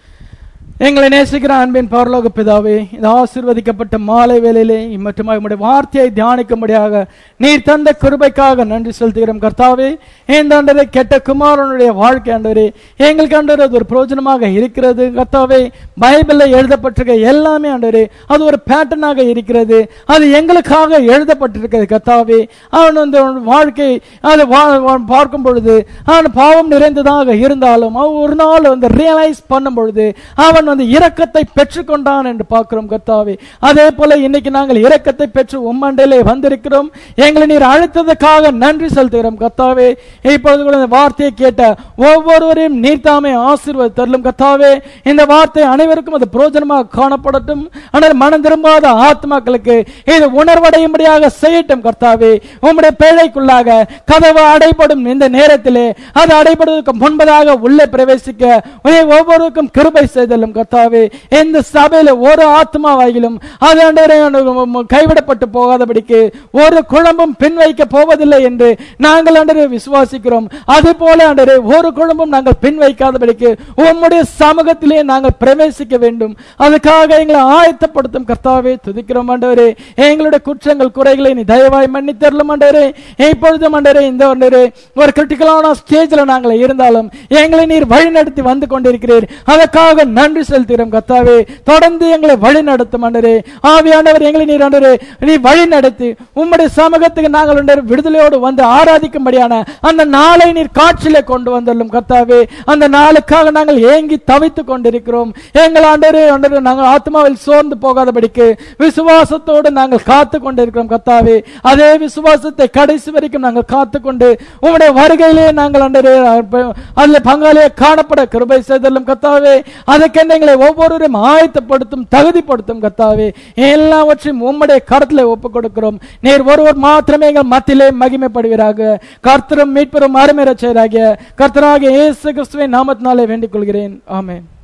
எங்களை நேசிக்கிற அன்பின் பரலோக பிதாவே இந்த ஆசீர்வதிக்கப்பட்ட மாலை வேளையிலே மற்றும் உம்முடைய வார்த்தையை தியானிக்கும்படியாக நீர் தந்த கிருபைக்காக நன்றி செலுத்துகிறோம் கர்த்தாவே இந்த ஆண்டரை கெட்ட குமாரனுடைய வாழ்க்கை ஆண்டவரே எங்களுக்கு ஆண்டவர் அது ஒரு பிரயோஜனமாக இருக்கிறது கர்த்தாவே பைபிளில் எழுதப்பட்டிருக்க எல்லாமே ஆண்டவரே அது ஒரு பேட்டர்னாக இருக்கிறது அது எங்களுக்காக எழுதப்பட்டிருக்கிறது கர்த்தாவே அவன் வந்து அவன் வாழ்க்கை அதை வா- வா- பார்க்கும் பொழுது அவன் பாவம் நிறைந்ததாக இருந்தாலும் அவன் ஒரு நாள் வந்து ரியலைஸ் பண்ணும் பொழுது அவன் வந்து இரக்கத்தை பெற்றுக்கொண்டான் என்று பார்க்கிறோம் கர்த்தாவே அதே போல இன்னைக்கு நாங்கள் இரக்கத்தை பெற்று உம்மண்டையிலே வந்திருக்கிறோம் எங்களை நீர் அழைத்ததுக்காக நன்றி செலுத்துகிறோம் கர்த்தாவே இப்பொழுது கூட இந்த வார்த்தையை கேட்ட ஒவ்வொருவரையும் நீர் தாமே ஆசீர்வாத தரலும் கர்த்தாவே இந்த வார்த்தை அனைவருக்கும் அது பிரோஜனமாக காணப்படட்டும் ஆனால் மனம் திரும்பாத ஆத்மாக்களுக்கு இது உணர்வடையும்படியாக செய்யட்டும் கர்த்தாவே உம்முடைய பேழைக்குள்ளாக கதவு அடைபடும் இந்த நேரத்திலே அது அடைபடுவதற்கு முன்பதாக உள்ளே பிரவேசிக்க உன்னை ஒவ்வொருவருக்கும் கிருபை செய்தலும் கர்த்தாவே இந்த சபையில ஒரு ஆத்மாவாகிலும் அது ஆண்டவரே, ஆண்டவரே, கைவிடப்பட்டு போகாதபடிக்கு ஒரு குழம்பும் பின் வைக்க போவதில்லை என்று நாங்கள் ஆண்டவரே விசுவாசிக்கிறோம் அது போல ஆண்டவரே ஒரு குழம்பும் நாங்கள் பின் வைக்காதபடிக்கு உம்முடைய சமூகத்திலே நாங்கள் பிரவேசிக்க வேண்டும் அதுக்காக எங்களை ஆயத்தப்படுத்தும் கர்த்தாவே துதிக்கிறோம் ஆண்டவரே எங்களுடைய குற்றங்கள் குறைகளை நீ தயவாய் மன்னித்தரலும் ஆண்டவரே இப்பொழுதும் ஆண்டவரே இந்த ஆண்டவரே ஒரு கிரிட்டிக்கலான ஸ்டேஜ்ல நாங்கள் இருந்தாலும் எங்களை நீர் வழி நடத்தி வந்து கொண்டிருக்கிறீர் அதற்காக நன்றி செலுத்துகிறோம் கர்த்தாவே தொடர்ந்து எங்களை வழி நடத்தும் ஆண்டவரே ஆவியானவர் எங்களை நீர் ஆண்டவரே நீ வழி நடத்தி உம்முடைய சமூகத்துக்கு நாங்கள் ஆண்டவரே விடுதலையோடு வந்து ஆராதிக்கும்படியான அந்த நாளை நீர் காட்சியிலே கொண்டு வந்துள்ளோம் கர்த்தாவே அந்த நாளுக்காக நாங்கள் ஏங்கி தவித்துக் கொண்டிருக்கிறோம் எங்கள் ஆண்டவரே ஆண்டவரே நாங்கள் ஆத்மாவில் சோர்ந்து போகாதபடிக்கு விசுவாசத்தோடு நாங்கள் காத்து கொண்டிருக்கிறோம் கர்த்தாவே அதே விசுவாசத்தை கடைசி வரைக்கும் நாங்கள் காத்து கொண்டு உம்முடைய வருகையிலே நாங்கள் ஆண்டவரே அதில் பங்காளியே காணப்பட கிருபை செய்தலும் கர்த்தாவே அதற்கென்று எங்களை ஒவ்வொருவரையும் ஆயத்தப்படுத்தும் தகுதிப்படுத்தும் கர்த்தாவே எல்லாவற்றையும் உம்முடைய கருத்துல ஒப்புக் கொடுக்கிறோம் நீர் ஒருவர் மாத்திரமே எங்கள் மத்தியிலே மகிமைப்படுவீராக கர்த்தரும் மீட்பெரும் அருமை ரட்சகராகிய கர்த்தராகிய இயேசு கிறிஸ்துவின் நாமத்தினாலே வேண்டிக் கொள்கிறேன் ஆமென்